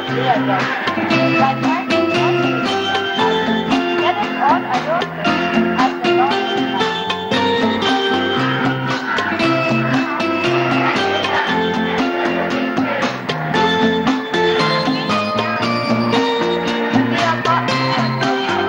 play again. But that is not the Let us all adore him as the Lord is love. We are God.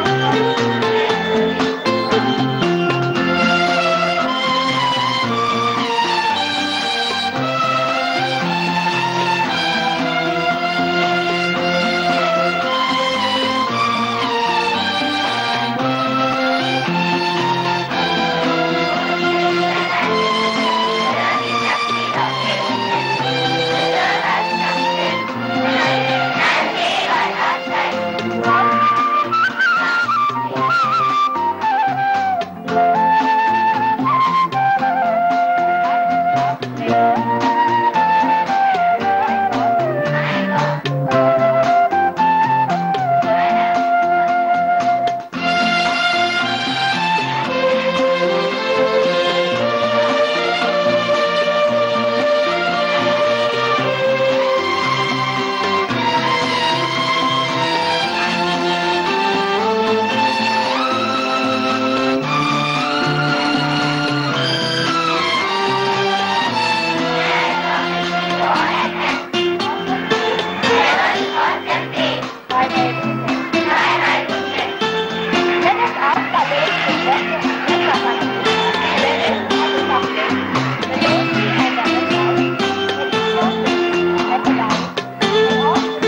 Let us ask our parents to bless us with our money. Let us have a chocolate, the rosy and the red the chocolate and the dice, and all the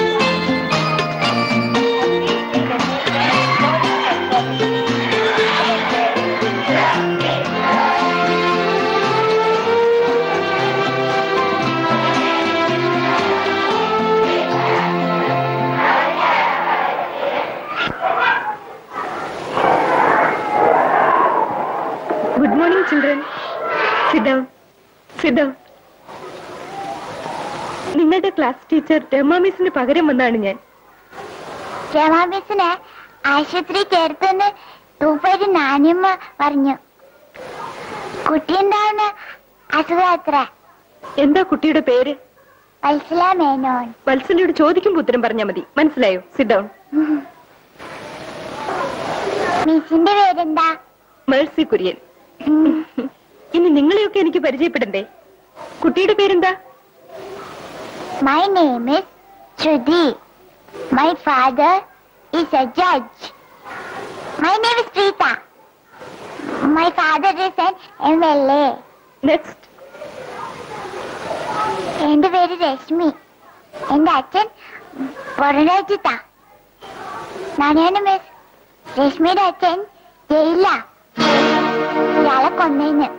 And we in the name of God and promise. Good morning children sit down sit down നിങ്ങളുടെ class teacher Rama മിസ്സിന് പകരം വന്നാണ് ഞാൻ രമാ മിസ്സിനെ ആശുപത്രി ചേർത്തെന്ന് തൂപ്പേര് നാനിയമ്മ പറഞ്ഞു കുട്ടിയുണ്ടാവുന്ന അസുഖം അത്ര എന്താ കുട്ടിയുടെ പേര് വത്സല മേനോൻ വത്സലയോട് ചോദിക്കുമ്പോൾ ഉത്തരം പറഞ്ഞാൽ മതി മനസ്സിലായോ സിഡൗൺ മിസ്സിന്റെ പേരെന്താ മേഴ്സി കുര്യൻ ഇനി നിങ്ങളെയൊക്കെ എനിക്ക് പരിചയപ്പെടണ്ടേ കുട്ടിയുടെ പേരെന്താ my name is Shruti my father is a judge my name is Preetha my father is an M L A next എന്റെ പേര് രശ്മി എന്റെ അച്ഛൻ പുറരാജ്യത്താ നാണയാണ് മിസ് രശ്മിയുടെ അച്ഛൻ ജയിലില്ല ഇയാളെ കൊന്നേന്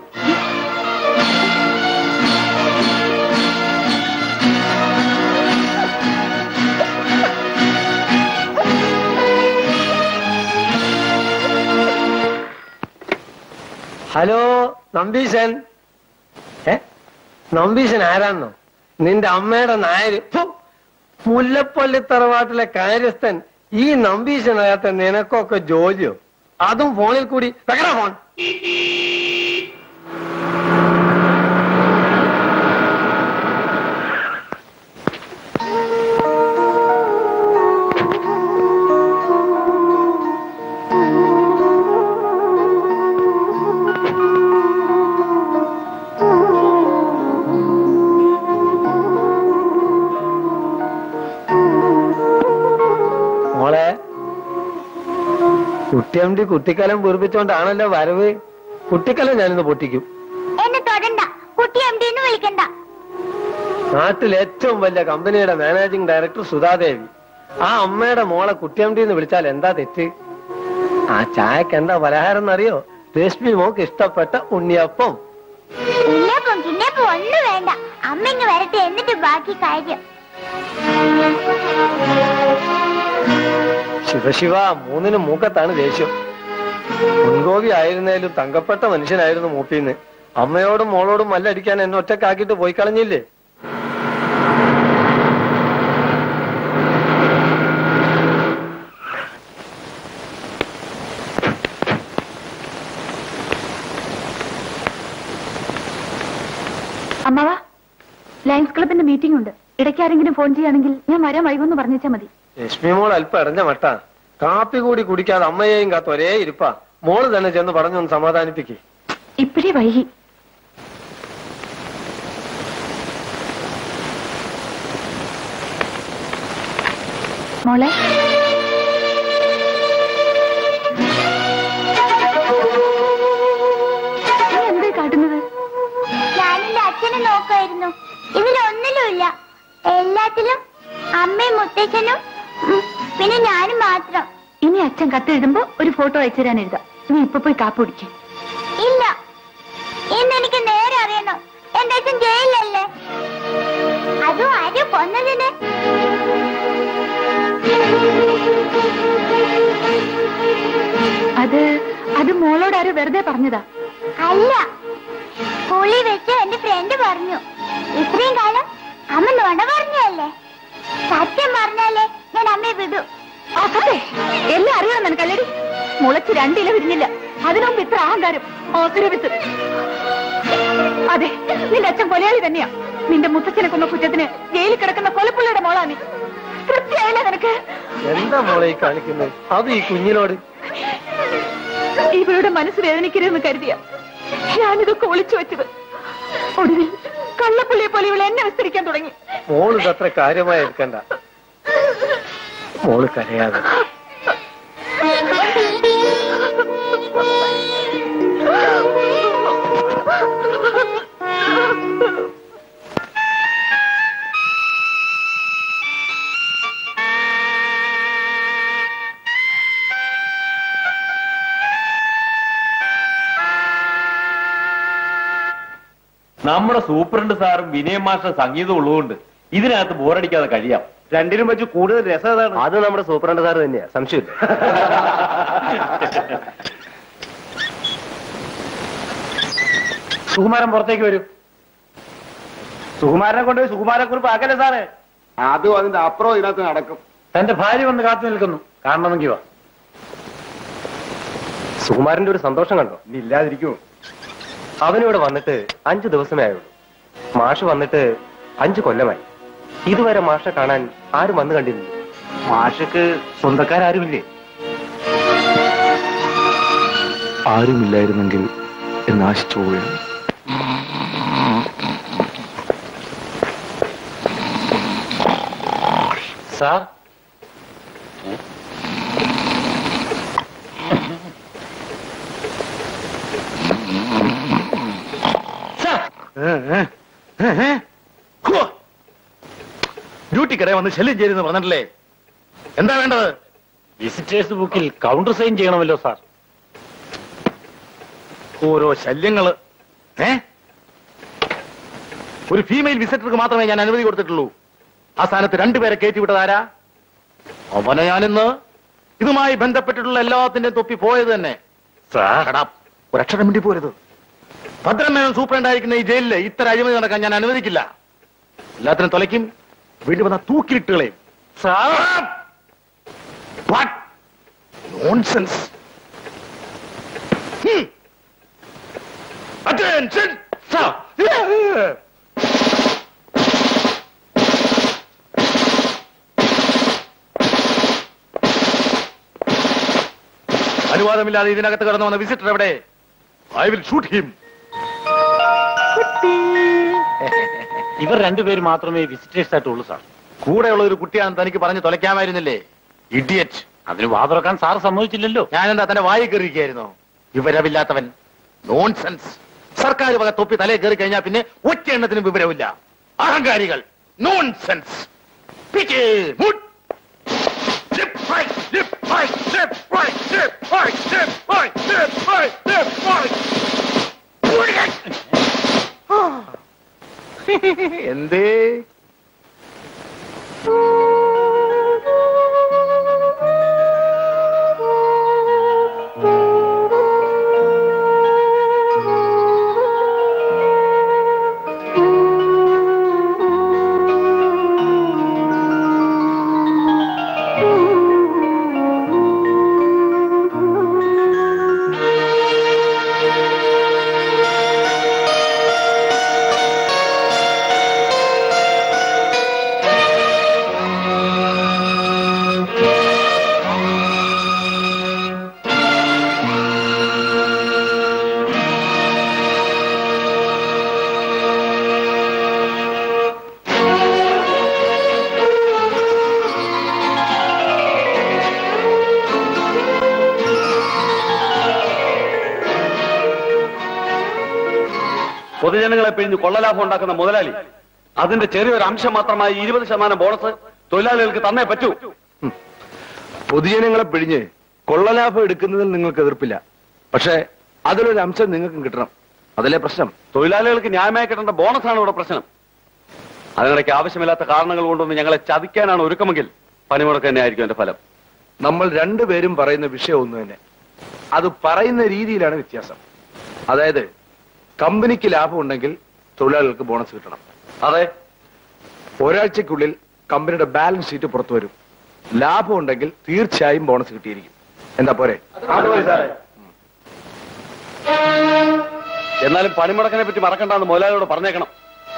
ഹലോ നമ്പീശൻ ഏ നമ്പീശൻ ആരാന്നോ നിന്റെ അമ്മയുടെ നായര് ഫു, മുല്ലപ്പള്ളി തറവാട്ടിലെ കാര്യസ്ഥൻ ഈ നമ്പീശനകത്ത് നിനക്കൊക്കെ ജോലിയോ അതും ഫോണിൽ കൂടി വെക്കണ ഫോൺ മോളെ കുട്ടിയമ്പി കുട്ടിക്കാലം പൂർപ്പിച്ചോണ്ടാണല്ലോ വരവ് കുട്ടിക്കാലം ഞാനിന്ന് പൊട്ടിക്കും എന്നെ തൊടണ്ട കുട്ടി എം എന്ന് വിളിക്കണ്ട നാട്ടിൽ ഏറ്റവും വലിയ കമ്പനിയുടെ മാനേജിംഗ് ഡയറക്ടർ സുധാദേവി ആ അമ്മയുടെ മോളെ കുട്ടിയമ്പി എന്ന് വിളിച്ചാൽ എന്താ തെറ്റ് ആ ചായക്ക് എന്താ പലഹാരം എന്നറിയോ രശ്മി മോക്ക് ഇഷ്ടപ്പെട്ട ഉണ്ണിയപ്പം ഉണ്ണിയപ്പം കിണ്ണിയപ്പം ഒന്നും വേണ്ട അമ്മ ഇങ്ങ് വരട്ടെ എന്നിട്ട് ബാക്കി കാര്യം ശിവശിവ മൂന്നിനും മൂക്കത്താണ് ദേഷ്യം മുൻകോപി ആയിരുന്നേലും തങ്കപ്പെട്ട മനുഷ്യനായിരുന്നു മൂപ്പിന്ന് അമ്മയോടും മോളോടും മല്ലടിക്കാൻ എന്നെ ഒറ്റക്കാക്കിയിട്ട് പോയി കളഞ്ഞില്ലേ അമ്മാവ ലയൺസ് ക്ലബിന്റെ മീറ്റിംഗ് ഉണ്ട് ഇടയ്ക്ക് ആരെങ്കിലും ഫോൺ ചെയ്യുകയാണെങ്കിൽ ഞാൻ വരാൻ വൈകുമെന്ന് പറഞ്ഞേച്ചാ മതി ലക്ഷ്മി മോൾ അല്പം ഇടഞ്ഞ മട്ട കാപ്പി കൂടി കുടിക്കാതെ അമ്മയെയും കാത്ത് ഒരേ ഇരിപ്പാ മോള് തന്നെ ചെന്ന് പറഞ്ഞൊന്ന് സമാധാനിപ്പിക്കേ ഇപ്പഴേ വൈകി മോളെ നീ എന്തായി കാട്ടുന്നത് ഞാനെന്റെ അച്ഛനെ നോക്കുമായിരുന്നു ഇതിലൊന്നിലുമില്ല എല്ലാത്തിലും അമ്മയും മുത്തച്ഛനും ഉം, പിന്നെ ഞാനും മാത്രം ഇനി അച്ഛൻ കത്തെഴുതുമ്പോ ഒരു ഫോട്ടോ അയച്ചു തരാൻ എഴുതാം നീ ഇപ്പൊ പോയി കാപ്പ് കുടിക്കും ഇല്ല ഇന്ന് എനിക്ക് നേരെ അറിയണം എന്റെ അച്ഛൻ ജയിലല്ലേ അതും ആരും കൊന്നതിന് അത് അത് മോളോട് ആരോ വെറുതെ പറഞ്ഞതാ അല്ല സ്കൂളിൽ വെച്ച് എന്റെ ഫ്രണ്ട് പറഞ്ഞു ഇത്രയും കാലം അമ്മ നുണ പറഞ്ഞല്ലേ സത്യം പറഞ്ഞാലേ ഞാൻ അമ്മയെ വിടൂ അതെ എല്ലാം അറിയണം നിനക്കല്ലടി മുളച്ച് രണ്ടില വിരിഞ്ഞില്ല അതിനുമുമ്പ് ഇത്ര അഹങ്കാരം ഓസുരവിത്ത് അതെ നിന്റെ അച്ഛൻ കൊലയാളി തന്നെയാ നിന്റെ മുത്തച്ഛനെ കൊന്ന കുറ്റത്തിന് ജയിലിൽ കിടക്കുന്ന കൊലപ്പുള്ളിയുടെ മോളാ നീ തൃപ്തിയായില്ല നിനക്ക് എന്താ മോളെ ഈ കാണിക്കുന്നത് അത് ഈ കുഞ്ഞിനോട് ഇവരുടെ മനസ്സ് വേദനിക്കരുതെന്ന് കരുതിയ ഞാനിതൊക്കെ ഒളിച്ചു വെച്ചത് ഒടുവിൽ കള്ളപ്പുള്ളിയെ പോലെ ഇവൾ എന്നെ വിസ്തരിക്കാൻ തുടങ്ങി മോള് ഇതത്ര കാര്യമായി എടുക്കണ്ട മോള് കരയാതെ നമ്മുടെ സൂപ്രണ്ട് സാറും വിനയ മാസ്റ്റർ സംഗീതം ഉള്ളതുകൊണ്ട് ഇതിനകത്ത് ബോറടിക്കാതെ കഴിയാം രണ്ടിനും വെച്ച് കൂടുതൽ രസം ഏതാണ് അത് നമ്മുടെ സൂപ്രണ്ട് സാർ തന്നെയാ സംശയമില്ല സുകുമാരൻ പുറത്തേക്ക് വരും സുകുമാരനെ കൊണ്ടുപോയി സുകുമാരക്കുറിപ്പ് ആക്കല്ലേ സാറേ അതും അതിന്റെ അപ്പുറം ഇതിനകത്ത് നടക്കും തന്റെ ഭാര്യ വന്ന് കാത്തു നിൽക്കുന്നു കാണണമെങ്കിൽ വാ സുകുമാരന്റെ ഒരു സന്തോഷം കണ്ടോ ഇനി ഇല്ലാതിരിക്കുമോ അവനിവിടെ വന്നിട്ട് അഞ്ചു ദിവസമേ ആയുള്ളൂ മാഷ് വന്നിട്ട് അഞ്ചു കൊല്ലമായി ഇതുവരെ മാഷെ കാണാൻ ആരും വന്നു കണ്ടിരുന്നു മാഷക്ക് സ്വന്തക്കാരാരുമില്ലേ ആരുമില്ലായിരുന്നെങ്കിൽ എന്നാശിച്ചു പോവുകയാണ് സാർ ഡ്യൂട്ടിക്കിടെ വന്ന് ശല്യം ചെയ്തെന്ന് പറഞ്ഞിട്ടില്ലേ എന്താ വേണ്ടത് വിസിറ്റേഴ്സ് ബുക്കിൽ കൗണ്ടർ സൈൻ ചെയ്യണമല്ലോ സാർ ഓരോ ശല്യങ്ങള് ഏ ഒരു ഫീമെയിൽ വിസിറ്റർക്ക് മാത്രമേ ഞാൻ അനുമതി കൊടുത്തിട്ടുള്ളൂ ആ സ്ഥാനത്ത് രണ്ടുപേരെ കയറ്റിവിട്ടത് ആരാ അവനെ ഞാനിന്ന് ഇതുമായി ബന്ധപ്പെട്ടിട്ടുള്ള എല്ലാത്തിന്റെയും തൊപ്പി പോയത് തന്നെ എടാ, ഒരക്ഷരം വേണ്ടി പോരുത് ഭദ്രമേനോൻ സൂപ്രണ്ടായിരിക്കുന്ന ഈ ജയിലില് ഇത്ര അഴിമതി നടക്കാൻ ഞാൻ അനുവദിക്കില്ല എല്ലാത്തിനും തൊലയ്ക്കും വീണ്ടും വന്ന തൂക്കിലിട്ടുകളെയും നോൺസെൻസ് അറ്റൻഷൻ അനുവാദമില്ലാതെ ഇതിനകത്ത് കടന്നു വന്ന വിസിറ്റർ എവിടെ ഐ വിൽ ഷൂട്ട് ഹിം ഇവർ രണ്ടുപേര് മാത്രമേ വിസിറ്റേഴ്സ് ആയിട്ടുള്ളൂ സാർ കൂടെയുള്ള ഒരു കുട്ടിയാണെന്ന് തനിക്ക് പറഞ്ഞ് തൊലയ്ക്കാമായിരുന്നില്ലേ ഇഡിയറ്റ് അതിന് വാതുറക്കാൻ സാർ സമ്മതിച്ചില്ലല്ലോ ഞാൻ എന്താ തന്നെ വായി കയറിയിരിക്കായിരുന്നോ വിവരമില്ലാത്തവൻ നോൺസെൻസ് സർക്കാർ വക തൊപ്പി തലയിൽ കയറി കഴിഞ്ഞാൽ പിന്നെ ഒറ്റ എണ്ണത്തിനും വിവരമില്ല അഹങ്കാരികൾ നോൺസെൻസ് പിച്ചേ, മുട്ട്. Left, right, left, right, left, right, left, right, left, right, left, right, left, right. എന്തേ പൊതുജനങ്ങളെ പിഴിഞ്ഞ് കൊള്ളലാഭം ഉണ്ടാക്കുന്ന മുതലാളി അതിന്റെ ചെറിയൊരു അംശം മാത്രമായി ഇരുപത് ശതമാനം ബോണസ് തൊഴിലാളികൾക്ക് തന്നേ പറ്റൂ പൊതുജനങ്ങളെ പിഴിഞ്ഞ് കൊള്ളലാഭം എടുക്കുന്നതിൽ നിങ്ങൾക്ക് എതിർപ്പില്ല പക്ഷേ അതിലൊരു അംശം നിങ്ങൾക്കും കിട്ടണം അതല്ലേ പ്രശ്നം തൊഴിലാളികൾക്ക് ന്യായമായി കിട്ടേണ്ട ബോണസാണ് ഇവിടെ പ്രശ്നം അതിനിടയ്ക്ക് ആവശ്യമില്ലാത്ത കാരണങ്ങൾ കൊണ്ടൊന്ന് ഞങ്ങളെ ചതിക്കാനാണ് ഒരുക്കമെങ്കിൽ പണിമുടക്ക് തന്നെ ആയിരിക്കും എന്റെ ഫലം നമ്മൾ രണ്ടുപേരും പറയുന്ന വിഷയം ഒന്ന് തന്നെ അത് പറയുന്ന രീതിയിലാണ് വ്യത്യാസം അതായത് കമ്പനിക്ക് ലാഭം ഉണ്ടെങ്കിൽ തൊഴിലാളികൾക്ക് ബോണസ് കിട്ടണം അതെ ഒരാഴ്ചക്കുള്ളിൽ കമ്പനിയുടെ ബാലൻസ് ഷീറ്റ് പുറത്തു വരും ലാഭം ഉണ്ടെങ്കിൽ തീർച്ചയായും ബോണസ് കിട്ടിയിരിക്കും എന്താ പോരെ എന്നാലും പണിമുടക്കിനെ പറ്റി മറക്കണ്ടെന്ന് മുതലാളിയോട് പറഞ്ഞേക്കണം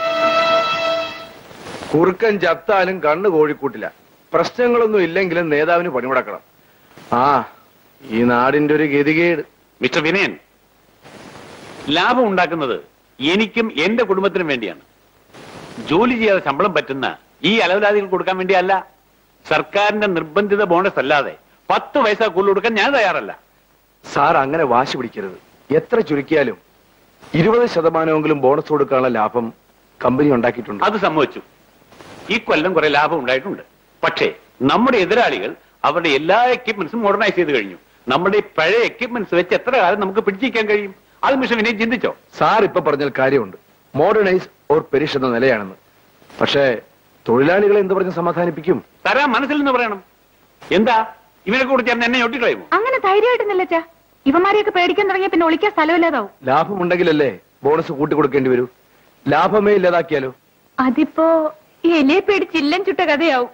കുറുക്കൻ ചത്താലും കണ്ണ് കോഴിക്കൂട്ടില്ല പ്രശ്നങ്ങളൊന്നും ഇല്ലെങ്കിലും നേതാവിന് പണിമുടക്കണം ആ ഈ നാടിന്റെ ഒരു ഗതികേട് മിസ്റ്റർ വിനയൻ ലാഭം ഉണ്ടാക്കുന്നത് എനിക്കും എന്റെ കുടുംബത്തിനും വേണ്ടിയാണ് ജോലി ചെയ്യാതെ ശമ്പളം പറ്റുന്ന ഈ അലവലാദികൾ കൊടുക്കാൻ വേണ്ടിയല്ല സർക്കാരിന്റെ നിർബന്ധിത ബോണസ് അല്ലാതെ പത്ത് പൈസ കൂടുതൽ കൊടുക്കാൻ ഞാൻ തയ്യാറല്ല സാർ അങ്ങനെ വാശി പിടിക്കരുത് എത്ര ചുരുക്കിയാലും ഇരുപത് ശതമാനമെങ്കിലും ബോണസ് കൊടുക്കാനുള്ള ലാഭം കമ്പനി ഉണ്ടാക്കിയിട്ടുണ്ട് അത് സമ്മതിച്ചു ഈ കൊല്ലം കുറെ ലാഭം ഉണ്ടായിട്ടുണ്ട് പക്ഷേ നമ്മുടെ എതിരാളികൾ അവരുടെ എല്ലാ എക്യുപ്മെന്റ്സും മോഡേണൈസ് ചെയ്ത് കഴിഞ്ഞു നമ്മുടെ ഈ പഴയ എക്യുപ്മെന്റ്സ് വെച്ച് എത്ര കാലം നമുക്ക് പിടിച്ചിരിക്കാൻ കഴിയും അത് മിഷൻ വിനയം ചിന്തിച്ചോ സാർ ഇപ്പൊ പറഞ്ഞാൽ കാര്യമുണ്ട് മോഡേണൈസ് ഓർ പെരിഷ് എന്ന നിലയാണെന്ന് പക്ഷേ തൊഴിലാളികളെ എന്ത് പറഞ്ഞ് സമാധാനിപ്പിക്കും തരാൻ മനസ്സിൽ നിന്ന് പറയണം എന്താ ഇവരെ കൂടി ചേർന്ന് എന്നെ ഒട്ടിക്കളയുമോ അങ്ങനെ ധൈര്യമായിട്ടൊന്നുമില്ല അച്ഛാ ഇവന്മാരെയൊക്കെ പേടിക്കാൻ തുടങ്ങിയ പിന്നെ ഒളിക്കാൻ സ്ഥലമില്ലാതാവും ലാഭമുണ്ടെങ്കിലല്ലേ ബോണസ് കൂട്ടിക്കൊടുക്കേണ്ടി വരൂ ലാഭമേ ഇല്ലാതാക്കിയാലോ അതിപ്പോ എലിയെ പേടിച്ച് ഇല്ലം ചുട്ട കഥയാവും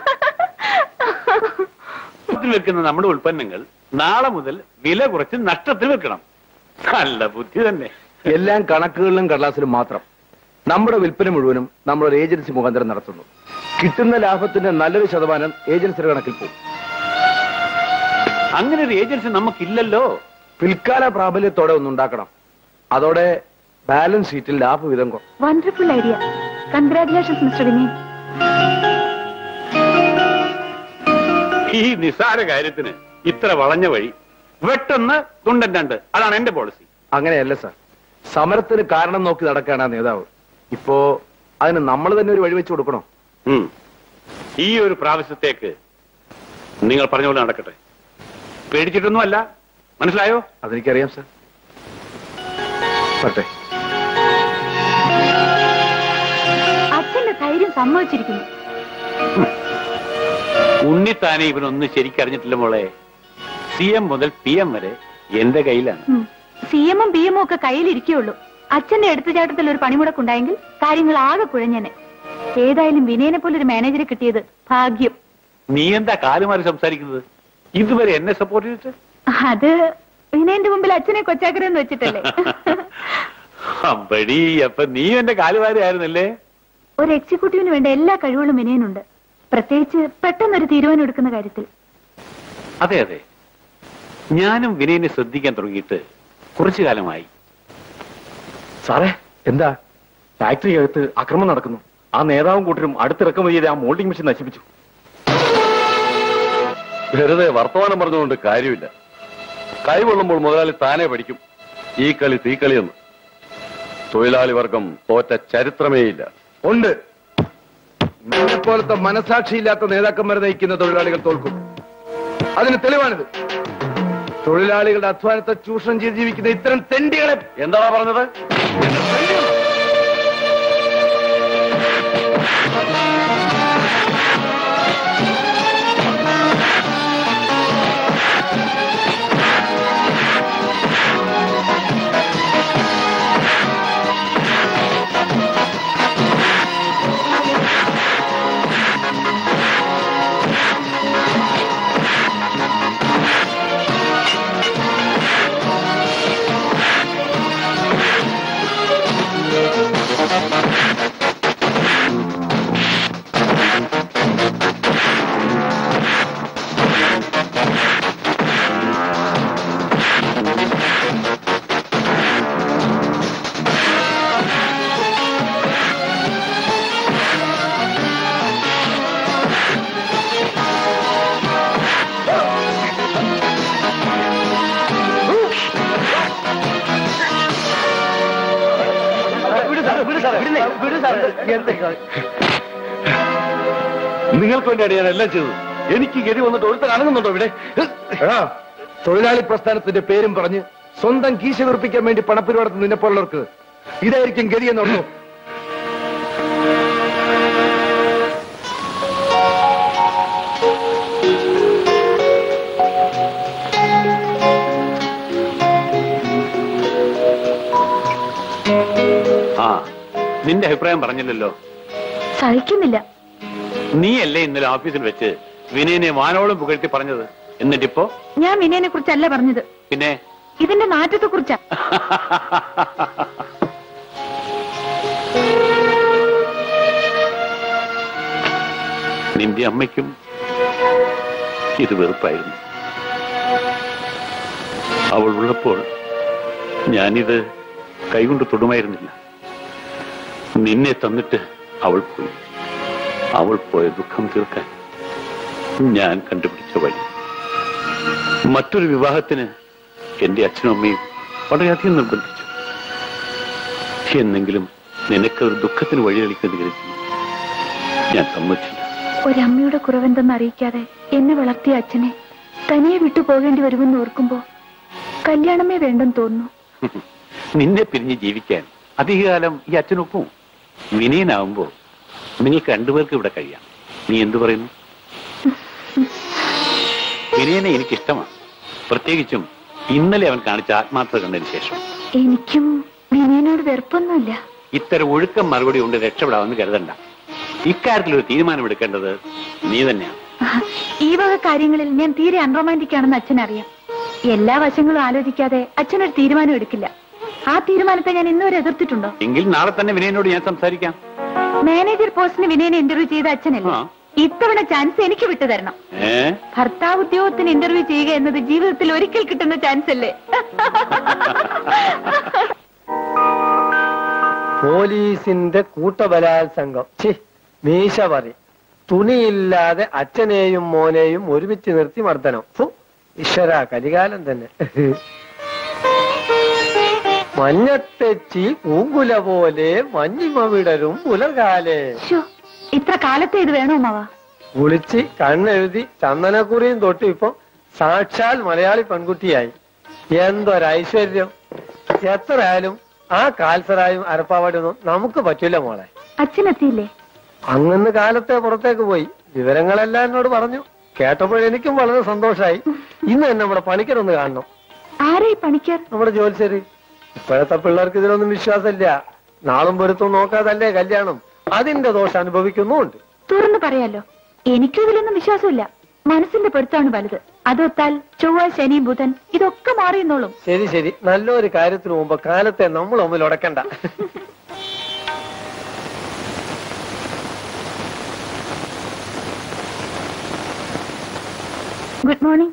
ത്തിൽ വെക്കുന്ന നമ്മുടെ ഉൽപ്പന്നങ്ങൾ നാളെ മുതൽ വില കുറച്ച് നഷ്ടത്തിൽ വെക്കണം നല്ല ബുദ്ധി തന്നെ എല്ലാം കണക്കുകളിലും കടലാസിലും മാത്രം നമ്മുടെ വിൽപ്പന മുഴുവനും നമ്മളൊരു ഏജൻസി മുഖാന്തരം നടത്തുന്നു കിട്ടുന്ന ലാഭത്തിന്റെ നല്ലൊരു ശതമാനം ഏജൻസിയുടെ കണക്കിൽ പോകും അങ്ങനെ ഒരു ഏജൻസി നമുക്കില്ലല്ലോ പിൽക്കാല പ്രാബല്യത്തോടെ ഒന്നുണ്ടാക്കണം അതോടെ ബാലൻസ് ഷീറ്റിൽ ലാഭവിധം കുറയും wonderful idea congratulations mister Vinayan ഈ നിസ്സാര കാര്യത്തിന് ഇത്ര വളഞ്ഞ വഴി വെട്ടൊന്ന് തുണ്ടൻ രണ്ട് അതാണ് എന്റെ പോളിസി അങ്ങനെയല്ല സാർ സമരത്തിന് കാരണം നോക്കി നടക്കാണ് ആ നേതാവ് ഇപ്പോ അതിന് നമ്മൾ തന്നെ ഒരു വഴി വെച്ച് കൊടുക്കണോ ഉം. ഈ ഒരു പ്രാവശ്യത്തേക്ക് നിങ്ങൾ പറഞ്ഞ പോലെ നടക്കട്ടെ പേടിച്ചിട്ടൊന്നുമല്ല മനസ്സിലായോ അതെനിക്കറിയാം സാർ പറ്റേ അച്ഛന്റെ ധൈര്യം സമ്മതിച്ചിരിക്കുന്നു ഉണ്ണിത്താനെ ഇവനൊന്നും ശരിക്കറിഞ്ഞിട്ടില്ല മോളെ സി എം മുതൽ പി എം വരെ എന്റെ കയ്യിലാണ് സി എമ്മും ബി എമ്മും ഒക്കെ കയ്യിലിരിക്കുകയുള്ളൂ അച്ഛന്റെ എടുത്തുചാട്ടത്തിൽ ഒരു പണിമുടക്കുണ്ടായെങ്കിൽ കാര്യങ്ങൾ ആകെ കുഴഞ്ഞനെ ഏതായാലും വിനയനെ പോലെ ഒരു മാനേജറെ കിട്ടിയത് ഭാഗ്യം നീ എന്താ കാലുമാറി സംസാരിക്കുന്നത് ഇതുവരെ എന്നെ സപ്പോർട്ട് ചെയ്തിട്ട് അത് വിനയന്റെ മുമ്പിൽ അച്ഛനെ കൊച്ചാക്കരെന്ന് വെച്ചിട്ടല്ലേ അമ്പടി അപ്പൊ നീ എന്റെ കാലുമാരി ആയിരുന്നല്ലേ ഒരു എക്സിക്യൂട്ടീവിന് വേണ്ട എല്ലാ കഴിവുകളും വിനയനുണ്ട് പ്രത്യേകിച്ച് പെട്ടെന്നൊരു തീരുമാനം എടുക്കുന്ന കാര്യത്തിൽ അതെ അതെ ഞാനും വിനയനെ ശ്രദ്ധിക്കാൻ തുടങ്ങിയിട്ട് കുറച്ചു കാലമായി സാറേ എന്താ ഫാക്ടറി അകത്ത് അക്രമം നടക്കുന്നു ആ നേതാവും കൂട്ടരും അടുത്തിറക്കുമതി ചെയ്ത് ആ മോൾഡിംഗ് മെഷീൻ നശിപ്പിച്ചു വെറുതെ വർത്തമാനം പറഞ്ഞുകൊണ്ട് കാര്യമില്ല കൈകൊള്ളുമ്പോൾ മുതലാളി താനെ പഠിക്കും ഈ കളി തീക്കളിയെന്ന് തൊഴിലാളി വർഗം തോറ്റ ചരിത്രമേയില്ല ഉണ്ട് നിന്നെ പോലത്തെ മനസാക്ഷിയില്ലാത്ത നേതാക്കന്മാരെ നയിക്കുന്ന തൊഴിലാളികൾ തോൽക്കും അതിന് തെളിവാണിത് തൊഴിലാളികളുടെ അധ്വാനത്തെ ചൂഷണം ചെയ്ത് ജീവിക്കുന്ന ഇത്തരം തെണ്ടികളെ എന്താണോ പറഞ്ഞത് നിങ്ങൾക്ക് വേണ്ടിയാണ് ഞാൻ എല്ലാം ചെയ്തത് എനിക്ക് ഗതി വന്നിട്ട് ഒരുത്തൻ അനങ്ങുന്നുണ്ടോ ഇവിടെ എടാ തൊഴിലാളി പ്രസ്ഥാനത്തിന്റെ പേരും പറഞ്ഞ് സ്വന്തം കീശ വീർപ്പിക്കാൻ വേണ്ടി പണപ്പിരിവടത്ത് നിന്നെ പോലുള്ളവർക്ക് ഇതായിരിക്കും ഗതി എന്നോർന്നു ആ നിന്റെ അഭിപ്രായം പറഞ്ഞില്ലല്ലോ സഹിക്കുന്നില്ല നീയല്ലേ ഇന്നലെ ഓഫീസിൽ വെച്ച് വിനയനെ വാനോളം പുകഴ്ത്തി പറഞ്ഞത് എന്നിട്ടിപ്പോ ഞാൻ വിനയനെ കുറിച്ചല്ല പറഞ്ഞത് പിന്നെ ഇതിന്റെ നാറ്റത്തെ കുറിച്ചാ നിന്റെ അമ്മയ്ക്കും ഇത് വെറുപ്പായിരുന്നു അവൾ ഉള്ളപ്പോൾ ഞാനിത് കൈകൊണ്ട് തൊടുമായിരുന്നില്ല നിന്നെ തന്നിട്ട് അവൾ പോയി അവൾ പോയ ദുഃഖം തീർക്കാൻ ഞാൻ കണ്ടുപിടിച്ച വഴി മറ്റൊരു വിവാഹത്തിന് എന്റെ അച്ഛനും അമ്മയും വളരെയധികം നിർബന്ധിച്ചു എന്നെങ്കിലും നിനക്കൊരു ദുഃഖത്തിന് വഴിതെളിക്കുന്നത് കരുതി ഞാൻ സമ്മതിച്ചില്ല ഒരമ്മയുടെ കുറവെന്തെന്ന് അറിയിക്കാതെ എന്നെ വളർത്തിയ അച്ഛനെ തനിയെ വിട്ടു പോകേണ്ടി വരുമെന്ന് ഓർക്കുമ്പോ കല്യാണമേ വേണ്ടെന്ന് തോന്നുന്നു നിന്നെ പിരിഞ്ഞ് ജീവിക്കാൻ അധികകാലം ഈ അച്ഛനൊപ്പം വിനയനാവുമ്പോ നിങ്ങൾക്ക് രണ്ടുപേർക്ക് ഇവിടെ കഴിയാം നീ എന്തു പറയുന്നു വിനയനെ എനിക്കിഷ്ടമാണ് പ്രത്യേകിച്ചും ഇന്നലെ അവൻ കാണിച്ച ആത്മാർത്ഥത കണ്ടതിന് ശേഷം എനിക്കും വിനയനോട് വെറുപ്പൊന്നുമില്ല ഇത്തരം ഒഴുക്കം മറുപടി കൊണ്ട് രക്ഷപ്പെടാമെന്ന് കരുതണ്ട ഇക്കാര്യത്തിൽ ഒരു തീരുമാനമെടുക്കേണ്ടത് നീ തന്നെയാണ് ഈ വക കാര്യങ്ങളിൽ ഞാൻ തീരെ അൺറൊമാൻറ്റിക് ആണെന്ന് അച്ഛൻ അറിയാം എല്ലാ വശങ്ങളും ആലോചിക്കാതെ അച്ഛനൊരു തീരുമാനം എടുക്കില്ല ആ തീരുമാനത്തെ ഞാൻ ഇന്നുവരെ എതിർത്തിട്ടുണ്ടോ എങ്കിൽ നാളെ തന്നെ വിനയനോട് ഞാൻ സംസാരിക്കാം മാനേജർ പോസ്റ്റിന് വിനയനെ ഇന്റർവ്യൂ ചെയ്ത അച്ഛനല്ലേ ആ. ഇത്തവണ ചാൻസ് എനിക്ക് വിട്ടുതരണം ഏ ഭർത്താവ് ഉദ്യോഗത്തിന് ഇന്റർവ്യൂ ചെയ്യുക എന്നത് ജീവിതത്തിൽ ഒരിക്കൽ കിട്ടുന്ന ചാൻസ് അല്ലേ പോലീസിന്റെ കൂട്ടബലാത്സംഗം ഛി മീശ പറ തുണിയില്ലാതെ അച്ഛനെയും മോനെയും ഒരുമിച്ച് നിർത്തി മർദ്ദനം ഫു, ഈശ്വര കലികാലം തന്നെ മഞ്ഞത്തെച്ചി പൂങ്കുല പോലെ മഞ്ഞിമ വിടരും പുലർകാലേ ശ്ശോ, ഇത്ര കാലത്തെ ഇത് വേണോ മാവാ കുളിച്ച് കണ്ണെഴുതി ചന്ദനക്കുറിയും തൊട്ട് ഇപ്പൊ സാക്ഷാൽ മലയാളി പെൺകുട്ടിയായി എന്തൊരൈശ്വര്യം എത്രയായാലും ആ കാൽസറായും അരപ്പാവാടിയൊന്നും നമുക്ക് പറ്റൂല മോളെ അച്ഛനെത്തിയില്ലേ അങ്ങന്ന് കാലത്തെ പുറത്തേക്ക് പോയി വിവരങ്ങളെല്ലാം എന്നോട് പറഞ്ഞു കേട്ടപ്പോഴെനിക്കും വളരെ സന്തോഷായി ഇന്ന് തന്നെ നമ്മുടെ പണിക്കരൊന്ന് കാണണം ആരെ ഈ പണിക്കർ നമ്മുടെ ജോലിശരി ഇപ്പോഴത്തെ പിള്ളേർക്ക് ഇതിലൊന്നും വിശ്വാസമില്ല നാളും പൊരുത്തം നോക്കാതല്ലേ കല്യാണം അതിന്റെ ദോഷം അനുഭവിക്കുന്നുമുണ്ട് തുറന്നു പറയാലോ എനിക്കും ഇതിലൊന്നും വിശ്വാസമില്ല മനസ്സിന്റെ പൊരുത്താണ് വലുത് അതൊത്താൽ ചൊവ്വ ശനി ബുധൻ ഇതൊക്കെ മാറിയെന്നോളും ശരി ശരി നല്ലൊരു കാര്യത്തിന് മുമ്പ് കാലത്തെ നമ്മൾ മുമ്പിൽ ഉടക്കണ്ട ഗുഡ് മോർണിംഗ്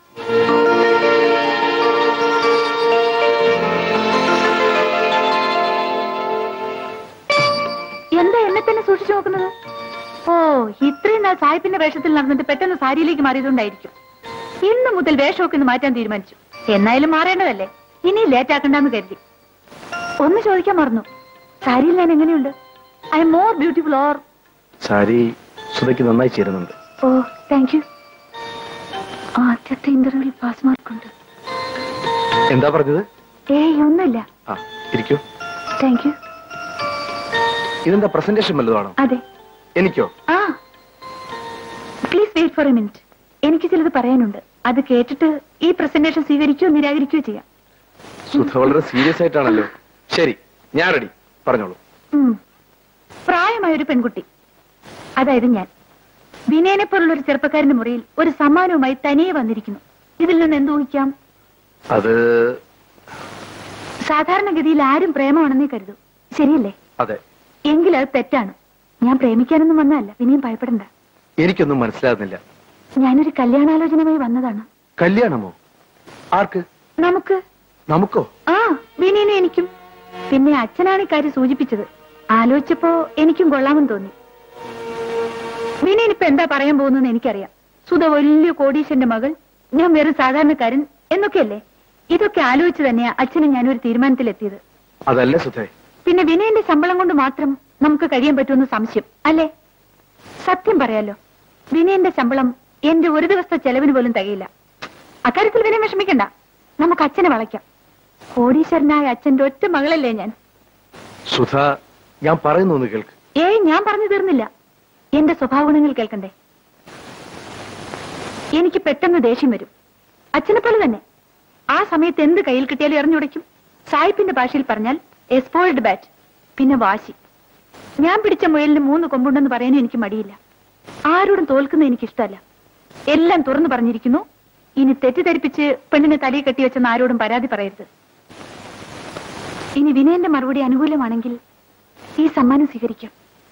എന്താ എന്നെ തന്നെ സൂക്ഷിച്ചു നോക്കുന്നത് ഓ ഇത്രയും നാൾ സാഹിബിന്റെ വേഷത്തിൽ നടന്നിട്ട് പെട്ടെന്ന് സാരിയിലേക്ക് മാറിയതുകൊണ്ടായിരിക്കും ഇന്ന് മുതൽ വേഷമൊക്കെ ഒന്ന് മാറ്റാൻ തീരുമാനിച്ചു എന്നായാലും മാറേണ്ടതല്ലേ ഇനി ലേറ്റ് ആക്കണ്ടെന്ന് കരുതി ഒന്ന് ചോദിക്കാൻ മറന്നു സാരിയിൽ ഞാൻ എങ്ങനെയുണ്ട് I'm more beautiful or sari സുധയ്ക്ക് നന്നായി ചേരുന്നുണ്ട് ഓ താങ്ക് യു ആദ്യത്തെ ഇന്റർവ്യൂവിൽ പാസ് മാർക്കുണ്ട് എന്താ പറഞ്ഞത് ഏയ് ഒന്നുമില്ല ആ ഇരിക്കൂ താങ്ക് യു ഇതെന്താ പ്രസന്റേഷൻ വല്ലതാണോ അതെ എനിക്കോ ആ please wait for a minute എനിക്ക് ചിലത് പറയാനുണ്ട് അത് കേട്ടിട്ട് ഈ പ്രസന്റേഷൻ സ്വീകരിക്കുകയോ നിരാകരിക്കുകയോ ചെയ്യാം സുധ വളരെ സീരിയസ് ആയിട്ടാണല്ലോ ശരി ഞാൻ റെഡി പറഞ്ഞോളൂ ഉം. പ്രായമായ ഒരു പെൺകുട്ടി അതായത് ഞാൻ വിനയനെ പോലുള്ള ഒരു ചെറുപ്പക്കാരന്റെ മുറിയിൽ ഒരു സമ്മാനവുമായി തനിയെ വന്നിരിക്കുന്നു ഇതിൽ നിന്ന് എന്ത് അത് സാധാരണഗതിയിൽ ആരും പ്രേമമാണെന്നേ കരുതൂ ശരിയല്ലേ അതെ എങ്കിൽ അത് തെറ്റാണ് ഞാൻ പ്രേമിക്കാനൊന്നും വന്നതല്ല വിനയം ഭയപ്പെടണ്ട എനിക്കൊന്നും മനസ്സിലാകുന്നില്ല ഞാനൊരു കല്യാണാലോചനയുമായി വന്നതാണ് കല്യാണമോ ആർക്ക് നമുക്ക് നമുക്കോ ആ വിനയനും എനിക്കും പിന്നെ അച്ഛനാണ് ഇക്കാര്യം സൂചിപ്പിച്ചത് ആലോചിച്ചപ്പോ എനിക്കും കൊള്ളാമെന്ന് തോന്നി വിനയൻ ഇപ്പൊ എന്താ പറയാൻ പോകുന്നതെന്ന് എനിക്കറിയാം സുധ വലിയ കോടീശന്റെ മകൾ ഞാൻ വെറും സാധാരണക്കാരൻ എന്നൊക്കെയല്ലേ ഇതൊക്കെ ആലോചിച്ച് തന്നെയാ അച്ഛനും ഞാനൊരു തീരുമാനത്തിലെത്തിയത് അതല്ല സുധേ പിന്നെ വിനയന്റെ ശമ്പളം കൊണ്ട് മാത്രം നമുക്ക് കഴിയാൻ പറ്റുമെന്ന് സംശയം അല്ലേ സത്യം പറയാലോ വിനയന്റെ ശമ്പളം എന്റെ ഒരു ദിവസത്തെ ചെലവിന് പോലും തികയില്ല അക്കാര്യത്തിൽ വിനയം വിഷമിക്കണ്ട നമുക്ക് അച്ഛനെ വളയ്ക്കാം കോടീശ്വരനായ അച്ഛന്റെ ഒറ്റ മകളല്ലേ ഞാൻ സുധ ഞാൻ പറയുന്നു ഒന്ന് കേൾക്ക് ഏയ് ഞാൻ പറഞ്ഞു തീർന്നില്ല എന്റെ സ്വഭാവ ഗുണങ്ങൾ കേൾക്കണ്ടേ എനിക്ക് പെട്ടെന്ന് ദേഷ്യം വരും അച്ഛനെ പോലെ തന്നെ ആ സമയത്ത് എന്ത് കയ്യിൽ കിട്ടിയാലും എറിഞ്ഞുടയ്ക്കും സായിപ്പിന്റെ ഭാഷയിൽ പറഞ്ഞാൽ എസ്പോയിൽഡ് ബാറ്റ് പിന്നെ വാശി ഞാൻ പിടിച്ച മുയലിന് മൂന്ന് കൊമ്പുണ്ടെന്ന് പറയാനും എനിക്ക് മടിയില്ല ആരോടും തോൽക്കുന്ന എനിക്ക് ഇഷ്ടമല്ല എല്ലാം തുറന്നു പറഞ്ഞിരിക്കുന്നു ഇനി തെറ്റിദ്ധരിപ്പിച്ച് പെണ്ണിനെ തലയിൽ കെട്ടിവെച്ചെന്ന് ആരോടും പരാതി പറയരുത് ഇനി വിനയന്റെ മറുപടി അനുകൂലമാണെങ്കിൽ ഈ സമ്മാനം സ്വീകരിക്കാം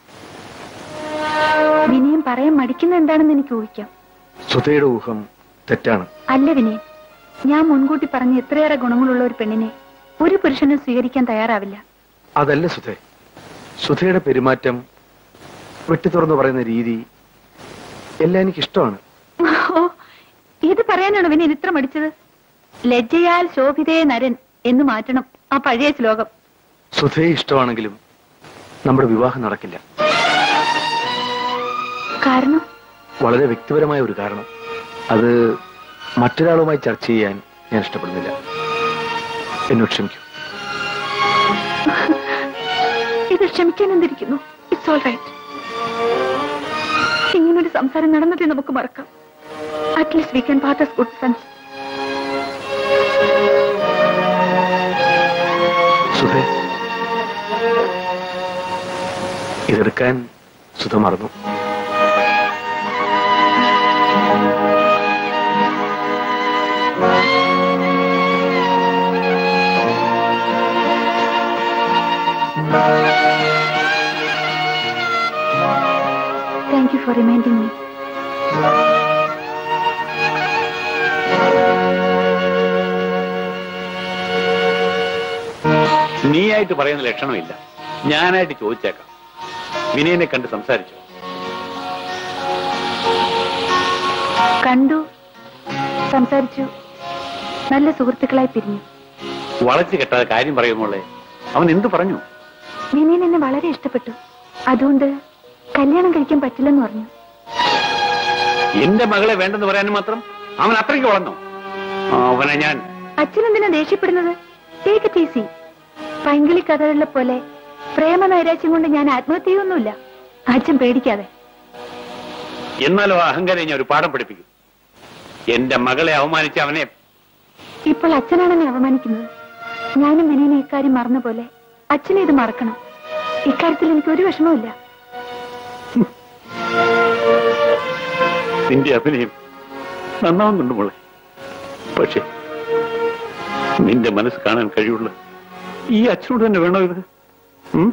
വിനയം പറയാൻ മടിക്കുന്ന എന്താണെന്ന് എനിക്ക് ഊഹിക്കാം സുധയുടെ ഊഹം തെറ്റാണ് അല്ല വിനയൻ ഞാൻ മുൻകൂട്ടി പറഞ്ഞ എത്രയേറെ ഗുണങ്ങളുള്ള ഒരു പെണ്ണിനെ ഒരു പുരുഷനും സ്വീകരിക്കാൻ തയ്യാറാവില്ല അതല്ല സുധേ സുധയുടെ പെരുമാറ്റം വെട്ടി തുറന്നു പറയുന്ന രീതി എല്ലാം എനിക്ക് ഇഷ്ടമാണ് ഓ ഇത് പറയാനാണ് വിനയൻ ഇത്ര മടിച്ചത് ലജ്ജയാൽ ശോഭിതേ നരൻ എന്ന് മാറ്റണം ആ പഴയ ശ്ലോകം സുധയെ ഇഷ്ടമാണെങ്കിലും നമ്മുടെ വിവാഹം നടക്കില്ല കാരണം വളരെ വ്യക്തിപരമായ ഒരു കാരണം അത് മറ്റൊരാളുമായി ചർച്ച ചെയ്യാൻ ഞാൻ ഇഷ്ടപ്പെടുന്നില്ല എന്നോട് ക്ഷമിക്കൂ ഇത് ക്ഷമിക്കാൻ എന്തിരിക്കുന്നു ഇറ്റ്സ് ഓൾ റൈറ്റ് ഇങ്ങനൊരു സംസാരം നടന്നത് നമുക്ക് മറക്കാം at least we can part as good friends സുധേ ഇതെടുക്കാൻ സുധ മറന്നു thank you for reminding me നീയായിട്ട് പറയുന്ന ലക്ഷണമില്ല ഞാനായിട്ട് ചോദിച്ചേക്കാം വിനയനെ കണ്ട് സംസാരിച്ചു കണ്ടു സംസാരിച്ചു നല്ല സുഹൃത്തുക്കളായി പിരിഞ്ഞു വളച്ചു കെട്ടാതെ കാര്യം പറയുമ്പോളെ അവൻ എന്തു പറഞ്ഞു വിനയൻ എന്നെ വളരെ ഇഷ്ടപ്പെട്ടു അതുകൊണ്ട് കല്യാണം കഴിക്കാൻ പറ്റില്ലെന്ന് പറഞ്ഞു എന്റെ മകളെ വേണ്ടെന്ന് പറയാനും മാത്രം അവൻ അത്രയ്ക്ക് വളർന്നു അവനെ ഞാൻ അച്ഛൻ എന്തിനാ ദേഷ്യപ്പെടുന്നത് ടേക്ക് ഇറ്റ് ഈസി പൈങ്കിളി കഥകളിലെ പോലെ പ്രേമ നൈരാശ്യം കൊണ്ട് ഞാൻ ആത്മഹത്യ ചെയ്യൊന്നുമില്ല അച്ഛൻ പേടിക്കാതെ എന്നാലും ആ അഹങ്കാരം ഞാൻ ഒരു പാഠം പഠിപ്പിക്കും എന്റെ മകളെ അവമാനിച്ച് അവനെ ഇപ്പോൾ അച്ഛനാണ് എന്നെ അവമാനിക്കുന്നത് ഞാനും വിനയനെ ഇക്കാര്യം മറന്ന പോലെ അച്ഛനെ ഇത് മറക്കണം ഇക്കാര്യത്തിൽ എനിക്ക് ഒരു വിഷമവുമില്ല നിന്റെ അഭിനയം നന്നാവുന്നുണ്ട് മോളെ പക്ഷേ നിന്റെ മനസ്സ് കാണാൻ കഴിയുള്ള ഈ അച്ഛനോട് തന്നെ വേണോ ഇത് ഉം?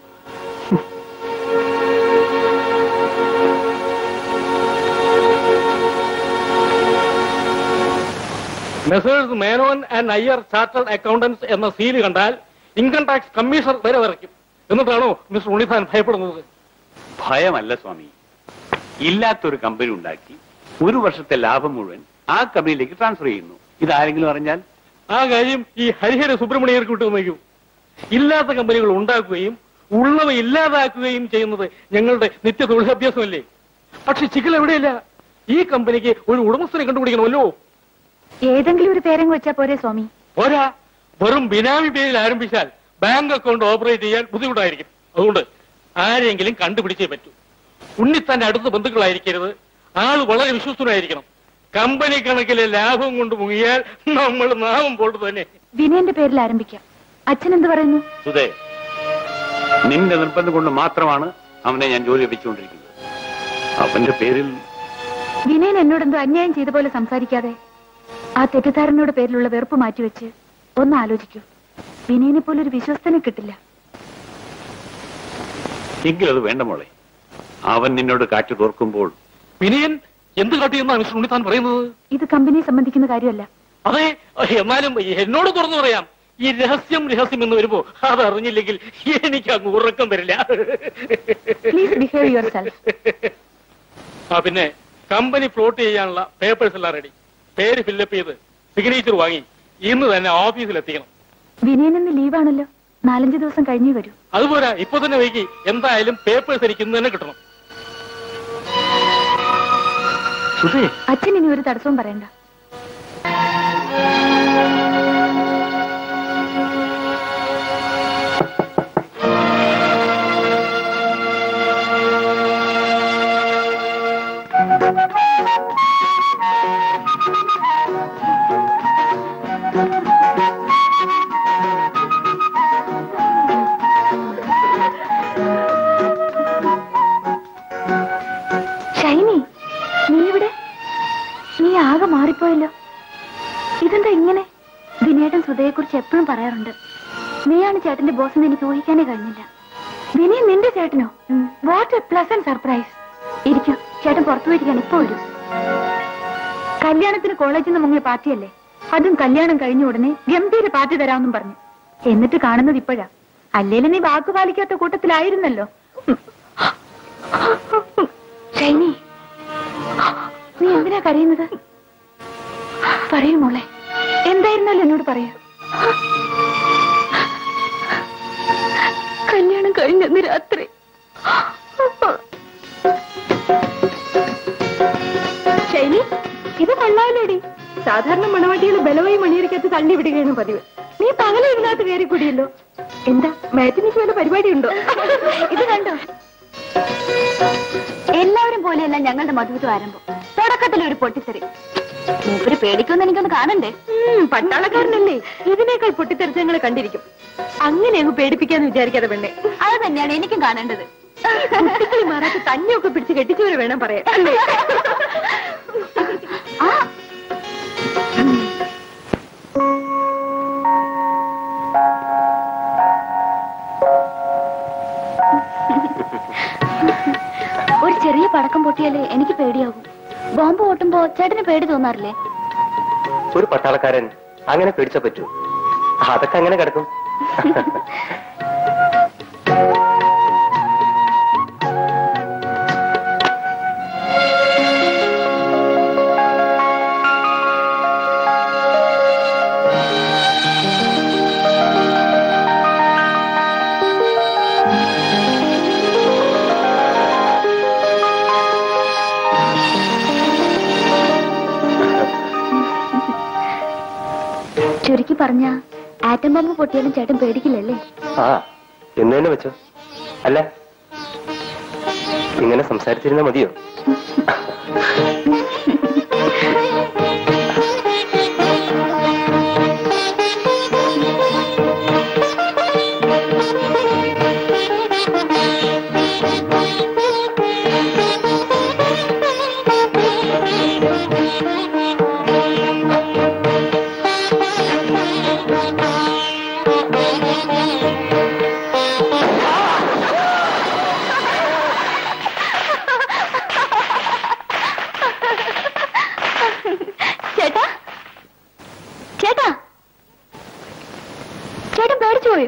Messrs Menon and Iyer chartered accountants എന്ന സീല് കണ്ടാൽ ഇൻകം ടാക്സ് കമ്മീഷണർ വരെ വരയ്ക്കും എന്നിട്ടാണോ മിസ്റ്റർ ഉണ്ണിത്താൻ ഭയപ്പെടുന്നത് ഭയമല്ല സ്വാമി ഇല്ലാത്തൊരു കമ്പനി ഉണ്ടാക്കി ഒരു വർഷത്തെ ലാഭം മുഴുവൻ ആ കമ്പനിയിലേക്ക് ട്രാൻസ്ഫർ ചെയ്യുന്നു ഇതാരെങ്കിലും അറിഞ്ഞാൽ ആ കാര്യം ഈ ഹരിഹര സുബ്രഹ്മണ്യർക്ക് വിട്ടു വയ്ക്കൂ ഇല്ലാത്ത കമ്പനികൾ ഉണ്ടാക്കുകയും ഉള്ളവ ഇല്ലാതാക്കുകയും ചെയ്യുന്നത് ഞങ്ങളുടെ നിത്യ തൊഴിലഭ്യാസമല്ലേ പക്ഷെ ചിക്കൽ എവിടെയില്ല ഈ കമ്പനിക്ക് ഒരു ഉടമസ്ഥനെ കണ്ടുപിടിക്കണമല്ലോ ഏതെങ്കിലും ഒരു പേരങ്ങ് വെച്ചാ പോരെ സ്വാമി പോരാ വെറും ബിനാമി പേരിൽ ആരംഭിച്ചാൽ ബാങ്ക് അക്കൗണ്ട് ഓപ്പറേറ്റ് ചെയ്യാൻ ബുദ്ധിമുട്ടായിരിക്കും അതുകൊണ്ട് ആരെങ്കിലും കണ്ടുപിടിച്ചേ പറ്റൂ ഉണ്ണിത്തന്റെ അടുത്ത ബന്ധുക്കളായിരിക്കരുത് ആള് വളരെ വിശ്വസ്തനായിരിക്കണം കമ്പനി കണക്കിലെ ലാഭം കൊണ്ട് മുങ്ങിയാൽ നമ്മൾ നാമം പോട്ട് തന്നെ വിനയന്റെ പേരിൽ ആരംഭിക്കാം അച്ഛൻ എന്ത് പറയുന്നു സുധേ നിന്റെ നിർബന്ധം കൊണ്ട് മാത്രമാണ് അവനെ ഞാൻ ജോലി ലഭിച്ചുകൊണ്ടിരിക്കുന്നത് അവന്റെ പേരിൽ വിനയൻ എന്നോടെന്തോ അന്യായം ചെയ്ത പോലെ സംസാരിക്കാതെ ആ തെറ്റിദ്ധാരണയുടെ പേരിലുള്ള വെറുപ്പ് മാറ്റിവെച്ച് ഒന്ന് ആലോചിക്കൂ വിനയനെ പോലെ ഒരു വിശ്വസ്തനെ കിട്ടില്ല എങ്കിലത് വേണ്ട മോളെ അവൻ നിന്നോട് കാറ്റു തോർക്കുമ്പോൾ വിനയൻ എന്ത് കാട്ടിയെന്നാണ് മിസ്റ്റർ ഉണ്ണിത്താൻ പറയുന്നത് ഇത് കമ്പനിയെ സംബന്ധിക്കുന്ന കാര്യമല്ല അതെ എന്നാലും എന്നോട് തുറന്നു പറയാം ഈ രഹസ്യം രഹസ്യം എന്ന് വരുമ്പോ അത് അറിഞ്ഞില്ലെങ്കിൽ എനിക്ക് അങ്ങ് ഉറക്കം വരില്ല പ്ലീസ് ബിഹേവ് യുവർ സെൽഫ് ആ പിന്നെ കമ്പനി ഫ്ലോട്ട് ചെയ്യാനുള്ള പേപ്പേഴ്സ് എല്ലാം റെഡി പേര് ഫില്ലപ്പ് ചെയ്ത് സിഗ്നേച്ചർ വാങ്ങി ഇന്ന് തന്നെ ഓഫീസിൽ എത്തിക്കണം വിനയൻ ഇന്ന് ലീവാണല്ലോ നാലഞ്ച് ദിവസം കഴിഞ്ഞേ വരൂ അതുപോരാ ഇപ്പൊ തന്നെ വൈകി എന്തായാലും പേപ്പേഴ്സ് എനിക്ക് ഇന്ന് തന്നെ കിട്ടണം സുധേ അച്ഛൻ ഇനി ഒരു തടസ്സവും പറയണ്ട ഷൈനി നീ ഇവിടെ നീ ആകെ മാറിപ്പോയല്ലോ ഇതെന്താ ഇങ്ങനെ വിനയേട്ടൻ സുധയെക്കുറിച്ച് എപ്പോഴും പറയാറുണ്ട് നീയാണ് ചേട്ടന്റെ ബോസ് എന്ന് എനിക്ക് ഊഹിക്കാനേ കഴിഞ്ഞില്ല വിനയ നിന്റെ ചേട്ടനോ വാട്ട് എ പ്ലസന്റ് സർപ്രൈസ് ഇരിക്കും ചേട്ടൻ പുറത്തു പോയിരിക്കാൻ ഇപ്പൊ വരും കല്യാണത്തിന് കോളേജിൽ നിന്ന് മുങ്ങിയ പാർട്ടിയല്ലേ അതും കല്യാണം കഴിഞ്ഞ ഉടനെ ഗംഭീര പാർട്ടി തരാമെന്നും പറഞ്ഞു എന്നിട്ട് കാണുന്നത് ഇപ്പോഴാ അല്ലേലും നീ വാക്ക് പാലിക്കാത്ത കൂട്ടത്തിലായിരുന്നല്ലോ ഷൈനി നീ എന്തിനാ കരയുന്നത് പറയൂ മോളെ എന്തായിരുന്നല്ലോ എന്നോട് പറയാ കല്യാണം കഴിഞ്ഞന്ന് രാത്രി ശൈലി ഇത് കൊള്ളാമല്ലോടി സാധാരണ മണവാട്ടികൾ ബലമായി മണിയറിക്കത്ത് തള്ളി വിടുകയാണ് പതിവ് നീ പകല ഇതിനകത്ത് കയറി കൂടിയല്ലോ എന്താ മാറ്റിനിക്ക് വല്ല പരിപാടിയുണ്ടോ ഇത് കണ്ടോ എല്ലാവരും പോലെയല്ല ഞങ്ങളുടെ മധുവിധ ആരംഭം തുടക്കത്തിൽ ഒരു പൊട്ടിത്തെറി മൂപ്പര് പേടിക്കുമെന്ന് എനിക്കൊന്ന് കാണണ്ടേ പട്ടാളക്കാരനല്ലേ ഇതിനേക്കാൾ പൊട്ടിത്തെറിച്ച് ഞങ്ങൾ കണ്ടിരിക്കും അങ്ങനെ അങ്ങ് പേടിപ്പിക്കാന്ന് വിചാരിക്കാതെ പെണ്ണെ അത് തന്നെയാണ് എനിക്കും കാണേണ്ടത് കുട്ടികളി മാറാത്ത തന്നെയൊക്കെ പിടിച്ച് കെട്ടിച്ചവരെ വേണം പറയാൻ അല്ലേ? ആ ഒരു ചെറിയ പടക്കം പൊട്ടിയാലേ എനിക്ക് പേടിയാകും ബോംബ് പൊട്ടുമ്പോ ചേട്ടന് പേടി തോന്നാറില്ലേ ഒരു പട്ടാളക്കാരൻ അങ്ങനെ പേടിച്ച പറ്റൂ അതൊക്കെ അങ്ങനെ കിടക്കും ചുരുക്കി പറഞ്ഞ ആറ്റം ബോംബ് പൊട്ടിയാലും ചേട്ടൻ പേടിക്കില്ലല്ലേ ആ എന്ന് തന്നെ വെച്ചോ അല്ല ഇങ്ങനെ സംസാരിച്ചിരുന്നാ മതിയോ ചേട്ടാ ചേട്ടാ ചേട്ടൻ പേടിച്ചു പോയോ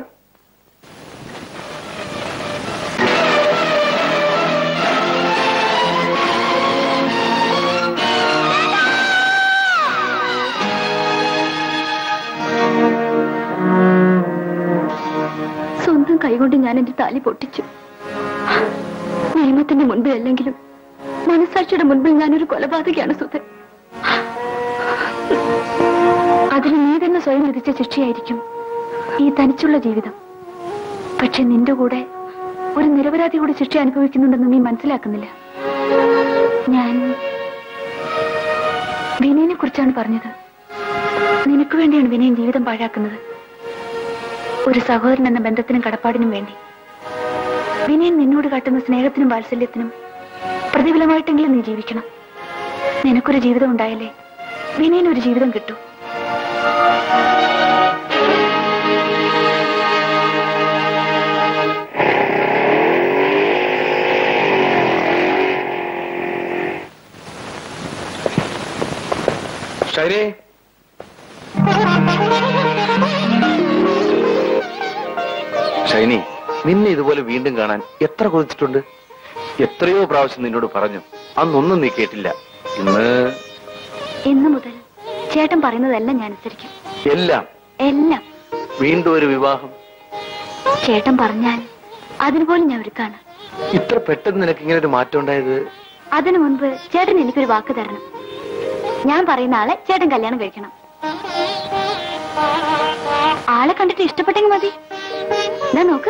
സ്വന്തം കൈകൊണ്ട് ഞാൻ എന്റെ താലി പൊട്ടിച്ചു നിയമത്തിന്റെ മുൻപിൽ അല്ലെങ്കിലും മനസാക്ഷിയുടെ മുൻപിൽ ഞാനൊരു കൊലപാതകയാണ് സുധൻ അതിന് നീ തന്നെ സ്വയം വിധിച്ച ശിക്ഷയായിരിക്കും ഈ തനിച്ചുള്ള ജീവിതം പക്ഷെ നിന്റെ കൂടെ ഒരു നിരപരാധി കൂടി ശിക്ഷ അനുഭവിക്കുന്നുണ്ടെന്ന് നീ മനസ്സിലാക്കുന്നില്ല ഞാൻ വിനയനെ കുറിച്ചാണ് പറഞ്ഞത് നിനക്ക് വേണ്ടിയാണ് വിനയൻ ജീവിതം പാഴാക്കുന്നത് ഒരു സഹോദരൻ എന്ന ബന്ധത്തിനും കടപ്പാടിനും വേണ്ടി വിനയൻ നിന്നോട് കാട്ടുന്ന സ്നേഹത്തിനും വാത്സല്യത്തിനും പ്രതിഫലമായിട്ടെങ്കിലും നീ ജീവിക്കണം നിനക്കൊരു ജീവിതം ഉണ്ടായാലേ വിനയൻ ഒരു ജീവിതം കിട്ടൂ ഷൈനി ഷൈനി നിന്നെ ഇതുപോലെ വീണ്ടും കാണാൻ എത്ര കൊതിച്ചിട്ടുണ്ട് എത്രയോ പ്രാവശ്യം നിന്നോട് പറഞ്ഞു അന്നൊന്നും നീ കേട്ടില്ല ഇന്ന് ഇന്നു മുതൽ ചേട്ടൻ പറയുന്നതെല്ലാം ഞാൻ അനുസരിക്കും എല്ലാം എല്ലാം വീണ്ടും ഒരു വിവാഹം ചേട്ടൻ പറഞ്ഞാൽ അതിനുപോലും ഞാൻ ഒരുക്കാണ് ഇത്ര പെട്ടെന്ന് നിനക്ക് ഇങ്ങനെ ഒരു മാറ്റം ഉണ്ടായത് അതിനു മുൻപ് ചേട്ടൻ എനിക്കൊരു വാക്ക് തരണം ഞാൻ പറയുന്ന ആളെ ചേട്ടൻ കല്യാണം കഴിക്കണം ആളെ കണ്ടിട്ട് ഇഷ്ടപ്പെട്ടെങ്കിൽ മതി ഞാൻ നോക്ക്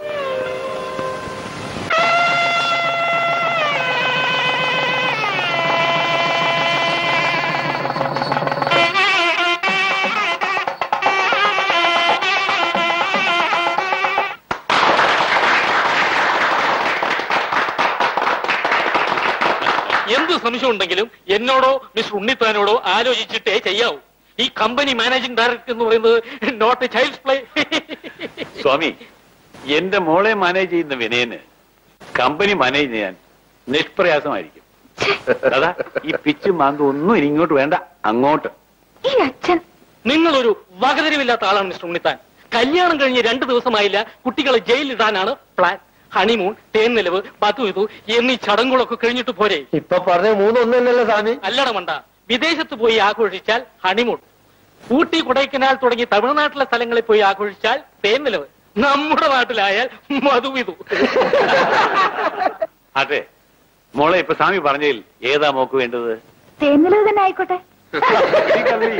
എന്ത് സംശയം ഉണ്ടെങ്കിലും എന്നോടോ മിസ്റ്റർ ഉണ്ണിത്താനോടോ ആലോചിച്ചിട്ടേ ചെയ്യാവൂ ഈ കമ്പനി മാനേജിംഗ് ഡയറക്ടർ എന്ന് പറയുന്നത് not a child's play Swami എന്റെ മോളെ മാനേജ് ചെയ്യുന്ന വിനയന് കമ്പനി മാനേജ് ചെയ്യാൻ നിഷ്പ്രയാസമായിരിക്കും അതാ ഈ പിച്ചും മാന്തും ഒന്നും ഇനി ഇങ്ങോട്ട് വേണ്ട അങ്ങോട്ട് ഈ അച്ഛൻ നിങ്ങളൊരു വകതിരിവില്ലാത്ത ആളാണ് മിസ്റ്റർ ഉണ്ണിത്താൻ കല്യാണം കഴിഞ്ഞ് രണ്ടു ദിവസമായില്ല കുട്ടികളെ ജയിലിലിടാനാണ് പ്ലാൻ ഹണിമൂൺ തേൻനിലവ് പതു ഇതു എന്നീ ചടങ്ങുകളൊക്കെ കഴിഞ്ഞിട്ട് പോരെ ഇപ്പൊ പറഞ്ഞ മൂന്നൊന്നും തന്നെയല്ലേ സ്വാമി അല്ലട മണ്ട വിദേശത്ത് പോയി ആഘോഷിച്ചാൽ ഹണിമൂൺ ഊട്ടി കൊടൈക്കനാൽ തുടങ്ങി തമിഴ്നാട്ടിലെ സ്ഥലങ്ങളിൽ പോയി ആഘോഷിച്ചാൽ തേൻനിലവ് നമ്മുടെ നാട്ടിലായാൽ മധുവിതു അതെ മോളെ ഇപ്പൊ സ്വാമി പറഞ്ഞതിൽ ഏതാ മോക്ക് വേണ്ടത് തേന്നിലത് തന്നെ ആയിക്കോട്ടെ ഈ കള്ളി.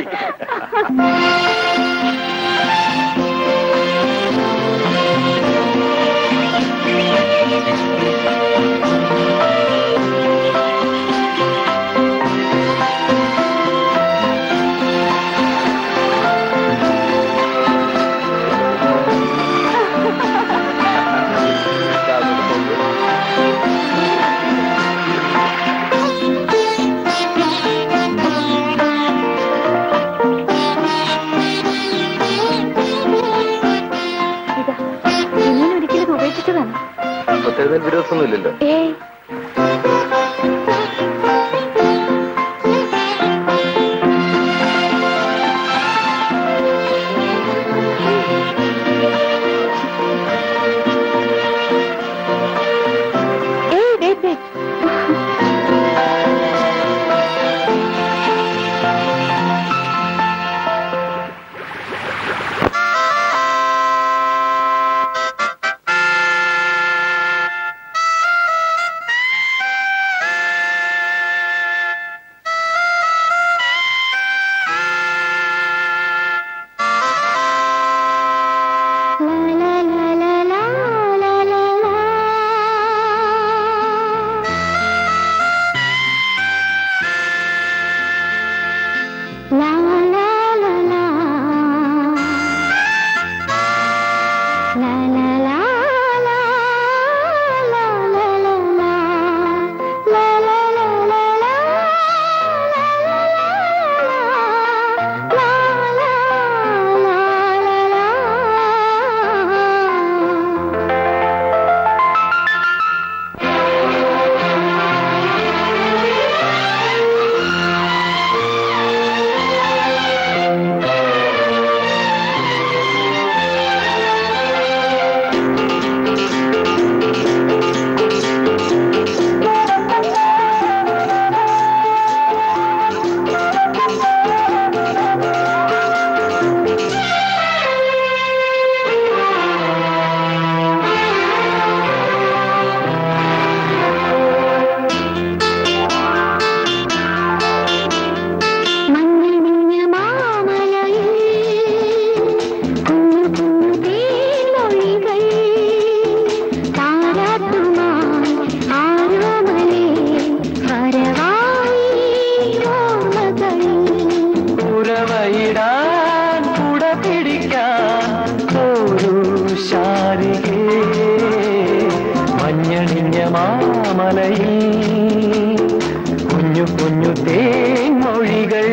ഇതാ ഇങ്ങനെ ഒരിക്കലും ഉപേക്ഷിച്ചതാണ് ഒത്തെഴുന്നേൽ വിരോധമൊന്നും ഇല്ലല്ലോ ഏയ് ഏയ് wait, wait. ഉറവയിടാൻ കുട പിടിക്കാൻ ഒരു ശാരികേ മഞ്ഞണിഞ്ഞ മാമലയിൽ കുഞ്ഞു കുഞ്ഞു തേൻമൊഴികൾ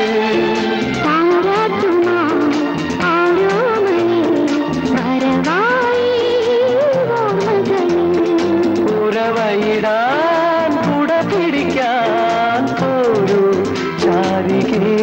ഉറവയിടാൻ കുട പിടിക്കാൻ ഒരു ശാരികേ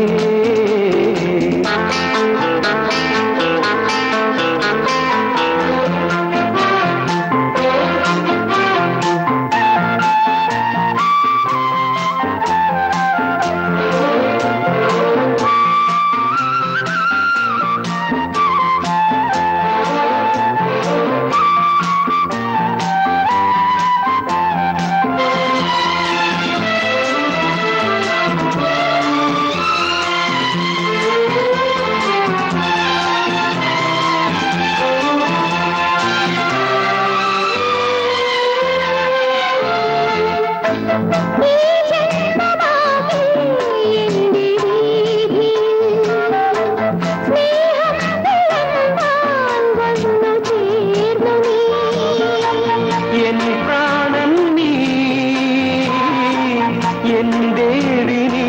തേടി നീ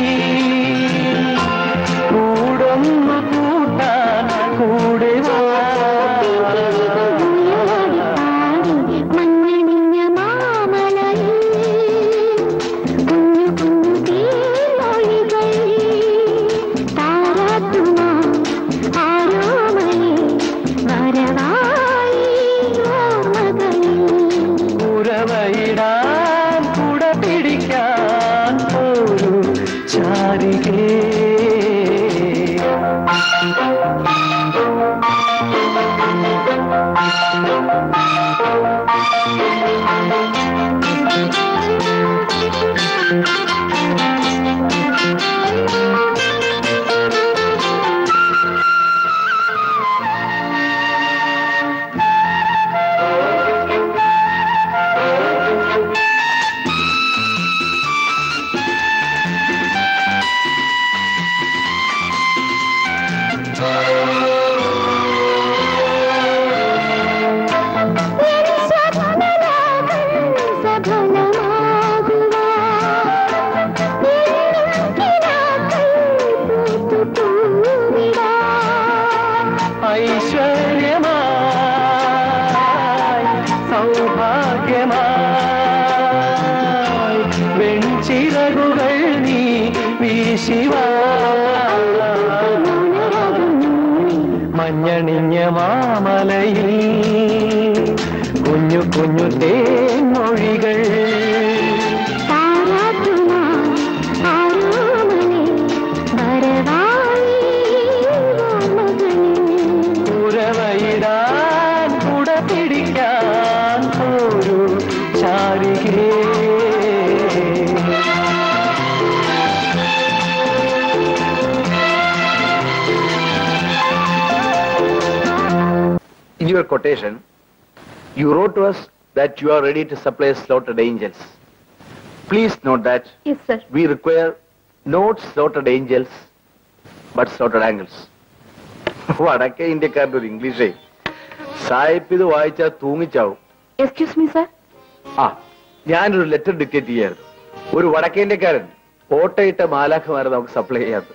കൂടൊന്നു കൂട്ടാൻ കൂടെ വാ മഞ്ഞണിഞ്ഞ മാമലയിൽ കുഞ്ഞു കുഞ്ഞു തീമൊഴികൾ താരാട്ടുമാ ആരോമലേ വരവായി ഓർമ്മകളിൽ ഉറവയിടാൻ കുട പിടിക്കാൻ ഒരു ചാരികേ ഐശ്വര്യമായി സൗഭാഗ്യമായി വെൺചിറകുകൾ നീ വീശിവാ മഞ്ഞണിഞ്ഞ മാമലയിൽ കുഞ്ഞു കുഞ്ഞു തേൻമൊഴികൾ ഉറവയിടാൻ കുട പിടിക്കാൻ ഒരു ചാരികേ In your quotation, you wrote to us that you are ready to supply slaughtered angels. Please note that yes sir we require not slaughtered angels, but slaughtered angels. വടക്കേ ഇന്ത്യക്കാരുടെ ഒരു ഇംഗ്ലീഷേ സാഹിബ് ഇത് വായിച്ചാൽ തൂങ്ങിച്ചാവും എക്സ്ക്യൂസ് മീ സർ ആ ഞാനൊരു letter dictate ചെയ്യായിരുന്നു ഒരു വടക്കേ ഇന്ത്യക്കാരൻ കോട്ടയിട്ട മാലാഖമാരെ നമുക്ക് സപ്ലൈ ചെയ്യാത്തത്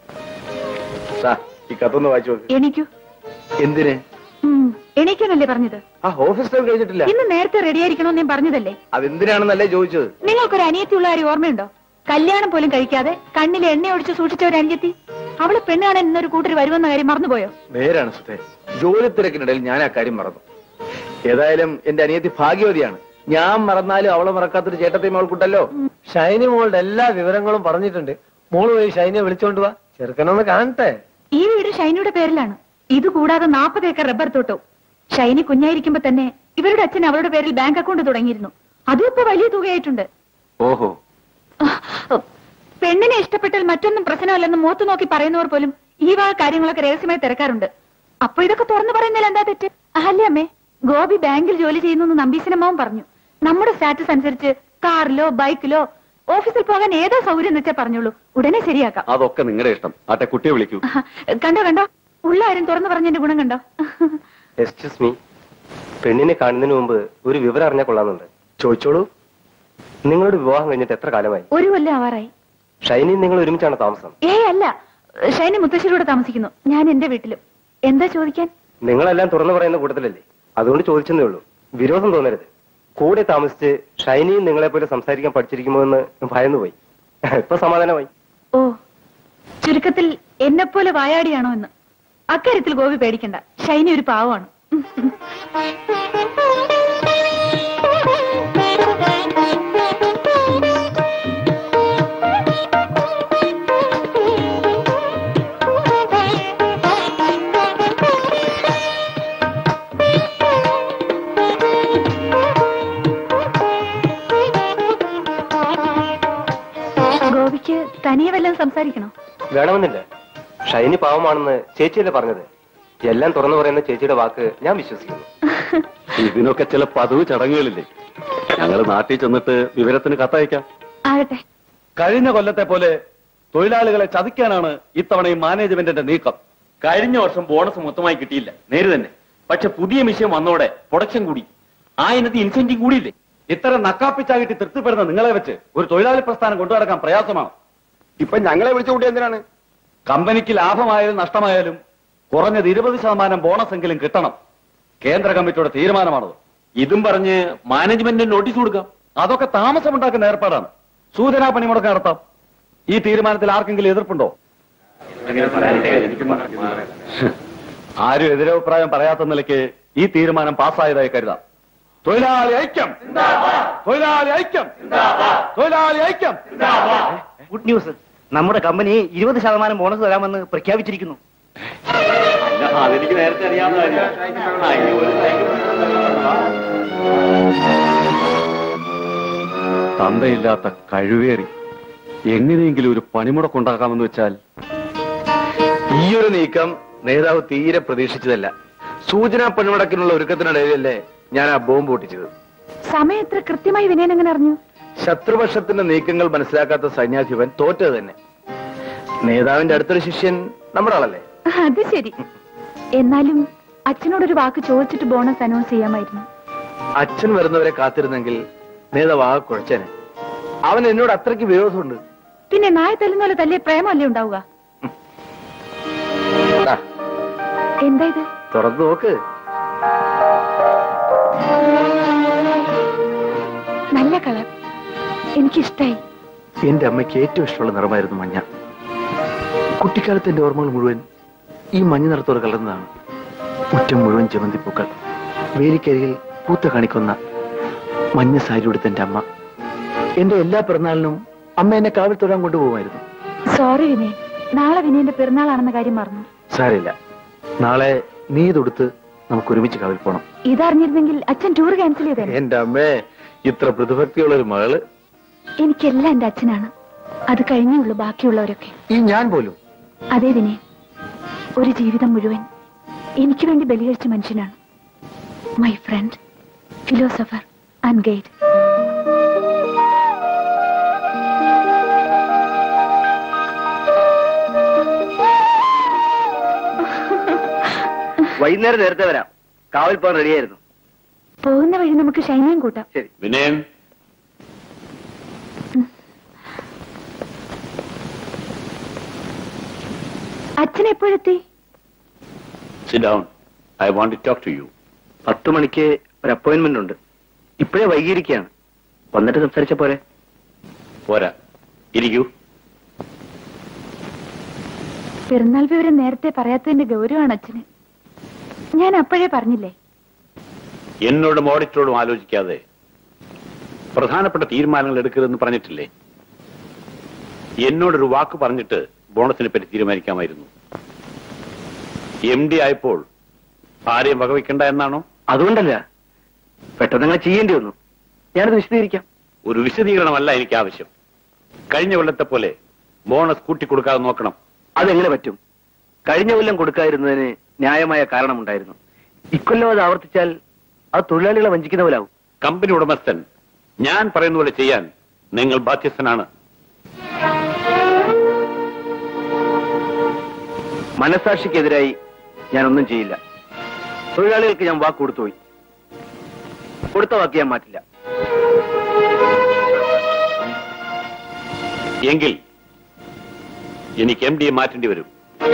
സാ ഈ കത്തൊന്ന് വായിച്ചു നോക്ക് എണീക്കൂ എന്തിന് ഉം, എണീക്കാനല്ലേ പറഞ്ഞത് ആ ഓഫീസ് ടൈം കഴിഞ്ഞിട്ടില്ല ഇന്ന് നേരത്തെ റെഡിയായിരിക്കണമെന്ന് ഞാൻ പറഞ്ഞതല്ലേ അതെന്തിനാണെന്നല്ലേ ചോദിച്ചത് നിങ്ങൾക്കൊരു അനിയത്തിയുള്ള കാര്യം ഓർമ്മയുണ്ടോ കല്യാണം പോലും കഴിക്കാതെ കണ്ണിൽ എണ്ണ ഒഴിച്ച് സൂക്ഷിച്ച ഒരു അനിയത്തി അവള് പെണ്ണ് കാണാൻ ഇന്നൊരു കൂട്ടർ വരുമെന്ന കാര്യം മറന്നുപോയോ നേരാണ് സുധേ ജോലി തിരക്കിനിടയിൽ ഞാൻ ആ കാര്യം മറന്നു ഏതായാലും എന്റെ അനിയത്തി ഭാഗ്യവതിയാണ് ഞാൻ മറന്നാലും അവളെ മറക്കാത്തൊരു ചേട്ടത്തെയും അവൾക്കുണ്ടല്ലോ ഷൈനി മോളുടെ എല്ലാ വിവരങ്ങളും പറഞ്ഞിട്ടുണ്ട് മോള് പോയി ഷൈനിയെ വിളിച്ചോണ്ട് വാ ചെറുക്കനൊന്ന് കാണട്ടെ ഈ വീട് ഷൈനിയുടെ പേരിലാണ് ഇത് കൂടാതെ നാൽപ്പത് ഏക്കർ റബ്ബർ തോട്ടവും ഷൈനി കുഞ്ഞായിരിക്കുമ്പോ തന്നെ ഇവരുടെ അച്ഛൻ അവളുടെ പേരിൽ ബാങ്ക് അക്കൗണ്ട് തുടങ്ങിയിരുന്നു അതും ഇപ്പൊ വലിയ തുകയായിട്ടുണ്ട് ഓഹോ പെണ്ണിനെ ഇഷ്ടപ്പെട്ടാൽ മറ്റൊന്നും പ്രശ്നമല്ലെന്ന് മുഖത്ത് നോക്കി പറയുന്നവർ പോലും ഈ വക കാര്യങ്ങളൊക്കെ രഹസ്യമായി തിരക്കാറുണ്ട് അപ്പൊ ഇതൊക്കെ തുറന്നു പറയുന്നതിൽ എന്താ തെറ്റ് അല്ലേ അമ്മേ ഗോപി ബാങ്കിൽ ജോലി ചെയ്യുന്നു നമ്പീശനമ്മാവും പറഞ്ഞു നമ്മുടെ സ്റ്റാറ്റസ് അനുസരിച്ച് കാറിലോ ബൈക്കിലോ ഓഫീസിൽ പോകാൻ ഏതോ സൗകര്യം എന്ന് വെച്ചാൽ പറഞ്ഞോളൂ ഉടനെ ശരിയാക്കാം അതൊക്കെ നിങ്ങളുടെ ഇഷ്ടം ആട്ടെ കുട്ടിയെ വിളിക്കൂ കണ്ടോ കണ്ടോ ഉള്ള കാര്യം തുറന്നു പറഞ്ഞതിന്റെ ഗുണം കണ്ടോ എക്സ്ക്യൂസ് മീ പെണ്ണിനെ കാണുന്നതിന് മുമ്പ് ഒരു വിവരം അറിഞ്ഞാൽ കൊള്ളാമെന്നുണ്ട് ചോദിച്ചോളൂ നിങ്ങളുടെ വിവാഹം കഴിഞ്ഞിട്ട് എത്ര കാലമായി ഒരു കൊല്ലം ആവാറായി ഷൈനി നിങ്ങൾ ഒരുമിച്ചാണ് താമസം ഏയ് അല്ല ഷൈനി മുത്തശ്ശിയുടെ താമസിക്കുന്നു ഞാൻ എന്റെ വീട്ടിലും എന്താ ചോദിക്കാൻ നിങ്ങളെല്ലാം തുറന്നു പറയുന്ന കൂട്ടത്തിലല്ലേ അതുകൊണ്ട് ചോദിച്ചെന്നേ ഉള്ളൂ വിരോധം തോന്നരുത് കൂടെ താമസിച്ച് ഷൈനിയും നിങ്ങളെ പോലെ സംസാരിക്കാൻ പഠിച്ചിരിക്കുമോ എന്ന് ഭയന്നുപോയി ഇപ്പൊ സമാധാനമായി ഓ ചുരുക്കത്തിൽ എന്നെപ്പോലെ വായാടിയാണോ എന്ന് അക്കാര്യത്തിൽ ഗോപി പേടിക്കണ്ട ഷൈനി ഒരു പാവമാണ് ഗോപിക്ക് തനിയെ വല്ലതും സംസാരിക്കണോ വേണമെന്നില്ല ഷൈനി പാവമാണെന്ന് ചേച്ചിയല്ലേ പറഞ്ഞത് എല്ലാം തുറന്നു പറയുന്ന ചേച്ചിയുടെ വാക്ക് ഞാൻ വിശ്വസിക്കുന്നു ഇതിനൊക്കെ ചില പതിവ് ചടങ്ങുകളില്ലേ ഞങ്ങൾ നാട്ടിൽ ചെന്നിട്ട് വിവരത്തിന് കത്തയക്കാം ആകട്ടെ കഴിഞ്ഞ കൊല്ലത്തെ പോലെ തൊഴിലാളികളെ ചതിക്കാനാണ് ഇത്തവണയും മാനേജ്മെന്റിന്റെ നീക്കം കഴിഞ്ഞ വർഷം ബോണസ് മൊത്തമായി കിട്ടിയില്ല നേര് തന്നെ പക്ഷെ പുതിയ മിഷൻ വന്നോടെ പ്രൊഡക്ഷൻ കൂടി ആ ഇനത്തിൽ ഇൻസെന്റീവ് കൂടിയില്ലേ ഇത്ര നക്കാപ്പിച്ചാകിട്ട് തൃപ്തിപ്പെടുന്ന നിങ്ങളെ വെച്ച് ഒരു തൊഴിലാളി പ്രസ്ഥാനം കൊണ്ടു നടക്കാൻ പ്രയാസമാണ് ഇപ്പൊ ഞങ്ങളെ വിളിച്ചു കൂട്ടി എന്തിനാണ് കമ്പനിക്ക് ലാഭമായാലും നഷ്ടമായാലും കുറഞ്ഞത് ഇരുപത് ശതമാനം ബോണസ് എങ്കിലും കിട്ടണം കേന്ദ്ര കമ്മിറ്റിയുടെ തീരുമാനമാണത് ഇതും പറഞ്ഞ് മാനേജ്മെന്റിന് നോട്ടീസ് കൊടുക്കാം അതൊക്കെ താമസമുണ്ടാക്കുന്ന ഏർപ്പാടാണ് സൂചനാ പണിമുടക്ക് നടത്താം ഈ തീരുമാനത്തിൽ ആർക്കെങ്കിലും എതിർപ്പുണ്ടോ ആരും എതിരഭിപ്രായം പറയാത്ത നിലയ്ക്ക് ഈ തീരുമാനം പാസ്സായതായി കരുതാം തൊഴിലാളി ഐക്യം തൊഴിലാളി ഐക്യം തൊഴിലാളി ഐക്യം ഗുഡ് ന്യൂസ് നമ്മുടെ കമ്പനി ഇരുപത് ശതമാനം ബോണസ് തരാമെന്ന് പ്രഖ്യാപിച്ചിരിക്കുന്നു അതെനിക്ക് നേരത്തെ അറിയാവുന്ന തന്തയില്ലാത്ത കഴിവേറി എങ്ങനെയെങ്കിലും ഒരു പണിമുടക്കുണ്ടാക്കാമെന്ന് വെച്ചാൽ ഈ ഒരു നീക്കം നേതാവ് തീരെ പ്രതീക്ഷിച്ചതല്ല സൂചനാ പണിമുടക്കിനുള്ള ഒരുക്കത്തിനിടയിലല്ലേ ഞാൻ ആ ബോംബ് പൊട്ടിച്ചത് സമയം എത്ര കൃത്യമായി വിനയൻ എങ്ങനെ അറിഞ്ഞു ശത്രുപക്ഷത്തിന്റെ നീക്കങ്ങൾ മനസ്സിലാക്കാത്ത സൈന്യാധിപൻ തോറ്റത് തന്നെ നേതാവിന്റെ അടുത്തൊരു ശിഷ്യൻ നമ്മുടെ ആളല്ലേ അത് ശരി എന്നാലും അച്ഛനോടൊരു വാക്ക് ചോദിച്ചിട്ട് ബോണസ് അനൗൺസ് ചെയ്യാമായിരുന്നു അച്ഛൻ വരുന്നവരെ കാത്തിരുന്നെങ്കിൽ നേതാവ് ആ കുഴച്ചനെ അവൻ എന്നോട് അത്രയ്ക്ക് വിരോധമുണ്ട് പിന്നെ നായ തല്ലുന്ന പോലെ തല്ലിയ പ്രേമല്ലേ ഉണ്ടാവുക ദാ, എന്താ ഇത് തുറന്നു നോക്ക് നല്ല കളർ എനിക്കിഷ്ടായി എന്റെ അമ്മയ്ക്ക് ഏറ്റവും ഇഷ്ടമുള്ള നിറമായിരുന്നു മഞ്ഞ കുട്ടിക്കാലത്ത് എന്റെ ഓർമ്മകൾ മുഴുവൻ ഈ മഞ്ഞ നിറത്തോട് കലർന്നതാണ് മുറ്റം മുഴുവൻ ജമന്തിപ്പൂക്കൾ വേലിക്കരികിൽ പൂത്ത കാണിക്കുന്ന മഞ്ഞ സാരി ഉടുത്ത എന്റെ അമ്മ എന്റെ എല്ലാ പിറന്നാളിനും അമ്മ എന്നെ കാവൽ തൊഴാൻ കൊണ്ടുപോകുമായിരുന്നു സോറി വിനയൻ നാളെ വിനയന്റെ പിറന്നാളാണെന്ന കാര്യം മറന്നു സാരില്ല നാളെ നീ ഇതൊടുത്ത് നമുക്ക് ഒരുമിച്ച് കാവൽ പോണം ഇതറിഞ്ഞിരുന്നെങ്കിൽ അച്ഛൻ ടൂർ ക്യാൻസൽ ചെയ്തേ എന്റെ അമ്മേ ഇത്ര പ്രതിഭക്തിയുള്ള ഒരു മകള് എനിക്കെല്ലാം എന്റെ അച്ഛനാണ് അത് കഴിഞ്ഞേ ഉള്ളൂ ബാക്കിയുള്ളവരൊക്കെ ഈ ഞാൻ പോലും അതെ വിനയൻ ഒരു ജീവിതം മുഴുവൻ എനിക്ക് വേണ്ടി ബലികഴിച്ച മനുഷ്യനാണ് my friend philosopher and guide വൈകുന്നേരം നേരത്തെ വരാം കാവൽ പോകാൻ റെഡിയായിരുന്നു പോകുന്ന വഴി നമുക്ക് ഷൈനിയും കൂട്ടാം ശരി വിനയൻ അച്ഛൻ എപ്പോഴെത്തി sit down I want to talk to you പത്ത് മണിക്ക് ഒരു അപ്പോയിന്റ്മെന്റ് ഉണ്ട് ഇപ്പോഴേ വൈകിയിരിക്കുകയാണ് വന്നിട്ട് സംസാരിച്ച പോരെ പോരാ ഇരിക്കൂ പിറന്നാൾ വിവരം നേരത്തെ പറയാത്തതിന്റെ ഗൗരവമാണ് അച്ഛന് ഞാൻ അപ്പോഴേ പറഞ്ഞില്ലേ എന്നോടും ഓഡിറ്ററോടും ആലോചിക്കാതെ പ്രധാനപ്പെട്ട തീരുമാനങ്ങൾ എടുക്കരുതെന്ന് പറഞ്ഞിട്ടില്ലേ എന്നോടൊരു വാക്ക് പറഞ്ഞിട്ട് ബോണസിനെ പറ്റി തീരുമാനിക്കാമായിരുന്നു എം ഡി ആയപ്പോൾ ആരെയും വകവയ്ക്കണ്ട എന്നാണോ അതുകൊണ്ടല്ല പെട്ടെന്ന് അങ്ങനെ ചെയ്യേണ്ടി വന്നു ഞാനത് വിശദീകരിക്കാം ഒരു വിശദീകരണമല്ല എനിക്ക് ആവശ്യം കഴിഞ്ഞ കൊല്ലത്തെ പോലെ ബോണസ് കൂട്ടിക്കൊടുക്കാതെ നോക്കണം അതെങ്ങനെ പറ്റും കഴിഞ്ഞ കൊല്ലം കൊടുക്കാതിരുന്നതിന് ന്യായമായ കാരണമുണ്ടായിരുന്നു ഇക്കൊല്ലം അത് ആവർത്തിച്ചാൽ അത് തൊഴിലാളികളെ വഞ്ചിക്കുന്ന പോലാവും കമ്പനി ഉടമസ്ഥൻ ഞാൻ പറയുന്ന പോലെ ചെയ്യാൻ നിങ്ങൾ ബാധ്യസ്ഥനാണ് മനസാക്ഷിക്കെതിരായി ഞാനൊന്നും ചെയ്യില്ല തൊഴിലാളികൾക്ക് ഞാൻ വാക്ക് കൊടുത്തുപോയി കൊടുത്ത വാക്ക് ഞാൻ മാറ്റില്ല എങ്കിൽ എനിക്ക് എം ഡിയെ മാറ്റേണ്ടി വരും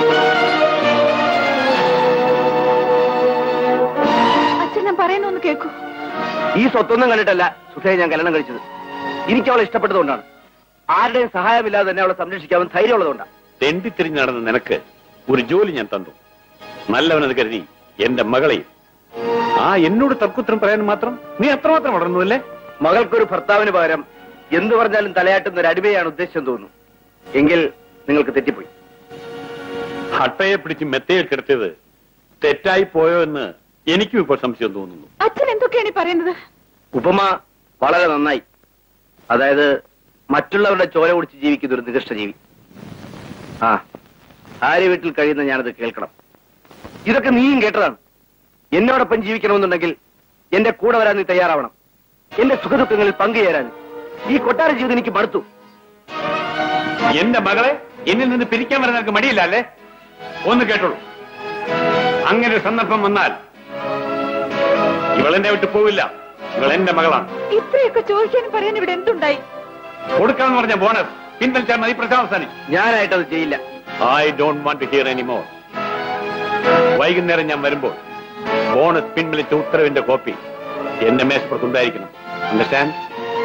അച്ഛൻ ഞാൻ പറയുന്നൊന്ന് കേൾക്കൂ ഈ സ്വത്തൊന്നും കണ്ടിട്ടല്ല സുധയെ ഞാൻ കല്യാണം കഴിച്ചത് എനിക്ക് അവളെ ഇഷ്ടപ്പെട്ടതുകൊണ്ടാണ് ആരുടെയും സഹായമില്ലാതെ തന്നെ അവളെ സംരക്ഷിക്കാമെന്ന് ധൈര്യമുള്ളതുകൊണ്ടാണ് തെണ്ടിത്തിരിഞ്ഞ് നടന്ന നിനക്ക് ഒരു ജോലി ഞാൻ തന്നു നല്ലവനെന്ന് കരുതി എന്റെ മകളെയും ആ എന്നോട് തർക്കുത്തരം പറയാൻ മാത്രം നീ അത്രമാത്രം വളർന്നു അല്ലേ മകൾക്കൊരു ഭർത്താവിന് പകരം എന്തു പറഞ്ഞാലും തലയാട്ടുന്ന ഒരു അടിമയാണ് ഉദ്ദേശം തോന്നുന്നു എങ്കിൽ നിങ്ങൾക്ക് തെറ്റിപ്പോയി ഹട്ടയെ പിടിച്ച് മെത്തയിൽ കിടത്തിയത് തെറ്റായി പോയോ എന്ന് എനിക്കും ഇപ്പോൾ സംശയം തോന്നുന്നു അച്ഛൻ എന്തൊക്കെയാണ് ഈ പറയുന്നത് ഉപമ വളരെ നന്നായി അതായത് മറ്റുള്ളവരുടെ ചോര കുടിച്ച് ജീവിക്കുന്ന ഒരു നികൃഷ്ട ജീവി ആ ആര്യ വീട്ടിൽ കഴിയുന്ന ഞാനത് കേൾക്കണം ഇതൊക്കെ നീയും കേട്ടതാണ് എന്നോടൊപ്പം ജീവിക്കണമെന്നുണ്ടെങ്കിൽ എന്റെ കൂടെ വരാൻ നീ തയ്യാറാവണം എന്റെ സുഖദുഃഖങ്ങളിൽ പങ്കുചേരാൻ ഈ കൊട്ടാര ജീവിതം എനിക്ക് മടുത്തു എന്റെ മകളെ എന്നിൽ നിന്ന് പിരിക്കാൻ വരാൻ നിനക്ക് മടിയില്ല അല്ലേ ഒന്ന് കേട്ടോളൂ അങ്ങനെ ഒരു സന്ദർഭം വന്നാൽ ഇവളെന്നെ വിട്ട് പോവില്ല നിങ്ങൾ എന്റെ മകളാണ് ഇത്രയൊക്കെ ചോദിക്കാനും പറയാൻ ഇവിടെ എന്തുണ്ടായി കൊടുക്കാന്ന് പറഞ്ഞ ബോണസ് പിൻവലിച്ചാൽ മതി പ്രശ്നം അവസാനിക്കും ഞാനായിട്ടത് ചെയ്യില്ല I don't want to hear any more വൈകുന്നേരം ഞാൻ വരുമ്പോൾ ബോണസ് പിൻവലിച്ച ഉത്തരവിന്റെ കോപ്പി എന്റെ മേശപ്പുറത്തുണ്ടായിരിക്കണം അണ്ടർസ്റ്റാൻഡ്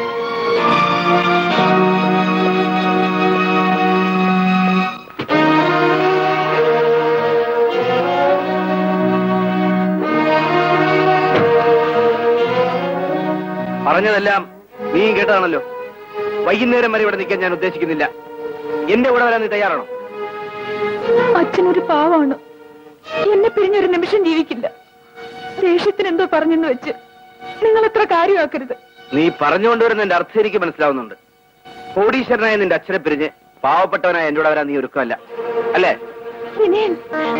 പറഞ്ഞതെല്ലാം നീയും കേട്ടതാണല്ലോ വൈകുന്നേരം വരെ ഇവിടെ നിൽക്കാൻ ഞാൻ ഉദ്ദേശിക്കുന്നില്ല എന്റെ കൂടെ വരാൻ നീ തയ്യാറാണോ അച്ഛനൊരു പാവാണ് എന്നെ പിരിഞ്ഞൊരു നിമിഷം ജീവിക്കില്ല ദേഷ്യത്തിന് എന്തോ പറഞ്ഞെന്ന് വെച്ച് നിങ്ങൾ എത്ര കാര്യമാക്കരുത് നീ പറഞ്ഞുകൊണ്ടുവരുന്ന എന്റെ അർത്ഥം എനിക്ക് മനസ്സിലാവുന്നുണ്ട് കോടീശ്വരനായ നിന്റെ അച്ഛനെ പിരിഞ്ഞ് പാവപ്പെട്ടവനായ എന്റെ കൂടെ വരാൻ നീ ഒരുക്കമല്ല അല്ലേ വിനയൻ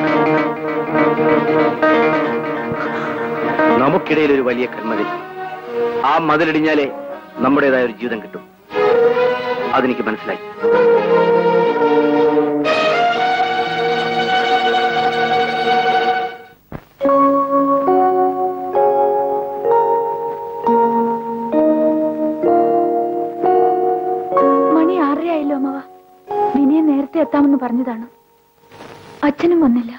നമുക്കിടയിൽ ഒരു വലിയ കന്മതിൽ ആ മതിലിടിഞ്ഞാലേ നമ്മുടേതായ ഒരു ജീവിതം കിട്ടും അതെനിക്ക് മനസ്സിലായി മണി ആറരയായല്ലോ അമ്മവ വിനയൻ നേരത്തെ എത്താമെന്ന് പറഞ്ഞതാണ് അച്ഛനും വന്നില്ല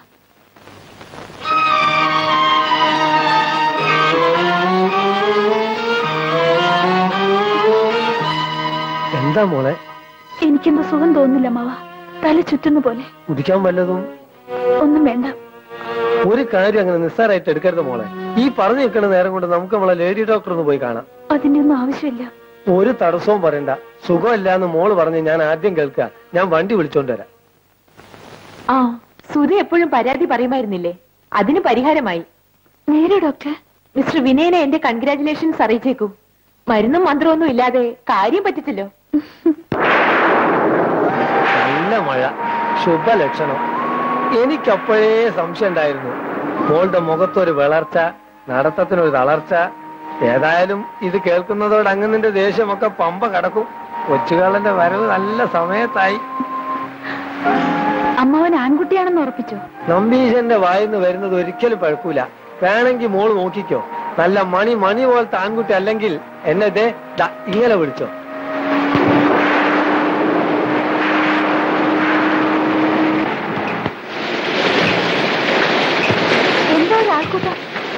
എന്താ മോളെ എനിക്കെന്തോ സുഖം തോന്നുന്നില്ല അമ്മവ തല ചുറ്റുന്ന പോലെ കുടിക്കാൻ വല്ലതും ഒന്നും വേണ്ട ഒരു കാര്യം അങ്ങനെ നിസ്സാരമായിട്ട് എടുക്കരുത് മോളെ ഈ പറഞ്ഞു നിൽക്കുന്ന നേരം കൊണ്ട് നമുക്ക് നമ്മളെ ലേഡി ഡോക്ടർ ഒന്ന് പോയി കാണാം അതിന്റെ ഒന്നും ആവശ്യമില്ല ഒരു തടസ്സവും പറയണ്ട സുഖമില്ല എന്ന് മോള് പറഞ്ഞ് ഞാൻ ആദ്യം കേൾക്കുക ഞാൻ വണ്ടി വിളിച്ചോണ്ട് വരാം ആ സുധ എപ്പോഴും പരാതി പറയുമായിരുന്നില്ലേ അതിന് പരിഹാരമായി നേരെ ഡോക്ടർ മിസ്റ്റർ വിനയനെ എന്റെ കൺഗ്രാറ്റുലേഷൻസ് അറിയിച്ചേക്കൂ മരുന്നും മന്ത്രമൊന്നും ഇല്ലാതെ കാര്യം പറ്റിച്ചല്ലോ നല്ല മഴ ശുഭലക്ഷണം എനിക്കപ്പോഴേ സംശയം ഉണ്ടായിരുന്നു മോളുടെ മുഖത്തൊരു വിളർച്ച നടത്തത്തിനൊരു തളർച്ച ഏതായാലും ഇത് കേൾക്കുന്നതോട് അങ്ങനിന്റെ ദേഷ്യമൊക്കെ പമ്പ കടക്കും കൊച്ചുകാളന്റെ വരവ് നല്ല സമയത്തായി അമ്മാവൻ ആൺകുട്ടിയാണെന്ന് ഉറപ്പിച്ചോ നമ്പീശന്റെ വായിന്ന് വരുന്നത് ഒരിക്കലും പഴക്കൂല വേണമെങ്കിൽ മോള് നോക്കിക്കോ നല്ല മണി മണി പോലത്തെ ആൺകുട്ടി അല്ലെങ്കിൽ എന്നെ ദേ ദാ ഇങ്ങനെ വിളിച്ചോ എന്താ ഒരു ആൾക്കൂട്ടം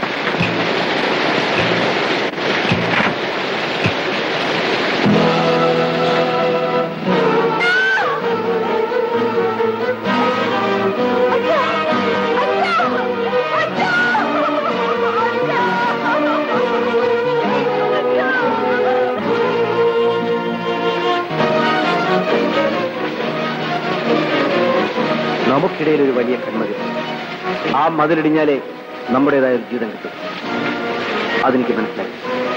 നമുക്കിടയിൽ ഒരു വലിയ കന്മതിൽ ആ മതിലിടിഞ്ഞാലേ നമ്മുടേതായ ഒരു ജീവിതം കിട്ടും അതെനിക്ക് മനസ്സിലായി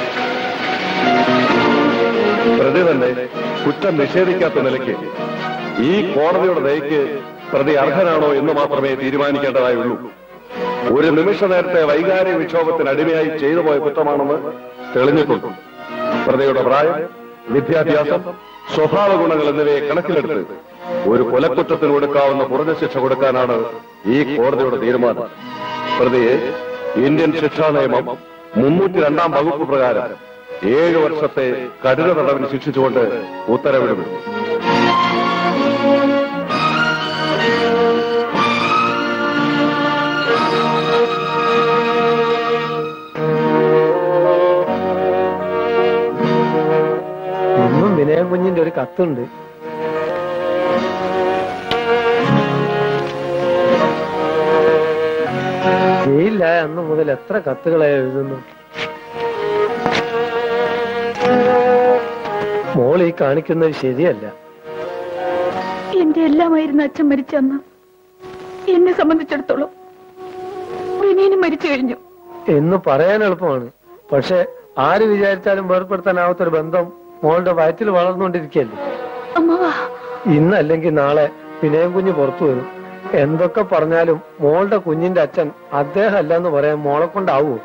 പ്രതി തന്നെ കുറ്റം നിഷേധിക്കാത്ത നിലയ്ക്ക് ഈ കോടതിയുടെ ദയക്ക് പ്രതി അർഹനാണോ എന്ന് മാത്രമേ തീരുമാനിക്കേണ്ടതായുള്ളൂ ഒരു നിമിഷ നേരത്തെ വൈകാരിക വിക്ഷോഭത്തിന് അടിമയായി ചെയ്തു പോയ കുറ്റമാണെന്ന് തെളിഞ്ഞിട്ടുണ്ട് പ്രതിയുടെ പ്രായം വിദ്യാഭ്യാസം സ്വഭാവ ഗുണങ്ങൾ എന്നിവയെ കണക്കിലെടുത്ത് ഒരു കൊലക്കുറ്റത്തിന് കൊടുക്കാവുന്ന കുറഞ്ഞ ശിക്ഷ കൊടുക്കാനാണ് ഈ കോടതിയുടെ തീരുമാനം പ്രതിയെ ഇന്ത്യൻ ശിക്ഷാ നിയമം മുന്നൂറ്റി രണ്ടാം വകുപ്പ് പ്രകാരം ഏഴ് വർഷത്തെ കഠിന തടവിന് ശിക്ഷിച്ചുകൊണ്ട് ഉത്തരവിടുന്നു ഇന്നും വിനയൻ കുഞ്ഞിന്റെ ഒരു കത്തുണ്ട് ജയിലില്ല അന്ന് മുതൽ എത്ര കത്തുകളായി എഴുതുന്നു മോൾ ഈ കാണിക്കുന്നത് ശരിയല്ല എന്റെ എല്ലാമായിരുന്നു അച്ഛൻ മരിച്ചന്ന് എന്നെ സംബന്ധിച്ചിടത്തോളം വിനയനും മരിച്ചു കഴിഞ്ഞു എന്ന് പറയാൻ എളുപ്പമാണ് പക്ഷെ ആര് വിചാരിച്ചാലും വേർപ്പെടുത്താനാവാത്തൊരു ബന്ധം മോളുടെ വയറ്റിൽ വളർന്നുകൊണ്ടിരിക്കുകയല്ലേ അമ്മാവാ ഇന്നല്ലെങ്കിൽ നാളെ വിനയം കുഞ്ഞ് പുറത്തു വരും എന്തൊക്കെ പറഞ്ഞാലും മോളുടെ കുഞ്ഞിന്റെ അച്ഛൻ അദ്ദേഹം അല്ലെന്ന് പറയാൻ മോളെ കൊണ്ടാവൂ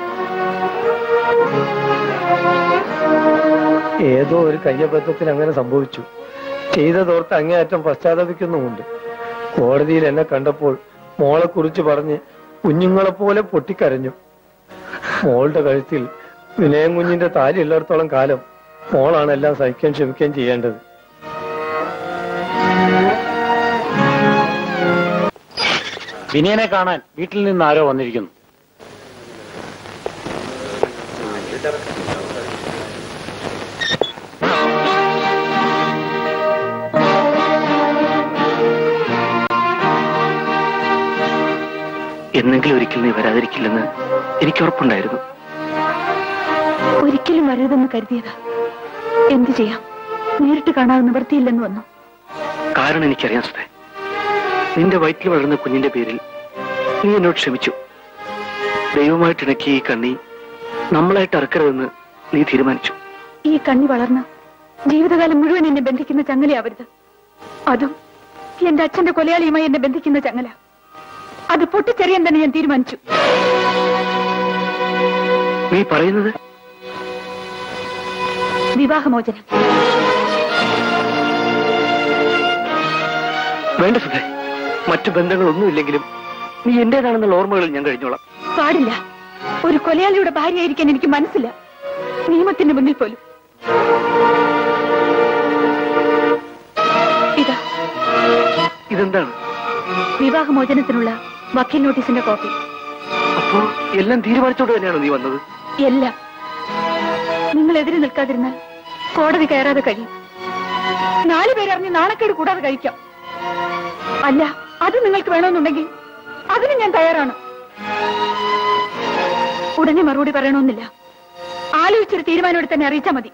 ഏതോ ഒരു കയ്യബദ്ധത്തിൽ അങ്ങനെ സംഭവിച്ചു ചെയ്തതോർത്ത് അങ്ങേയറ്റം പശ്ചാത്തപിക്കുന്നുമുണ്ട് കോടതിയിൽ എന്നെ കണ്ടപ്പോൾ മോളെ കുറിച്ച് പറഞ്ഞ് കുഞ്ഞുങ്ങളെ പോലെ പൊട്ടിക്കരഞ്ഞു മോളുടെ കഴുത്തിൽ വിനയം കുഞ്ഞിന്റെ താലി ഉള്ളിടത്തോളം കാലം മോളാണ് എല്ലാം സഹിക്കാൻ ക്ഷമിക്കുകയും ചെയ്യേണ്ടത് വിനയനെ കാണാൻ വീട്ടിൽ നിന്ന് ആരോ വന്നിരിക്കുന്നു എന്നെങ്കിലും ഒരിക്കൽ നീ വരാതിരിക്കില്ലെന്ന് എനിക്ക് ഉറപ്പുണ്ടായിരുന്നു ഒരിക്കലും വരരുതെന്ന് കരുതിയതാ എന്തു ചെയ്യാം നേരിട്ട് കാണാതെ നിവൃത്തിയില്ലെന്ന് വന്നു കാരണം എനിക്കറിയാം സുധേ നിന്റെ വയറ്റിൽ വളർന്ന കുഞ്ഞിന്റെ പേരിൽ നീ എന്നോട് ക്ഷമിച്ചു ദൈവമായിട്ട് ഇണക്കിയ ഈ കണ്ണി നമ്മളായിട്ട് അറക്കരുതെന്ന് നീ തീരുമാനിച്ചു ഈ കണ്ണി വളർന്ന് ജീവിതകാലം മുഴുവൻ എന്നെ ബന്ധിക്കുന്ന ചങ്ങലയാവരുത് അതും എന്റെ അച്ഛന്റെ കൊലയാളിയുമായി എന്നെ ബന്ധിക്കുന്ന ചങ്ങല അത് പൊട്ടിച്ചെറിയാൻ തന്നെ ഞാൻ തീരുമാനിച്ചു നീ പറയുന്നത് വിവാഹമോചനം വേണ്ട സുധേ മറ്റു ബന്ധങ്ങളൊന്നുമില്ലെങ്കിലും നീ എന്റേതാണെന്നുള്ള ഓർമ്മകളിൽ ഞാൻ കഴിഞ്ഞോളാം പാടില്ല ഒരു കൊലയാളിയുടെ ഭാര്യയായിരിക്കാൻ എനിക്ക് മനസ്സില്ല നിയമത്തിന്റെ മുന്നിൽ പോലും ഇതാ ഇതെന്താണ് വിവാഹമോചനത്തിനുള്ള വക്കീൽ നോട്ടീസിന്റെ കോപ്പി അപ്പോ എല്ലാം തീരുമാനിച്ചോണ്ട് തന്നെയാണോ നീ വന്നത് എല്ലാം നിങ്ങൾ എതിരെ നിൽക്കാതിരുന്നാൽ കോടതി കയറാതെ കഴിയും നാലു പേരറിഞ്ഞ് നാണക്കേട് കൂടാതെ കഴിക്കാം അല്ല അത് നിങ്ങൾക്ക് വേണമെന്നുണ്ടെങ്കിൽ അതിന് ഞാൻ തയ്യാറാണ് ഉടനെ മറുപടി പറയണമെന്നില്ല ആലോചിച്ചൊരു തീരുമാനം തന്നെ അറിയിച്ചാൽ മതി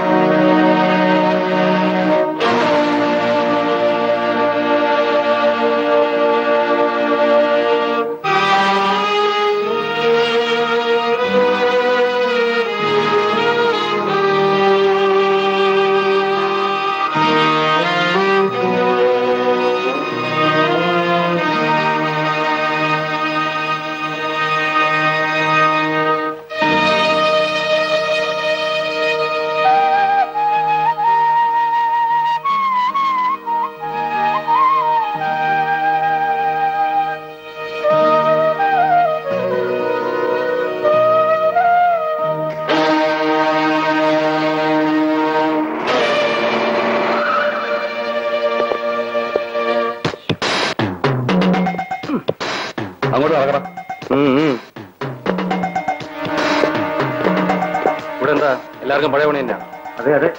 അങ്ങോട്ട് നടക്കണം ഇവിടെ എന്താ എല്ലാവർക്കും പഴയ പണി തന്നെയാ അതെ അതെ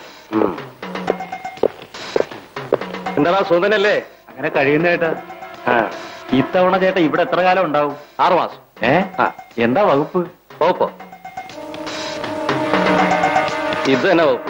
എന്താടാ സുന്ദരനല്ലേ അങ്ങനെ കഴിയുന്നേട്ടാ ആ ഇത്തവണ ചേട്ടാ ഇവിടെ എത്ര കാലം ഉണ്ടാവും ആറു മാസം ഏ എന്താ വകുപ്പ് പോപ്പോ ഇത് തന്നെ പോവും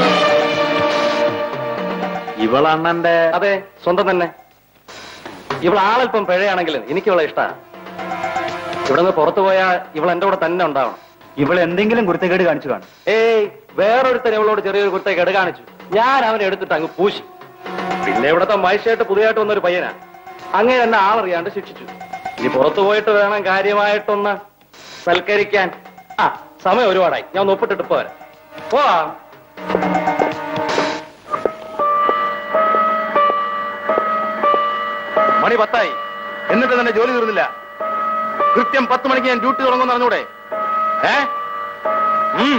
ഇവളണ്ണന്റെ അതെ സ്വന്തം തന്നെ ഇവൾ ആളല്പം പിഴയാണെങ്കിലും എനിക്ക് ഇവളെ ഇഷ്ടാ ഇവിടെ നിന്ന് പുറത്തു പോയാൽ ഇവൾ എന്റെ കൂടെ തന്നെ ഉണ്ടാവണം ഇവൾ എന്തെങ്കിലും കുരുത്തക്കേട് കാണിച്ചു കാണും ഏയ് വേറൊരുത്തൻ ഇവളോട് ചെറിയൊരു കുർത്ത കെട് കാണിച്ചു ഞാൻ അവനെ എടുത്തിട്ട് അങ്ങ് പൂശി പിന്നെ ഇവിടത്തെ മനുഷ്യമായിട്ട് പുതിയതായിട്ട് വന്നൊരു പയ്യനാ അങ്ങനെ എന്നെ ആളറിയാണ്ട് ശിക്ഷിച്ചു ഇനി പുറത്തു പോയിട്ട് വേണം കാര്യമായിട്ടൊന്ന് സൽക്കരിക്കാൻ ആ സമയം ഒരുപാടായി ഞാൻ ഒന്ന് ഒപ്പിട്ടിട്ട് പോരാ പോവാ മണി പത്തായി എന്നിട്ട് തന്നെ ജോലി തീർന്നില്ല കൃത്യം പത്ത് മണിക്ക് ഞാൻ ഡ്യൂട്ടി തുടങ്ങുമെന്ന് അറിഞ്ഞൂടെ ഏ ഉം.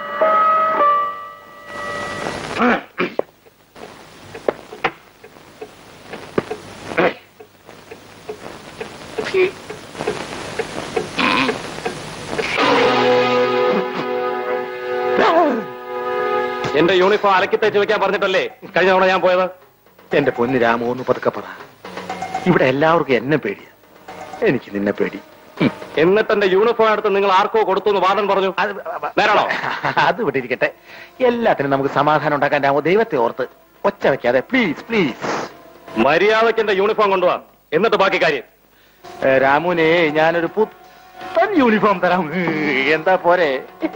എന്റെ യൂണിഫോം അലക്കി തേച്ച് വെക്കാൻ പറഞ്ഞിട്ടല്ലേ കഴിഞ്ഞ തവണ ഞാൻ പോയത് എന്റെ പൊന്ന് രാമു ഒന്ന് പതുക്കെ പറ ഇവിടെ എല്ലാവർക്കും എന്നെ പേടിയാ എനിക്ക് നിന്നെ പേടി എന്നിട്ട് എന്റെ യൂണിഫോം എടുത്ത് നിങ്ങൾ ആർക്കോ കൊടുത്തു എന്ന് വാദൻ പറഞ്ഞു നേരാണോ അത് വിട്ടിരിക്കട്ടെ എല്ലാത്തിനും നമുക്ക് സമാധാനം ഉണ്ടാക്കാൻ രാമു ദൈവത്തെ ഓർത്ത് ഒച്ച വെക്കാതെ പ്ലീസ് പ്ലീസ് മര്യാദയ്ക്ക് എന്റെ യൂണിഫോം കൊണ്ടുപോവാ എന്നിട്ട് ബാക്കി കാര്യം രാമുനെ ഞാനൊരു പുത്തൻ യൂണിഫോം തരാം എന്താ പോരെ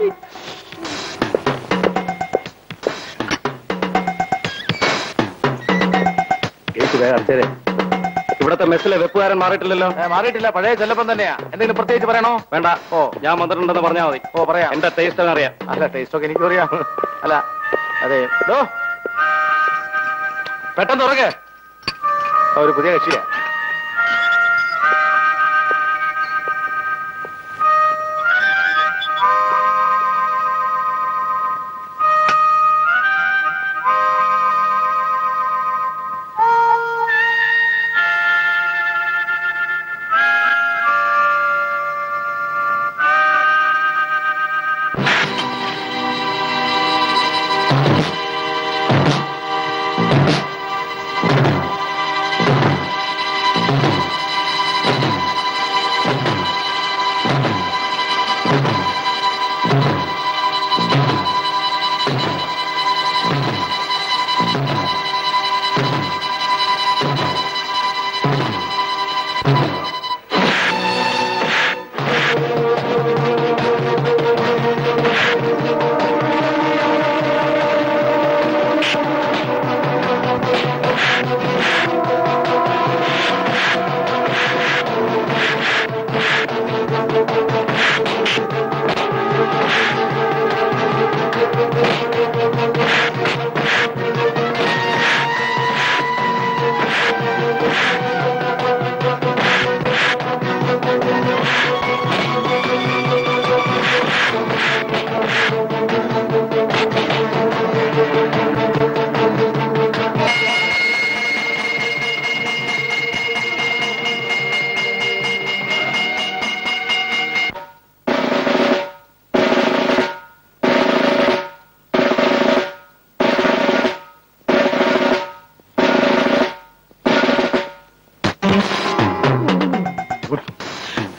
കേക്ക് വേഗം അടച്ചേരെ ഇവിടത്തെ മെസ്സിലെ വെപ്പുകാരൻ മാറിയിട്ടില്ലല്ലോ ഏ, മാറിയിട്ടില്ല പഴയ ചെല്ലപ്പം തന്നെയാ എന്തെങ്കിലും പ്രത്യേകിച്ച് പറയണോ വേണ്ട ഓ ഞാൻ വന്നിട്ടുണ്ടെന്ന് പറഞ്ഞാൽ മതി ഓ പറയാം എന്റെ ടേസ്റ്റ് അറിയാം അല്ല ടേസ്റ്റ് ഒക്കെ എനിക്കും അറിയാം അല്ല അതെ ദോ. പെട്ടെന്ന് തുറക്ക് ആ, ഒരു പുതിയ കക്ഷിയാ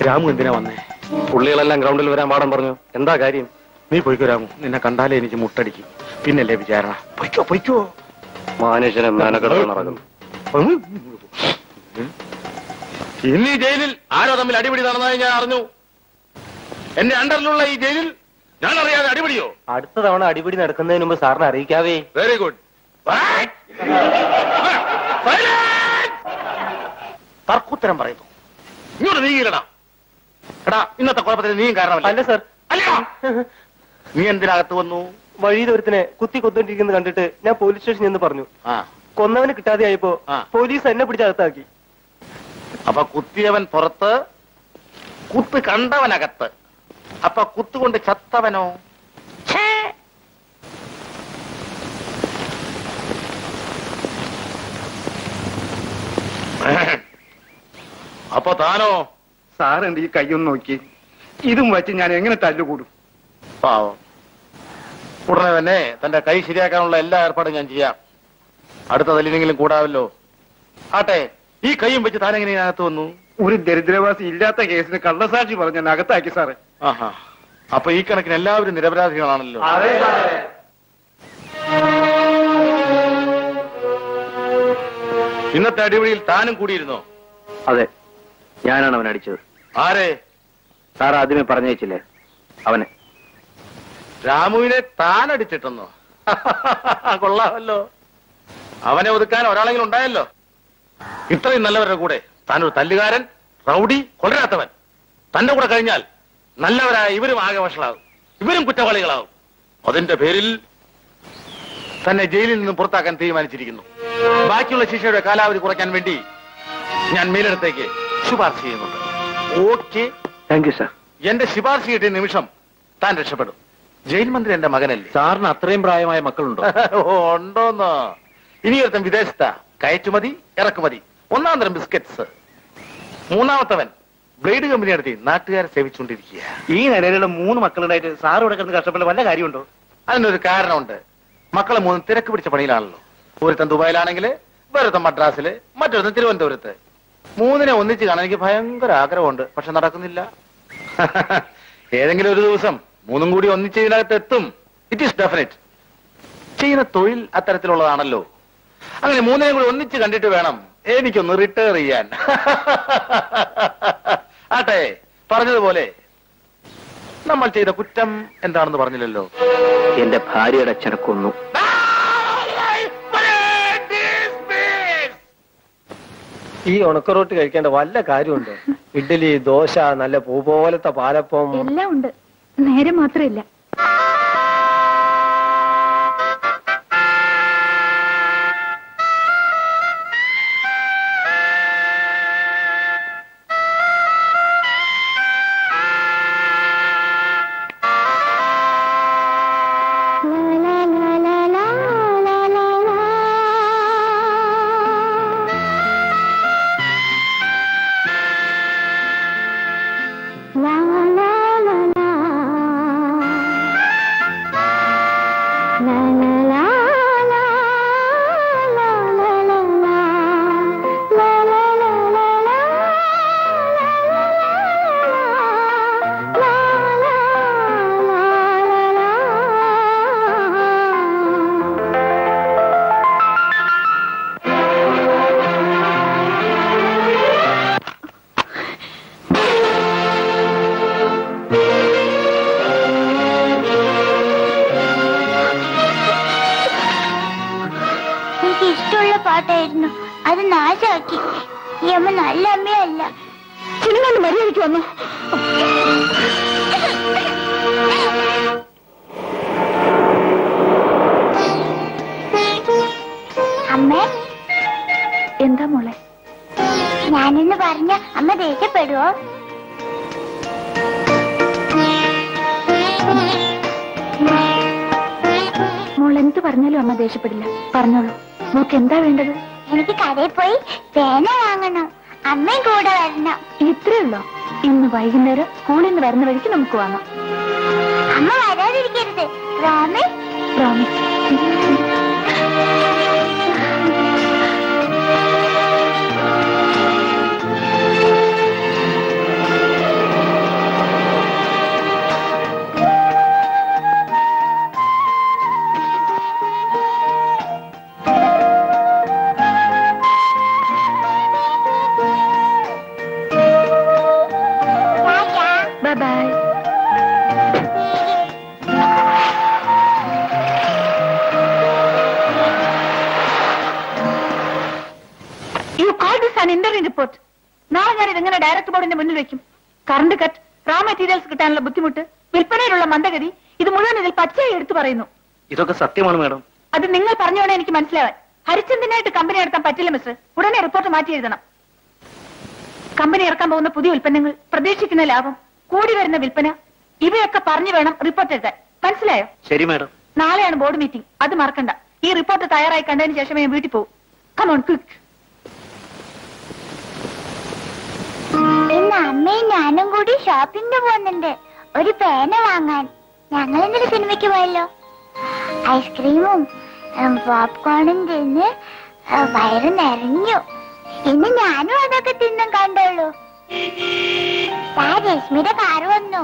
രാമു എന്തിനാ വന്നേ പുള്ളികളെല്ലാം ഗ്രൗണ്ടിൽ വരാൻ പാടം പറഞ്ഞു എന്താ കാര്യം നീ പൊയ്ക്കോ രാമു നിന്നെ കണ്ടാലേ എനിക്ക് മുട്ടടിക്കും പിന്നല്ലേ വിചാരണ പൊയ്ക്കോ പൊയ്ക്കോ മനുഷ്യനെ മെനക്കെടുത്ത് നടക്കുന്നു ഇന്ന് ഈ ജയിലിൽ ആരോ തമ്മിൽ അടിപിടി നടന്നതായി ഞാൻ അറിഞ്ഞു എന്റെ അണ്ടറിലുള്ള ഈ ജയിലിൽ ഞാൻ അറിയാതെ അടിപിടിയോ അടുത്ത തവണ അടിപിടി നടക്കുന്നതിന് മുമ്പ് സാറിനെ അറിയിക്കാവേ വെരി ഗുഡ് തർക്കുത്തരം പറയുന്നു ഇങ്ങോട്ട് നീങ്ങിയില്ലടാ എടാ ഇന്നത്തെ കുഴപ്പത്തിന് നീയും കാരണമല്ല അല്ല സർ അല്ല നീ എന്തിനകത്ത് വന്നു വഴിയിൽ ഒരുത്തിനെ കുത്തി കൊത്തോണ്ടിരിക്കുന്നത് കണ്ടിട്ട് ഞാൻ പോലീസ് സ്റ്റേഷനിൽ നിന്ന് പറഞ്ഞു ആ കൊന്നവന് കിട്ടാതെ ആയപ്പോ ആ. പോലീസ് എന്നെ പിടിച്ചകത്താക്കി അപ്പൊ കുത്തിയവൻ പുറത്ത് കുത്ത് കണ്ടവനകത്ത് അപ്പൊ കുത്തുകൊണ്ട് ചത്തവനോ ഛേ. അപ്പൊ താനോ സാർ എന്റെ ഈ കൈയൊന്ന് നോക്കി ഇതും വെച്ച് ഞാൻ എങ്ങനെ തല്ലുകൂടും പാവം ഉടനെ തന്നെ തന്റെ കൈ ശരിയാക്കാനുള്ള എല്ലാ ഏർപ്പാടും ഞാൻ ചെയ്യാം അടുത്ത തല്ലിനെങ്കിലും കൂടാവല്ലോ ആട്ടെ ഈ കൈയും വെച്ച് താൻ എങ്ങനെ ഇതിനകത്ത് വന്നു ഒരു ദരിദ്രവാസി ഇല്ലാത്ത കേസിന് കള്ളസാക്ഷി പറഞ്ഞ ഞാൻ അകത്താക്കി സാറേ ആഹാ അപ്പൊ ഈ കണക്കിന് എല്ലാവരും നിരപരാധികളാണല്ലോ ഇന്നത്തെ അടിപൊളിയിൽ താനും കൂടിയിരുന്നോ അതെ ഞാനാണ് അവൻ അടിച്ചത് ആരെ സാർ ആദ്യമേ പറഞ്ഞേച്ചില്ലേ അവനെ രാമുവിനെ താൻ അടിച്ചിട്ടെന്നോ കൊള്ളാമല്ലോ അവനെ ഒതുക്കാൻ ഒരാളെങ്കിലും ഉണ്ടായല്ലോ ഇത്രയും നല്ലവരുടെ കൂടെ താനൊരു തല്ലുകാരൻ റൗഡി കൊള്ളരാത്തവൻ തന്റെ കൂടെ കഴിഞ്ഞാൽ നല്ലവരായ ഇവരും ആകെ വഷളാകും ഇവരും കുറ്റവാളികളാകും അതിന്റെ പേരിൽ തന്നെ ജയിലിൽ നിന്നും പുറത്താക്കാൻ തീരുമാനിച്ചിരിക്കുന്നു ബാക്കിയുള്ള ശിക്ഷയുടെ കാലാവധി കുറയ്ക്കാൻ വേണ്ടി ഞാൻ മേലിടത്തേക്ക് ശുപാർശ ചെയ്യുന്നുണ്ട് ഓക്കെ താങ്ക് യു സാർ എന്റെ ശുപാർശ കിട്ടിയ നിമിഷം താൻ രക്ഷപ്പെടും ജയിൽ മന്ത്രി എന്റെ മകനല്ലേ സാറിന് അത്രയും പ്രായമായ മക്കളുണ്ടോ ഓ, ഉണ്ടോന്നോ ഇനി ഒരുത്തൻ വിദേശത്ത കയറ്റുമതി ഇറക്കുമതി ഒന്നാം തരം ബിസ്ക്കറ്റ്സ് മൂന്നാമത്തവൻ ബ്ലേഡ് കമ്പനി നടത്തി നാട്ടുകാരെ സേവിച്ചുകൊണ്ടിരിക്കുക ഈ നിലയിലുള്ള മൂന്ന് മക്കളുണ്ടായിട്ട് സാർ ഇവിടെ കിടന്ന് കഷ്ടപ്പെട്ട വല്ല കാര്യമുണ്ടോ അതിനൊരു കാരണമുണ്ട് മക്കളെ മൂന്ന് തിരക്ക് പിടിച്ച പണിയിലാണല്ലോ ഒരുത്തൻ ദുബായിലാണെങ്കിൽ വേറൊരുത്തൻ മദ്രാസില് മറ്റൊരുത്തൻ തിരുവനന്തപുരത്ത് മൂന്നിനെ ഒന്നിച്ച് കാണാൻ എനിക്ക് ഭയങ്കര ആഗ്രഹമുണ്ട് പക്ഷെ നടക്കുന്നില്ല ഏതെങ്കിലും ഒരു ദിവസം മൂന്നും കൂടി ഒന്നിച്ച് ഇതിനകത്ത് എത്തും ഇറ്റ് ഈസ് ഡെഫിനറ്റ് ചെയ്യുന്ന തൊഴിൽ അത്തരത്തിലുള്ളതാണല്ലോ അങ്ങനെ മൂന്നിനെയും കൂടി ഒന്നിച്ച് കണ്ടിട്ട് വേണം എനിക്കൊന്ന് റിട്ടയർ ചെയ്യാൻ ആട്ടെ പറഞ്ഞതുപോലെ നമ്മൾ ചെയ്ത കുറ്റം എന്താണെന്ന് പറഞ്ഞില്ലല്ലോ എന്റെ ഭാര്യയുടെ അച്ഛനെ കൊന്നു ഈ ഉണക്കറോട്ട് കഴിക്കേണ്ട വല്ല കാര്യമുണ്ടോ ഇഡ്ഡലി ദോശ നല്ല പൂ പോലത്തെ പാലപ്പം എല്ലാം ഉണ്ട് നേരെ മാത്രമില്ല എനിക്ക് ഇഷ്ടമുള്ള പാട്ടായിരുന്നു അത് നാശാക്കി ഈ അമ്മ നല്ല അമ്മയല്ല ചിലങ്ങാണ്ട് മര്യാദയ്ക്ക് വന്നു അമ്മേ എന്താ മോളെ ഞാനെന്ന് പറഞ്ഞ അമ്മ ദേഷ്യപ്പെടുവോ മോൾ എന്ത് പറഞ്ഞാലും അമ്മ ദേഷ്യപ്പെടില്ല പറഞ്ഞോളൂ മോക്ക് എന്താ വേണ്ടത് എനിക്ക് കടയിൽ പോയി പേന വാങ്ങണം അമ്മയും കൂടെ വരണം ഇത്രേ ഉള്ളോ ഇന്ന് വൈകുന്നേരം സ്കൂളിൽ നിന്ന് വരുന്ന വഴിക്ക് നമുക്ക് വാങ്ങാം അമ്മ വരാതിരിക്കരുത് promise promise you call this an interview report നാളെ ഞാൻ ഇതെങ്ങനെ ഡയറക്ടർ ബോർഡിന്റെ മുന്നിൽ വെക്കും കറണ്ട് കട്ട് റാ മെറ്റീരിയൽസ് കിട്ടാനുള്ള ബുദ്ധിമുട്ട് വിൽപ്പനയിലുള്ള മന്ദഗതി ഇത് മുഴുവൻ ഇതിൽ പച്ചയായി എടുത്തു പറയുന്നു ഇതൊക്കെ സത്യമാണ് മാഡം അത് നിങ്ങൾ പറഞ്ഞോണേ എനിക്ക് മനസ്സിലാവാൻ ഹരിചന്ദ്രനായിട്ട് കമ്പനി നടത്താൻ പറ്റില്ല മിസ്റ്റർ ഉടനെ റിപ്പോർട്ട് മാറ്റി എഴുതണം കമ്പനി ഇറക്കാൻ പോകുന്ന പുതിയ ഉൽപ്പന്നങ്ങൾ പ്രതീക്ഷിക്കുന്ന ലാഭം കൂടി വരുന്ന വിൽപ്പന ഇവയൊക്കെ പറഞ്ഞു വേണം റിപ്പോർട്ട് എഴുതാൻ മനസ്സിലായോ ശരി മാഡം നാളെയാണ് ബോർഡ് മീറ്റിംഗ് അത് മറക്കണ്ട ഈ റിപ്പോർട്ട് തയ്യാറായി കണ്ടതിന് ശേഷമേ ഞാൻ വീട്ടിൽ പോകും കമോൺ ക്വിക്ക് ഇന്ന് അമ്മയും ഞാനും കൂടി ഷോപ്പിംഗിന് പോകുന്നുണ്ട് ഒരു പേന വാങ്ങാൻ ഞങ്ങൾ ഇന്നലെ സിനിമയ്ക്ക് പോയല്ലോ ഐസ്ക്രീമും ഉം, പോപ്കോണും തിന്ന് ആ, വയറ് നിറഞ്ഞു ഇന്ന് ഞാനും അതൊക്കെ തിന്നും കണ്ടുള്ളൂ ദാ രശ്മിയുടെ കാറ് വന്നു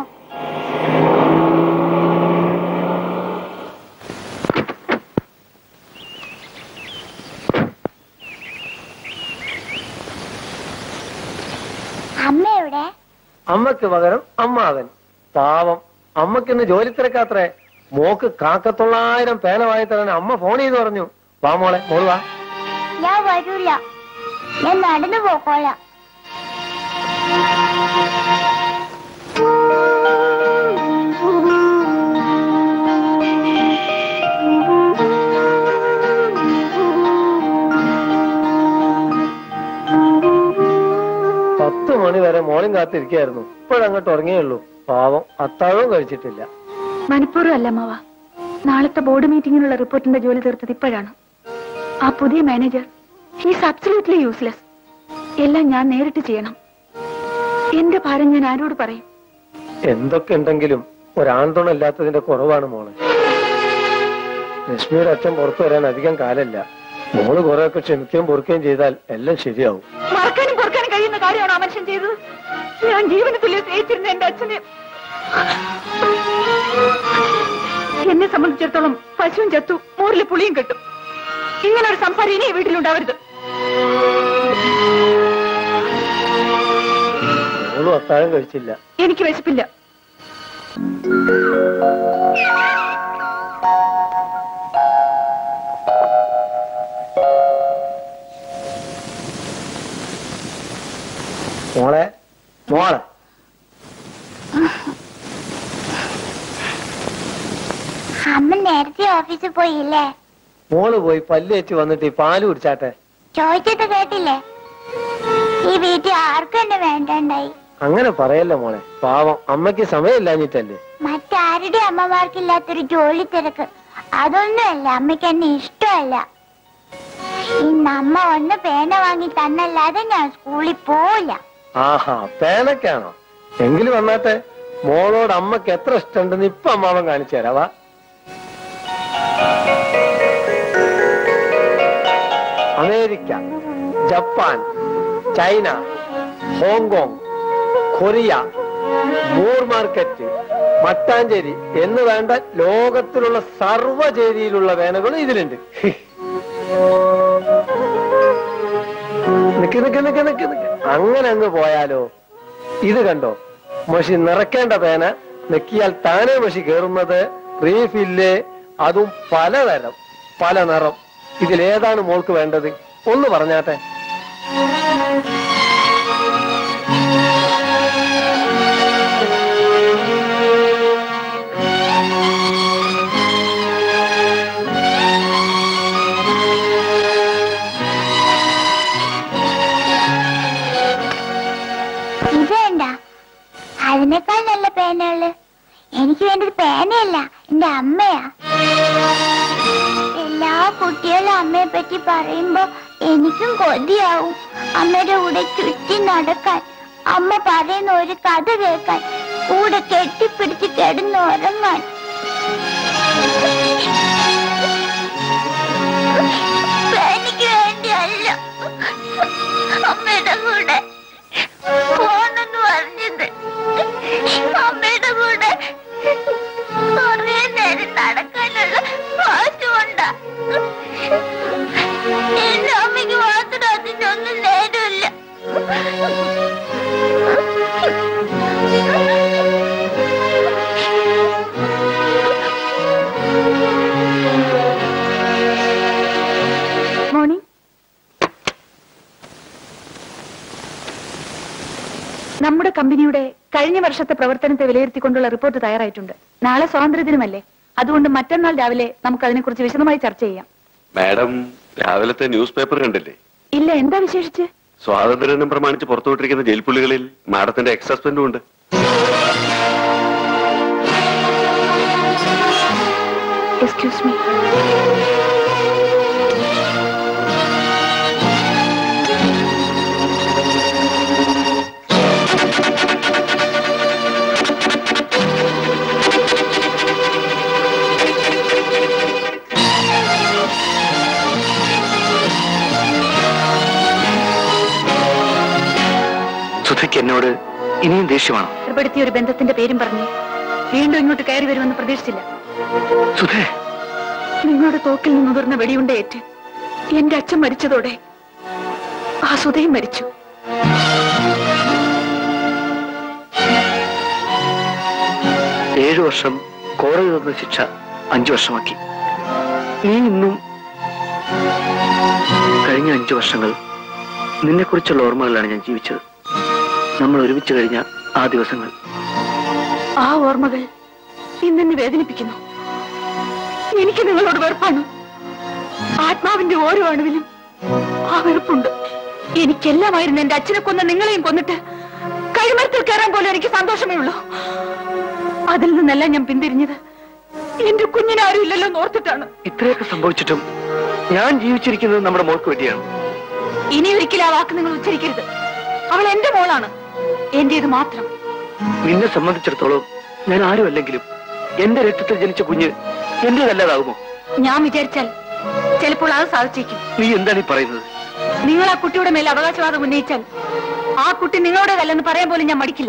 അമ്മ എവിടെ അമ്മക്ക് പകരം അമ്മാവൻ പാവം അമ്മക്കിന്ന് ജോലി തിരക്കാത്രേ മോക്ക് കാക്കത്തൊള്ളായിരം പേന വാങ്ങി തരാൻ അമ്മ ഫോൺ ചെയ്ത് പറഞ്ഞു വാ മോളെ മോള് വാ ഞാൻ വരൂല ഞാൻ നടന്നു പോക്കോളാം പത്ത് മണി വരെ മോളും കാത്തിരിക്കായിരുന്നു ഇപ്പോഴങ്ങോട്ട് ഉറങ്ങിയുള്ളൂ പാവം അത്താഴവും കഴിച്ചിട്ടില്ല മനഃപൂർവ്വം അല്ല അമ്മവ നാളത്തെ ബോർഡ് മീറ്റിംഗിനുള്ള റിപ്പോർട്ടിന്റെ ജോലി തീർത്തത് ഇപ്പോഴാണ് ആ പുതിയ മാനേജർ ഹീസ് അബ്സല്യൂട്ട്ലി യൂസ്ലെസ് എല്ലാം ഞാൻ നേരിട്ട് ചെയ്യണം എന്റെ ഭാരം ഞാൻ ആരോട് പറയും എന്തൊക്കെ ഉണ്ടെങ്കിലും ഒരാൺതുണ ഇല്ലാത്തതിന്റെ കുറവാണ് മോളെ രശ്മിയുടെ അച്ഛൻ പുറത്തു വരാൻ അധികം കാലല്ല മോള് കുറെയൊക്കെ ക്ഷമിക്കുകയും പൊറുക്കുകയും ചെയ്താൽ എല്ലാം ശരിയാവും മറക്കാനും പൊറുക്കാനും കഴിയുന്ന കാര്യമാണോ ആ മനുഷ്യൻ ചെയ്തത് ഞാൻ ജീവന തുല്യ സ്നേഹിച്ചിരുന്ന എന്റെ അച്ഛനെ എന്നെ സംബന്ധിച്ചിടത്തോളം പശുവും ചത്തു മോറിൽ പുളിയും കെട്ടും ഇങ്ങനെ ഒരു സംസാരം ഇനി ഈ വീട്ടിലുണ്ടാവരുത് മോളും അത്താഴം കഴിച്ചില്ല എനിക്ക് വിശപ്പില്ല മോളെ മോളെ അമ്മ നേരത്തെ ഓഫീസിൽ പോയില്ലേ മോള് പോയി പല്ല് വെച്ച് വന്നിട്ട് ഈ പാല് കുടിച്ചാട്ടെ ചോദിച്ചത് കേട്ടില്ലേ ഈ വീട്ടിൽ ആർക്കും എന്നെ വേണ്ടണ്ടായി അങ്ങനെ പറയല്ല മോളെ പാവം അമ്മയ്ക്ക് സമയമില്ലാഞ്ഞിട്ടല്ലേ മറ്റാരുടെ അമ്മമാർക്കില്ലാത്തൊരു ജോലി തിരക്ക് അതൊന്നുമല്ല അമ്മയ്ക്ക് എന്നെ ഇഷ്ടമല്ല ഇന്ന് അമ്മ ഒന്ന് പേന വാങ്ങി തന്നല്ലാതെ ഞാൻ സ്കൂളിൽ പോവില്ല ആഹാ പേനക്കാണോ എങ്കിലും വന്നാട്ടെ മോളോട് അമ്മക്ക് എത്ര ഇഷ്ടമുണ്ടെന്ന് ഇപ്പൊ അമ്മാവൻ കാണിച്ചു തരാവാ America Japan China Hong Kong Korea മൂർ മാർക്കറ്റ് മട്ടാഞ്ചേരി എന്ന് വേണ്ട ലോകത്തിലുള്ള സർവ്വചേരിയിലുള്ള വേനകളും ഇതിലുണ്ട് നിക്ക് നിക്ക് നിക്ക് നിക്ക് നിക്ക് അങ്ങനെ അങ്ങ് പോയാലോ ഇത് കണ്ടോ മഷി നിറയ്ക്കേണ്ട പേന നെക്കിയാൽ താനേ മഷി കയറുന്നത് റീഫില്ല് അതും പലതരം പല നിറം ഇതിലേതാണ് മോൾക്ക് വേണ്ടത് ഒന്ന് പറഞ്ഞാട്ടെ ഇത് വേണ്ട അതിനേക്കാൾ നല്ല പേനകള് എനിക്ക് വേണ്ടത് പേനയല്ല എന്റെ അമ്മയാ എല്ലാ കുട്ടികളും അമ്മയെ പറ്റി പറയുമ്പോ എനിക്കും കൊതിയാവും അമ്മയുടെ കൂടെ ചുറ്റി നടക്കാൻ അമ്മ പറയുന്ന ഒരു കഥ കേൾക്കാൻ കൂടെ കെട്ടിപ്പിടിച്ച് കിടന്നുറങ്ങാൻ എനിക്ക് വേണ്ടിയല്ല അമ്മയുടെ കൂടെ പോണെന്ന് പറഞ്ഞത് അമ്മയുടെ കൂടെ കുറേ നേരം നടക്കാനുള്ള കാശുകൊണ്ടാ എന്റെ അമ്മയ്ക്ക് മാത്രം അതിനൊന്നും നേരമില്ല മോർണിംഗ് നമ്മുടെ കമ്പനിയുടെ കഴിഞ്ഞ വർഷത്തെ പ്രവർത്തനത്തെ വിലയിരുത്തിക്കൊണ്ടുള്ള റിപ്പോർട്ട് തയ്യാറായിട്ടുണ്ട് നാളെ സ്വാതന്ത്ര്യദിനമല്ലേ അതുകൊണ്ട് മറ്റന്നാൾ രാവിലെ നമുക്ക് അതിനെക്കുറിച്ച് വിശദമായി ചർച്ച ചെയ്യാം മാഡം രാവിലത്തെ ന്യൂസ് പേപ്പർ കണ്ടില്ലേ ഇല്ല എന്താ വിശേഷിച്ച് സ്വാതന്ത്ര്യദിനം പ്രമാണിച്ച് പുറത്തുവിട്ടിരിക്കുന്ന ജയിൽ പുള്ളികളിൽ മാഡത്തിന്റെ എക്സ് ഹസ്ബൻഡും ഉണ്ട് എക്സ്ക്യൂസ് മീ സുധയ്ക്ക് എന്നോട് ഇനിയും ദേഷ്യമാണ് ഏർപ്പെടുത്തിയ ഒരു ബന്ധത്തിന്റെ പേരും പറഞ്ഞ് വീണ്ടും ഇങ്ങോട്ട് കയറി വരുമെന്ന് പ്രതീക്ഷിച്ചില്ല സുധേ നിങ്ങളുടെ തോക്കിൽ നിന്ന് തുറന്ന വെടിയുണ്ടേറ്റ് എന്റെ അച്ഛൻ മരിച്ചതോടെ ആ സുധയും മരിച്ചു ഏഴു വർഷം കോടതി തന്ന ശിക്ഷ അഞ്ചു വർഷമാക്കി നീ ഇന്നും കഴിഞ്ഞ അഞ്ചു വർഷങ്ങൾ നിന്നെക്കുറിച്ചുള്ള ഓർമ്മകളാണ് ഞാൻ ജീവിച്ചത് നമ്മൾ ഒരുമിച്ച് കഴിഞ്ഞ ആ ദിവസങ്ങൾ ആ ഓർമ്മകൾ ഇന്നെന്നെ വേദനിപ്പിക്കുന്നു എനിക്ക് നിങ്ങളോട് വെറുപ്പാണ് ആത്മാവിന്റെ ഓരോ അണുവിലും ആ വെറുപ്പുണ്ട് എനിക്കെല്ലാമായിരുന്നു എന്റെ അച്ഛനെ കൊന്ന നിങ്ങളെയും കൊന്നിട്ട് കഴിമരത്തിൽ കയറാൻ പോലും എനിക്ക് സന്തോഷമേ ഉള്ളൂ അതിൽ നിന്നെല്ലാം ഞാൻ പിന്തിരിഞ്ഞത് എന്റെ കുഞ്ഞിനാരും ഇല്ലല്ലോ എന്ന് ഓർത്തിട്ടാണ് ഇത്രയൊക്കെ സംഭവിച്ചിട്ടും ഞാൻ ജീവിച്ചിരിക്കുന്നത് നമ്മുടെ മോൾക്ക് വേണ്ടിയാണ് ഇനി ഒരിക്കലും ആ വാക്ക് നിങ്ങൾ ഉച്ചരിക്കരുത് അവൾ എന്റെ മോളാണ് എന്റേത് മാത്രം നിന്നെ സംബന്ധിച്ചിടത്തോളം ഞാൻ ആരും അല്ലെങ്കിലും എന്റെ രക്തത്തിൽ ജനിച്ച കുഞ്ഞ് എന്റേതല്ലാതാകുമോ ഞാൻ വിചാരിച്ചാൽ ചിലപ്പോൾ അത് സാധിച്ചേക്കും നീ എന്താണ് ഈ പറയുന്നത് നിങ്ങൾ ആ കുട്ടിയുടെ മേൽ അവകാശവാദം ഉന്നയിച്ചാൽ ആ കുട്ടി നിങ്ങളുടേതല്ലെന്ന് പറയാൻ പോലും ഞാൻ മടിക്കില്ല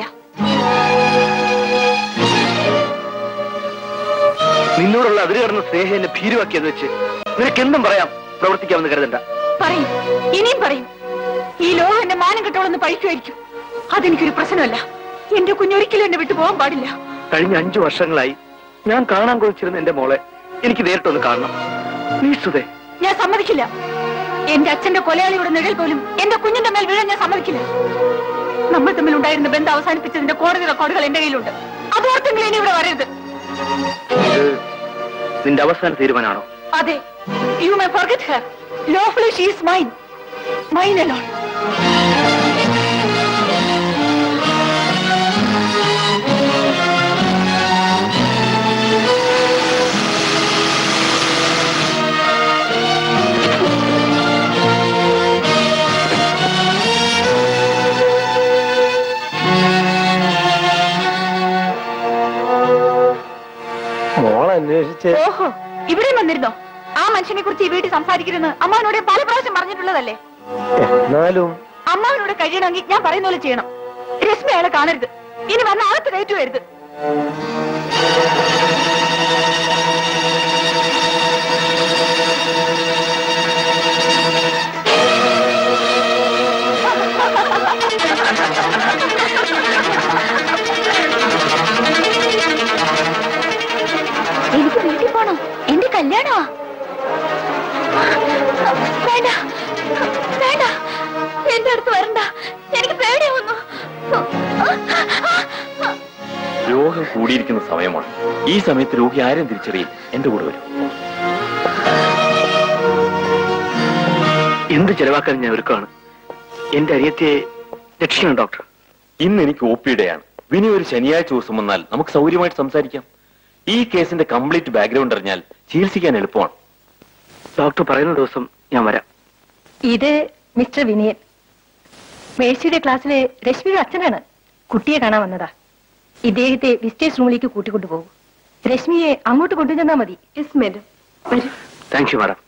നിന്നോടുള്ള അതിര് കടന്ന സ്നേഹം എന്നെ ഭീരുവാക്കിയെന്ന് വെച്ച് നിനക്ക് എന്തും പറയാം പ്രവർത്തിക്കാമെന്ന് കരുതണ്ട പറയും ഇനിയും പറയും ഈ ലോകം എന്റെ മാനം കിട്ടോളെന്ന് പഴിക്കുമായിരിക്കും അതെനിക്കൊരു പ്രശ്നമല്ല എന്റെ കുഞ്ഞൊരിക്കലും എന്നെ വിട്ടു പോകാൻ പാടില്ല കഴിഞ്ഞ അഞ്ചു വർഷങ്ങളായി ഞാൻ കാണാൻ കൊതിച്ചിരുന്ന എന്റെ മോളെ എനിക്ക് നേരിട്ടൊന്ന് കാണണം നീ സുധേ ഞാൻ സമ്മതിക്കില്ല എന്റെ അച്ഛന്റെ കൊലയാളിയുടെ നിഴൽ പോലും എന്റെ കുഞ്ഞിന്റെ മേൽ വീഴാൻ ഞാൻ സമ്മതിക്കില്ല നമ്മൾ തമ്മിൽ ഉണ്ടായിരുന്ന ബന്ധം അവസാനിപ്പിച്ചതിന്റെ കോടതി റെക്കോർഡുകൾ എന്റെ കയ്യിലുണ്ട് അതോർത്തെങ്കിലും ഇനി ഇവിടെ വരരുത് ഇത് നിന്റെ അവസാന തീരുമാനമാണോ അതെ യു മൈ ഫോർഗറ്റ് ഹർ ലോഫ്ലി ഷീസ് മൈൻ മൈൻ അലോൺ മോൾ അന്വേഷിച്ച് ഓഹോ ഇവിടെ വന്നിരുന്നോ ആ മനുഷ്യനെ കുറിച്ച് ഈ വീട്ടിൽ സംസാരിക്കരുതെന്ന് അമ്മാവനോട് പല പ്രാവശ്യം പറഞ്ഞിട്ടുള്ളതല്ലേ എന്നാലും അമ്മാവനോട് കഴിയണമെങ്കിൽ ഞാൻ പറയുന്ന പോലെ ചെയ്യണം രശ്മി അയാളെ കാണരുത് ഇനി വന്ന അകത്ത് കയറ്റു വരുത് എനിക്ക് വീട്ടിൽ പോണം എന്റെ കല്യാണമാ വേണ്ട വേണ്ട എന്റെ അടുത്ത് വരണ്ട എനിക്ക് പേടിയാവുന്നു രോഗം കൂടിയിരിക്കുന്ന സമയമാണ് ഈ സമയത്ത് രോഗി ആരും തിരിച്ചറിയില്ല എന്റെ കൂടെ വരും എന്ത് ചെലവാക്കാൻ ഞാൻ ഒരുക്കാണ് എന്റെ അനിയത്തിയെ രക്ഷിക്കണം ഡോക്ടർ ഇന്ന് എനിക്ക് ഒ പിയുടെയാണ് വിനി ഒരു ശനിയാഴ്ച ദിവസം വന്നാൽ നമുക്ക് സൗകര്യമായിട്ട് സംസാരിക്കാം ഈ കേസിന്റെ കംപ്ലീറ്റ് ബാക്ക്ഗ്രൗണ്ട് അറിഞ്ഞാൽ ചികിത്സിക്കാൻ എളുപ്പമാണ് ഡോക്ടർ പറയുന്ന ദിവസം ഞാൻ വരാം ഇത് മിസ്റ്റർ വിനയൻ മേഴ്സിയുടെ ക്ലാസ്സിലെ രശ്മിയുടെ അച്ഛനാണ് കുട്ടിയെ കാണാൻ വന്നതാ ഇദ്ദേഹത്തെ വിസ്റ്റേഴ്സ് റൂമിലേക്ക് കൂട്ടിക്കൊണ്ടുപോകും രശ്മിയെ അങ്ങോട്ട് കൊണ്ടുചെന്നാ മതി യെസ് മേഡം വരൂ താങ്ക് യു മാഡം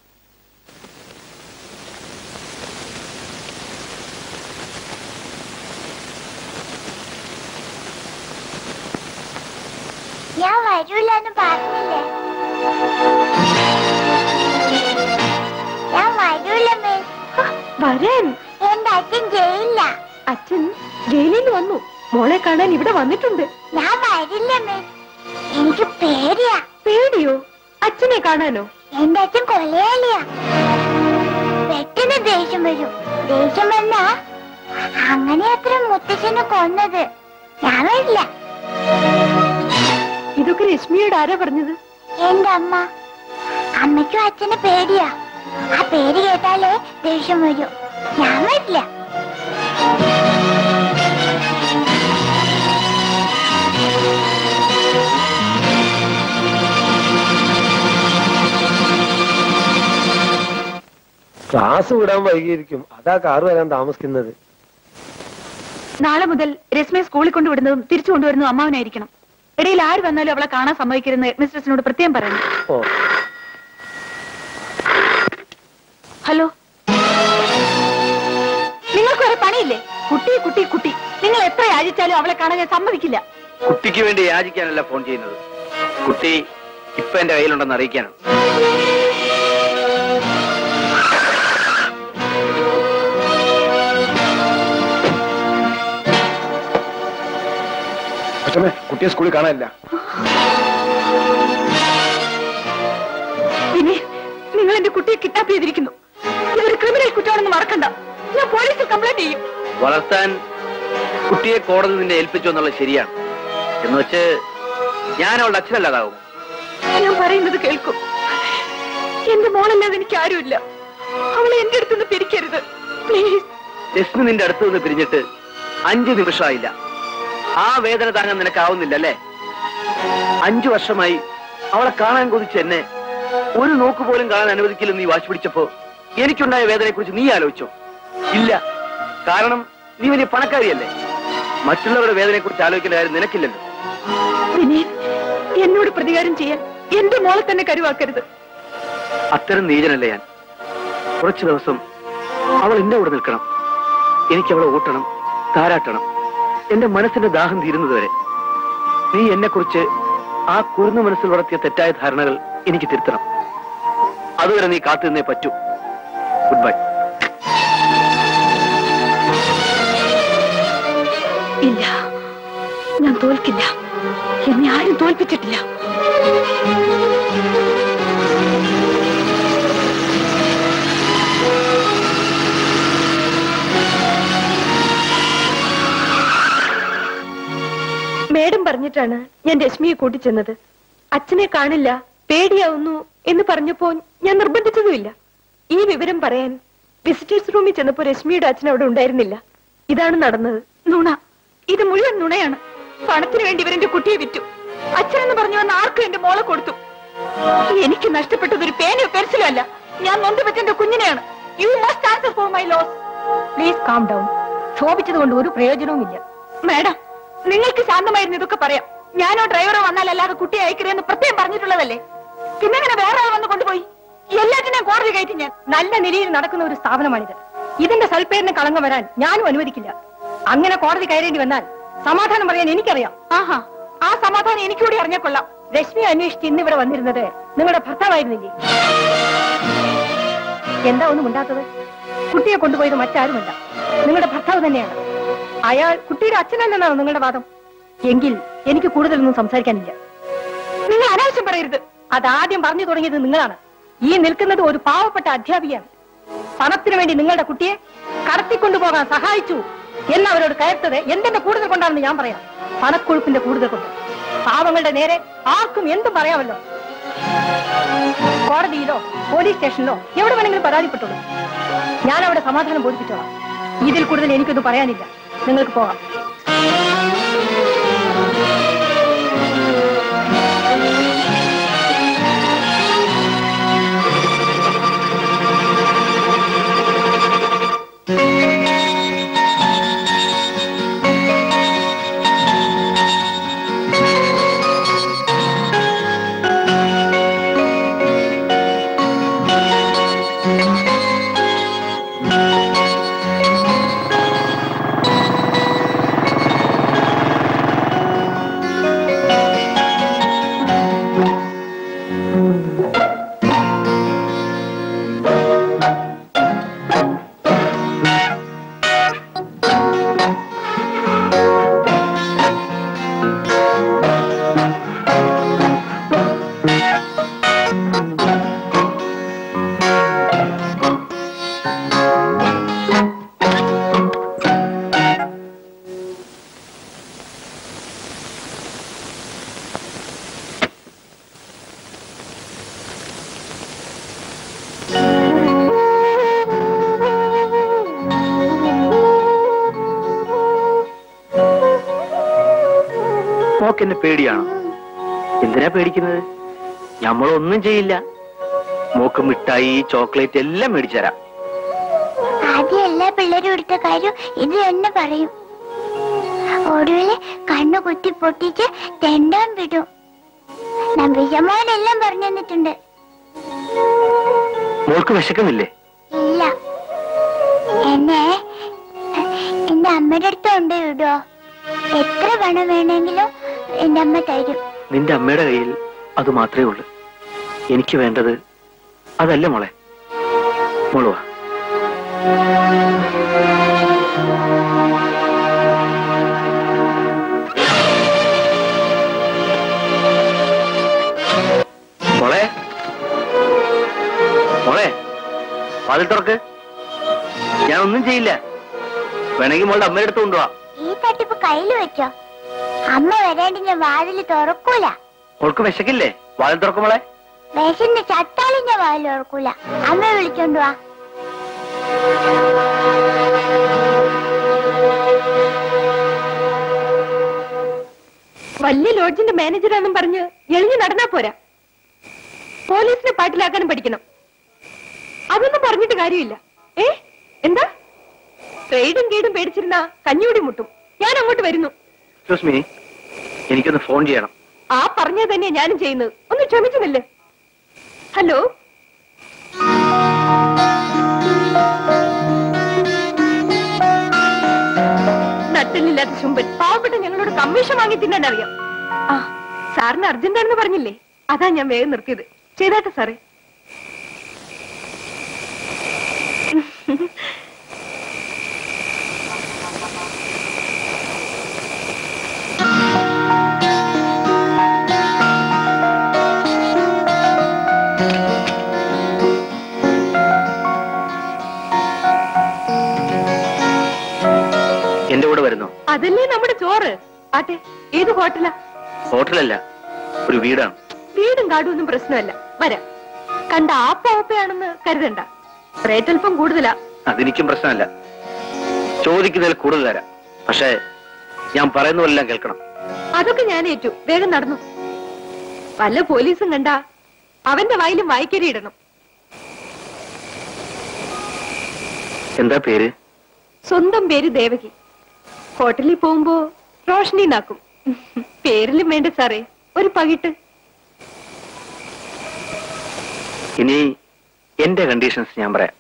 ഞാൻ വരൂല എന്ന് പറഞ്ഞില്ലേ ഞാൻ വരൂല മിസ് വരാൻ എന്റെ അച്ഛൻ ജയിലില്ല അച്ഛൻ ജയിലിൽ നിന്ന് വന്നു മോളെ കാണാൻ ഇവിടെ വന്നിട്ടുണ്ട് ഞാൻ വരില്ല മിസ് എനിക്ക് പേടിയാ പേടിയോ അച്ഛനെ കാണാനോ എന്റെ അച്ഛൻ കൊലയാളിയാ പെട്ടെന്ന് ദേഷ്യം വരും ദേഷ്യം വന്നാ അങ്ങനെ അത്ര മുത്തച്ഛനെ കൊന്നത് ഞാൻ വരില്ല ഇതൊക്കെ രശ്മിയോട് ആരാ പറഞ്ഞത് എന്റെ അമ്മ അമ്മയ്ക്കും അച്ഛന് പേടിയാ ആ പേര് കേട്ടാലേ ദേഷ്യം വരും ഞാൻ വരില്ല ക്ലാസ് വിടാൻ വൈകിയിരിക്കും അതാ കാറ് വരാൻ താമസിക്കുന്നത് നാളെ മുതൽ രശ്മിയെ സ്കൂളിൽ കൊണ്ടുവിടുന്നതും തിരിച്ചു കൊണ്ടുവരുന്നതും അമ്മാവനായിരിക്കണം ഇടയിൽ ആര് വന്നാലും അവളെ കാണാൻ സമ്മതിക്കരുന്ന് മിസ്ട്രസിനോട് പ്രത്യേകം പറയണം ഓ ഹലോ നിങ്ങൾക്ക് വേറെ പണിയില്ലേ കുട്ടി കുട്ടി കുട്ടി നിങ്ങൾ എത്ര യാചിച്ചാലും അവളെ കാണാൻ ഞാൻ സമ്മതിക്കില്ല കുട്ടിക്ക് വേണ്ടി യാചിക്കാനല്ല ഫോൺ ചെയ്യുന്നത് കുട്ടി ഇപ്പൊ എന്റെ കയ്യിലുണ്ടെന്ന് അറിയിക്കാനാണ് അച്ഛമ്മേ കുട്ടിയെ സ്കൂളിൽ കാണാനില്ല പിന്നെ നിങ്ങൾ എന്റെ കുട്ടിയെ കിഡ്നാപ്പ് ചെയ്തിരിക്കുന്നു ഇതൊരു ക്രിമിനൽ കുറ്റമാണെന്ന് മറക്കണ്ട ഞാൻ പോലീസിൽ കംപ്ലൈന്റ് ചെയ്യും വളർത്താൻ കുട്ടിയെ കോടതി നിന്നെ ഏൽപ്പിച്ചു എന്നുള്ളത് ശരിയാണ് എന്ന് വെച്ച് ഞാൻ അവളുടെ അച്ഛനല്ലാതാവും ഞാൻ പറയുന്നത് കേൾക്കും എന്റെ മോളല്ലാതെ എനിക്ക് ആരുമില്ല അവളെ എന്റെ അടുത്തുനിന്ന് പിരിക്കരുത് പ്ലീസ് രശ്മി നിന്റെ അടുത്ത് നിന്ന് പിരിഞ്ഞിട്ട് അഞ്ചു നിമിഷമായില്ല ആ വേദന താങ്ങാൻ നിനക്കാവുന്നില്ല അല്ലേ അഞ്ചു വർഷമായി അവളെ കാണാൻ കൊതിച്ച എന്നെ ഒരു നോക്ക് പോലും കാണാൻ അനുവദിക്കില്ലെന്ന് നീ വാശി പിടിച്ചപ്പോ എനിക്കുണ്ടായ വേദനയെ കുറിച്ച് നീ ആലോചിച്ചോ ഇല്ല കാരണം നീ വലിയ പണക്കാരിയല്ലേ മറ്റുള്ളവരുടെ വേദനയെ കുറിച്ച് ആലോചിക്കേണ്ട കാര്യം നിനക്കില്ലല്ലോ വിനീത് എന്നോട് പ്രതികാരം ചെയ്യാൻ എന്റെ മോളെ തന്നെ കരുവാക്കരുത് അത്തരം നീചനല്ലേ ഞാൻ കുറച്ചു ദിവസം അവൾ എന്റെ കൂടെ നിൽക്കണം എനിക്ക് അവളെ ഊട്ടണം താരാട്ടണം എന്റെ മനസ്സിന്റെ ദാഹം തീരുന്നത് വരെ നീ എന്നെ കുറിച്ച് ആ കുറുന്ന മനസ്സിൽ വളർത്തിയ തെറ്റായ ധാരണകൾ എനിക്ക് തിരുത്തണം അതുവരെ നീ കാത്തു നിന്നേ പറ്റൂ ഗുഡ് ബൈ ഇല്ല ഞാൻ തോൽക്കില്ല എന്നെ ആരും തോൽപ്പിച്ചിട്ടില്ല മേഡം പറഞ്ഞിട്ടാണ് ഞാൻ രശ്മിയെ കൂട്ടിച്ചെന്നത് അച്ഛനെ കാണില്ല പേടിയാവുന്നു എന്ന് പറഞ്ഞപ്പോ ഞാൻ നിർബന്ധിച്ചതുമില്ല ഈ വിവരം പറയാൻ വിസിറ്റേഴ്സ് റൂമിൽ ചെന്നപ്പോ രശ്മിയുടെ അച്ഛൻ അവിടെ ഉണ്ടായിരുന്നില്ല ഇതാണ് നടന്നത് നുണ ഇത് മുഴുവൻ നുണയാണ് പണത്തിന് വേണ്ടി ഇവരെന്റെ കുട്ടിയെ വിറ്റു അച്ഛനെന്ന് പറഞ്ഞു വന്ന ആർക്കും എന്റെ മോളെ കൊടുത്തു എനിക്ക് നഷ്ടപ്പെട്ടത് ഒരു പേനയോ പെൻസിലോ അല്ല ഞാൻ നൊന്തുപറ്റ എന്റെ കുഞ്ഞിനെയാണ് you must answer for my loss please calm down ക്ഷോഭിച്ചത് കൊണ്ട് ഒരു പ്രയോജനവുമില്ല മാഡം നിങ്ങൾക്ക് ശാന്തമായിരുന്നു ഇതൊക്കെ പറയാം ഞാനോ ഡ്രൈവറോ വന്നാൽ അല്ലാതെ കുട്ടിയെ അയക്കരുതെന്ന് പ്രത്യേകം പറഞ്ഞിട്ടുള്ളതല്ലേ പിന്നെ ഇങ്ങനെ വേറെ ആൾ വന്ന് കൊണ്ടുപോയി എല്ലാറ്റിനെയും കോടതി കയറ്റി ഞാൻ നല്ല നിലയിൽ നടക്കുന്ന ഒരു സ്ഥാപനമാണിത് ഇതിന്റെ സൽപ്പേരിന് കളങ്കം വരാൻ ഞാനും അനുവദിക്കില്ല അങ്ങനെ കോടതി കയറേണ്ടി വന്നാൽ സമാധാനം പറയാൻ എനിക്കറിയാം ആഹാ ആ സമാധാനം എനിക്കൂടി അറിഞ്ഞാൽ കൊള്ളാം രശ്മി അന്വേഷിച്ച് ഇന്നിവിടെ വന്നിരുന്നത് നിങ്ങളുടെ ഭർത്താവായിരുന്നില്ലേ എന്താ ഒന്നും ഉണ്ടാത്തത് കുട്ടിയെ കൊണ്ടുപോയത് മറ്റാരുമല്ല നിങ്ങളുടെ ഭർത്താവ് തന്നെയാണ് അയാൾ കുട്ടിയുടെ അച്ഛനല്ലെന്നാണ് നിങ്ങളുടെ വാദം എങ്കിൽ എനിക്ക് കൂടുതലൊന്നും സംസാരിക്കാനില്ല നിങ്ങൾ അനാവശ്യം പറയരുത് അതാദ്യം പറഞ്ഞു തുടങ്ങിയത് നിങ്ങളാണ് ഈ നിൽക്കുന്നത് ഒരു പാവപ്പെട്ട അധ്യാപികയാണ് പണത്തിനു വേണ്ടി നിങ്ങളുടെ കുട്ടിയെ കടത്തിക്കൊണ്ടുപോകാൻ സഹായിച്ചു എന്ന് അവരോട് കയർത്തത് എന്തിന്റെ കൂടുതൽ കൊണ്ടാണെന്ന് ഞാൻ പറയാം പണക്കൊഴുപ്പിന്റെ കൂടുതൽ കൊണ്ട് പാവങ്ങളുടെ നേരെ ആർക്കും എന്തും പറയാമല്ലോ കോടതിയിലോ പോലീസ് സ്റ്റേഷനിലോ എവിടെ വേണമെങ്കിലും പരാതിപ്പെട്ടോളൂ ഞാൻ അവിടെ സമാധാനം ബോധിപ്പിച്ചോളാം ഇതിൽ കൂടുതൽ എനിക്കൊന്നും പറയാനില്ല നിങ്ങൾക്ക് പോകാം മോക്ക് എന്നെ പേടിയാണോ എന്തിനാ പേടിക്കുന്നത് ഞമ്മളൊന്നും ചെയ്യില്ല മോക്ക് മിഠായി ചോക്ലേറ്റ് എല്ലാം മേടിച്ചു തരാം ആദ്യം എല്ലാ പിള്ളേരും എടുത്ത കാര്യം ഇത് തന്നെ പറയും ഒടുവില് കണ്ണു കുത്തി പൊട്ടിച്ച് തെണ്ടാൻ വിടും നമ്പീശമ്മോനെല്ലാം പറഞ്ഞു തന്നിട്ടുണ്ട് മോൾക്ക് വിശക്കുന്നില്ലേ ഇല്ല എന്നെ എന്റെ അമ്മയുടെ അടുത്ത് കൊണ്ട് വിടുവോ എത്ര പണം വേണമെങ്കിലും എന്റെ അമ്മ തരും നിന്റെ അമ്മയുടെ കയ്യിൽ അത് മാത്രമേ ഉള്ളൂ എനിക്ക് വേണ്ടത് അതല്ല മോളെ മോള് വാ മോളെ മോളെ വാതിൽ തുറക്ക് ഞാൻ ഒന്നും ചെയ്യില്ല വേണമെങ്കിൽ മോളുടെ അമ്മയുടെ അടുത്ത് കൊണ്ടുപോവാ ഈ തട്ടിപ്പ് കയ്യിൽ വെച്ചോ അമ്മ വരാണ്ട് ഞാൻ വാതില് തുറക്കൂല മോൾക്ക് വിശക്കില്ലേ വാതിൽ തുറക്കും മോളെ വിശന്ന് ചത്താലും ഞാൻ വാതിൽ തുറക്കൂല അമ്മ വിളിച്ചോണ്ട് വാ വലിയ ലോഡ്ജിന്റെ മാനേജറാണെന്നും പറഞ്ഞ് എളിഞ്ഞു നടന്നാ പോരാ പോലീസിനെ പാട്ടിലാക്കാനും പഠിക്കണം അതൊന്നും പറഞ്ഞിട്ട് കാര്യമില്ല ഏ എന്താ ട്രേഡും കേടും പേടിച്ചിരുന്ന കഞ്ഞൂടി മുട്ടും ഞാൻ അങ്ങോട്ട് വരുന്നു എക്സ്ക്യൂസ് മീ എനിക്കൊന്ന് ഫോൺ ചെയ്യണം ആ പറഞ്ഞത് തന്നെ ഞാനും ചെയ്യുന്നത് ഒന്ന് ക്ഷമിച്ചുന്നില്ലേ ഹലോ നട്ടലില്ലാത്ത ചുമ്പൻ പാവപ്പെട്ട ഞങ്ങളോട് കമ്മീഷൻ വാങ്ങി തിന്നാൻ അറിയാം ആ സാറിന് അർജന്റാണെന്ന് പറഞ്ഞില്ലേ അതാ ഞാൻ വേഗം നിർത്തിയത് ചെയ്താട്ടെ സാറേ എന്റെ കൂടെ വരുന്നോ അതല്ലേ നമ്മുടെ ചോറ് ആട്ടെ ഏത് ഹോട്ടലാ ഹോട്ടലല്ല ഒരു വീടാണ് വീടും കാടും ഒന്നും പ്രശ്നമല്ല വരാം കണ്ട ആപ്പ ഓപ്പയാണെന്ന് കരുതണ്ട റേറ്റ് അല്പം കൂടുതലാ അതെനിക്കും പ്രശ്നമല്ല ചോദിക്കുന്നതിൽ കൂടുതൽ തരാം പക്ഷേ ഞാൻ പറയുന്നതെല്ലാം കേൾക്കണം അതൊക്കെ ഞാൻ ഏറ്റു വേഗം നടന്നു വല്ല പോലീസും കണ്ട അവന്റെ വായിലും വായിക്കരി ഇടണം എന്താ പേര് സ്വന്തം പേര് ദേവകി ഹോട്ടലിൽ പോകുമ്പോ റോഷനി നാക്കും പേരിലും വേണ്ട സാറേ ഒരു പകിട്ട് ഇനി എന്റെ കണ്ടീഷൻസ് ഞാൻ പറയാം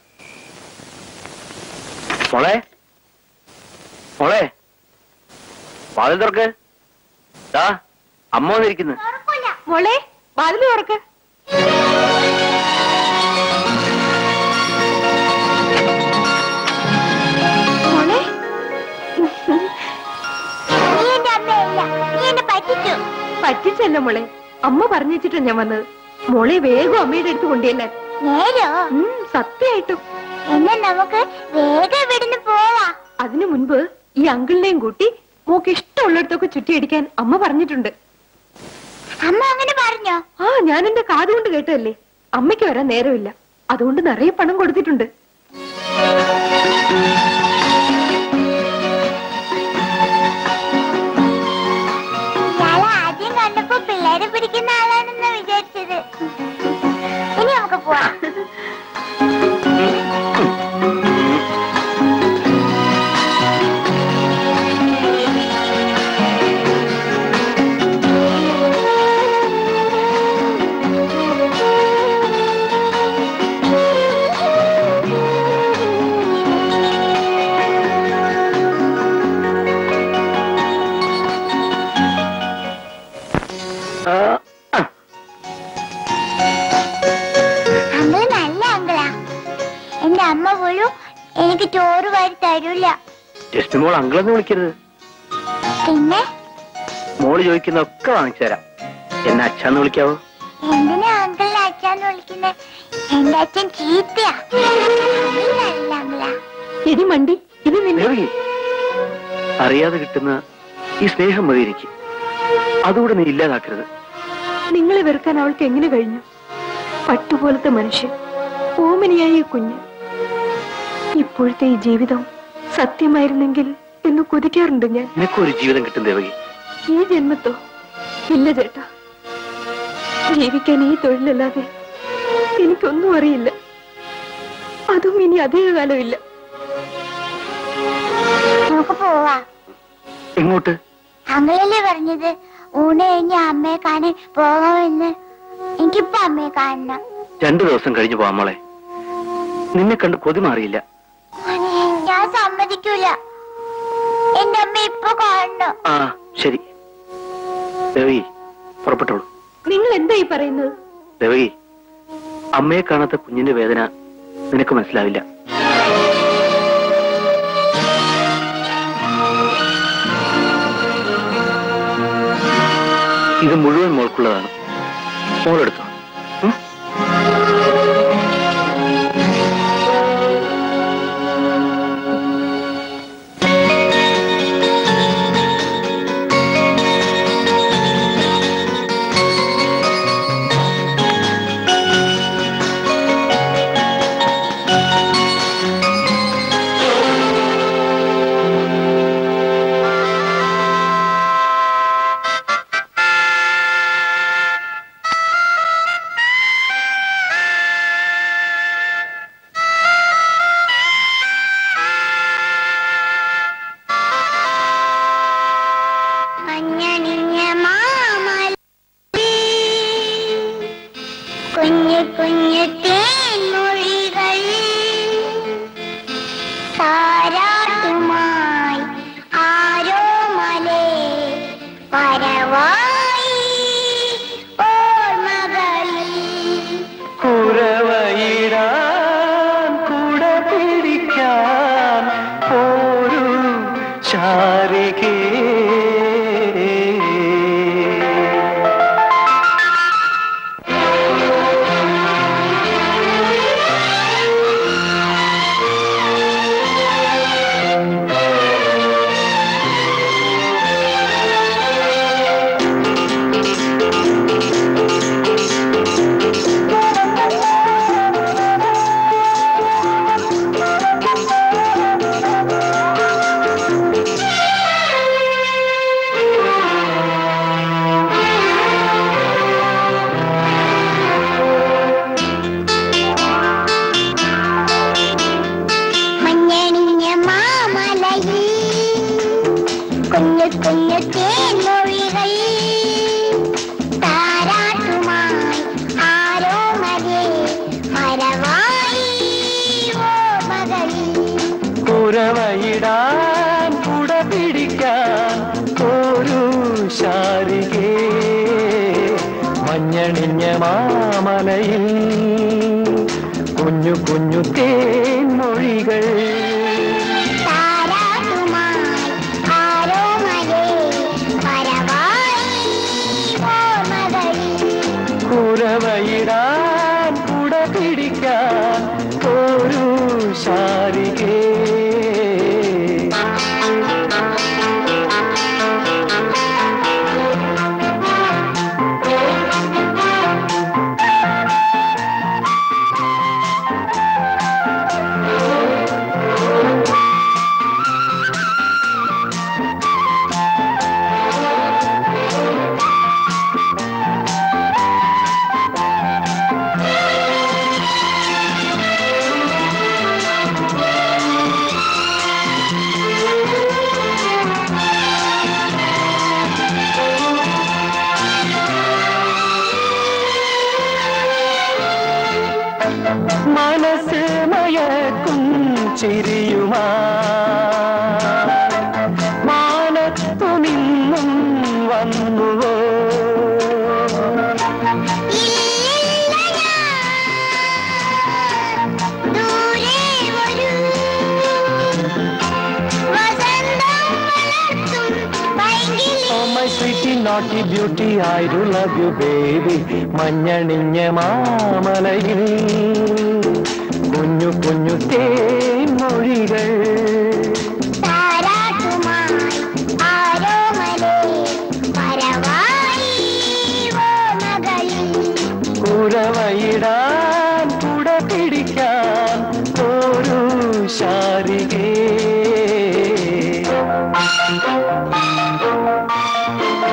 മോളെ മോളെ വാതിൽ തുറക്ക് ദാ അമ്മ വന്നിരിക്കുന്നു മോളെ വാതില് തുറക്ക് മോളെ നീ എന്റെ അമ്മയല്ല നീ എന്നെ പറ്റിച്ചു പറ്റിച്ചല്ല മോളെ അമ്മ പറഞ്ഞിട്ടാ ഞാൻ വന്നത് മോളെ വേഗം അമ്മയുടെ അടുത്ത് കൊണ്ടുചെല്ലാൻ നേരോ സത്യമായിട്ടും എന്നാ നമുക്ക് വേഗം ഇവിടുന്ന് പോവാ അതിനു മുൻപ് ഈ അങ്കിളിനെയും കൂട്ടി മോക്ക് ഇഷ്ടമുള്ളിടത്തൊക്കെ ചുറ്റിയടിക്കാൻ അമ്മ പറഞ്ഞിട്ടുണ്ട് അമ്മ അങ്ങനെ പറഞ്ഞോ ആ ഞാൻ എന്റെ കാതുകൊണ്ട് കേട്ടതല്ലേ അമ്മയ്ക്ക് വരാൻ നേരമില്ല അതുകൊണ്ട് നിറയെ പണം കൊടുത്തിട്ടുണ്ട് ഇയാളെ ആദ്യം കണ്ടപ്പോ പിള്ളേരെ പിടിക്കുന്ന ആളാണെന്ന് വിചാരിച്ചത് ഇനി നമുക്ക് പോവാം അങ്കിള് നല്ല അങ്കിളാ എന്റെ അമ്മ പോലും എനിക്ക് ചോറ് വാരി തരൂല ജസ്റ്റ് മോൾ അങ്കിളെന്ന് വിളിക്കരുത് പിന്നെ മോള് ചോദിക്കുന്ന ഒക്കെ വാങ്ങിച്ചു തരാം എന്നെ അച്ഛന്ന് വിളിക്കാവോ എന്തിനാ അങ്കിളിനെ അച്ഛന്ന് വിളിക്കുന്നത് എന്റെ അച്ഛൻ ചീത്തയാ അങ്കിൾ നല്ല അങ്കിളാ എടി മണ്ടി ഇത് നിന്നെ ദേവകി അറിയാതെ കിട്ടുന്ന ഈ സ്നേഹം മതി എനിക്ക് അതുകൂടെ നീ ഇല്ലാതാക്കരുത് നിങ്ങളെ വെറുക്കാൻ അവൾക്ക് എങ്ങനെ കഴിഞ്ഞു പട്ടുപോലത്തെ മനുഷ്യൻ ഓമനിയായ ഈ കുഞ്ഞ് ഇപ്പോഴത്തെ ഈ ജീവിതം സത്യമായിരുന്നെങ്കിൽ എന്ന് കൊതിക്കാറുണ്ട് ഞാൻ നിനക്കൊരു ജീവിതം കിട്ടും ദേവകി ഈ ജന്മത്തോ ഇല്ല ചേട്ടാ ജീവിക്കാൻ ഈ തൊഴിലല്ലാതെ എനിക്കൊന്നും അറിയില്ല അതും ഇനി അധിക കാലമില്ല നമുക്ക് പോവാ എങ്ങോട്ട് അങ്ങളല്ലേ പറഞ്ഞത് ഊണ് കഴിഞ്ഞ് അമ്മയെ കാണാൻ പോകാമെന്ന് എനിക്കിപ്പോ അമ്മയെ കാണണം രണ്ടു ദിവസം കഴിഞ്ഞു പോവാം മോളെ നിന്നെ കണ്ട് കൊതി മാറിയില്ല ഞാൻ സമ്മതിക്കൂല എന്റെ അമ്മ ഇപ്പൊ കാണണം ആ ശരി ദേവി പുറപ്പെട്ടോളൂ നിങ്ങൾ എന്താ ഈ പറയുന്നത് ദേവകി അമ്മയെ കാണാത്ത കുഞ്ഞിന്റെ വേദന നിനക്ക് മനസ്സിലാവില്ല ഇത് മുഴുവൻ മോൾക്കുള്ളതാണ് മോളെടുത്തോ ഉം? മഞ്ഞണിഞ്ഞ മാമല കുഞ്ഞു കുഞ്ഞു തേൻമൊഴികൾ താരാട്ടുമായി ആരോ മലേ പരവായി ഓർമ്മകളിൽ കുരവയിടാൻ കുട പിടിക്കാൻ ഒരു ശാരികേ മഞ്ഞണിഞ്ഞ മാമലയിൽ കുഞ്ഞു കുഞ്ഞു തേൻമൊഴികൾ താരാട്ടുമായി ആരോ മലേ മരവായി ഓർമ്മകളിൽ കുരവയിടാൻ കുട പിടിക്കാൻ ഒരു ശാരികേ മഞ്ഞണിഞ്ഞ മാമലയിൽ കുഞ്ഞു കുഞ്ഞു തേൻമൊഴികൾ താരാട്ടുമായി ആരോ മലേ മരവായി ഓർമ്മകളിൽ കുരവയിടാൻ കുട പിടിക്കാൻ ഒരു ശാരികേ മനസ്സ് മയക്കും ചിരിയുമാ മാനത്തു നിന്നും വന്നുവോ ദൂരെ ഒരു വസന്തം വളർത്തും പൈങ്കിളി Oh my sweetie naughty beauty I do love you baby മഞ്ഞണിഞ്ഞ മാമലയിൽ കുഞ്ഞു കുഞ്ഞു തേൻമൊഴികൾ താരാട്ടുമായി ആരോ മലേ മരവായി ഓർമ്മകളിൽ കുരവയിടാൻ കുട പിടിക്കാൻ ഒരു ശാരികേ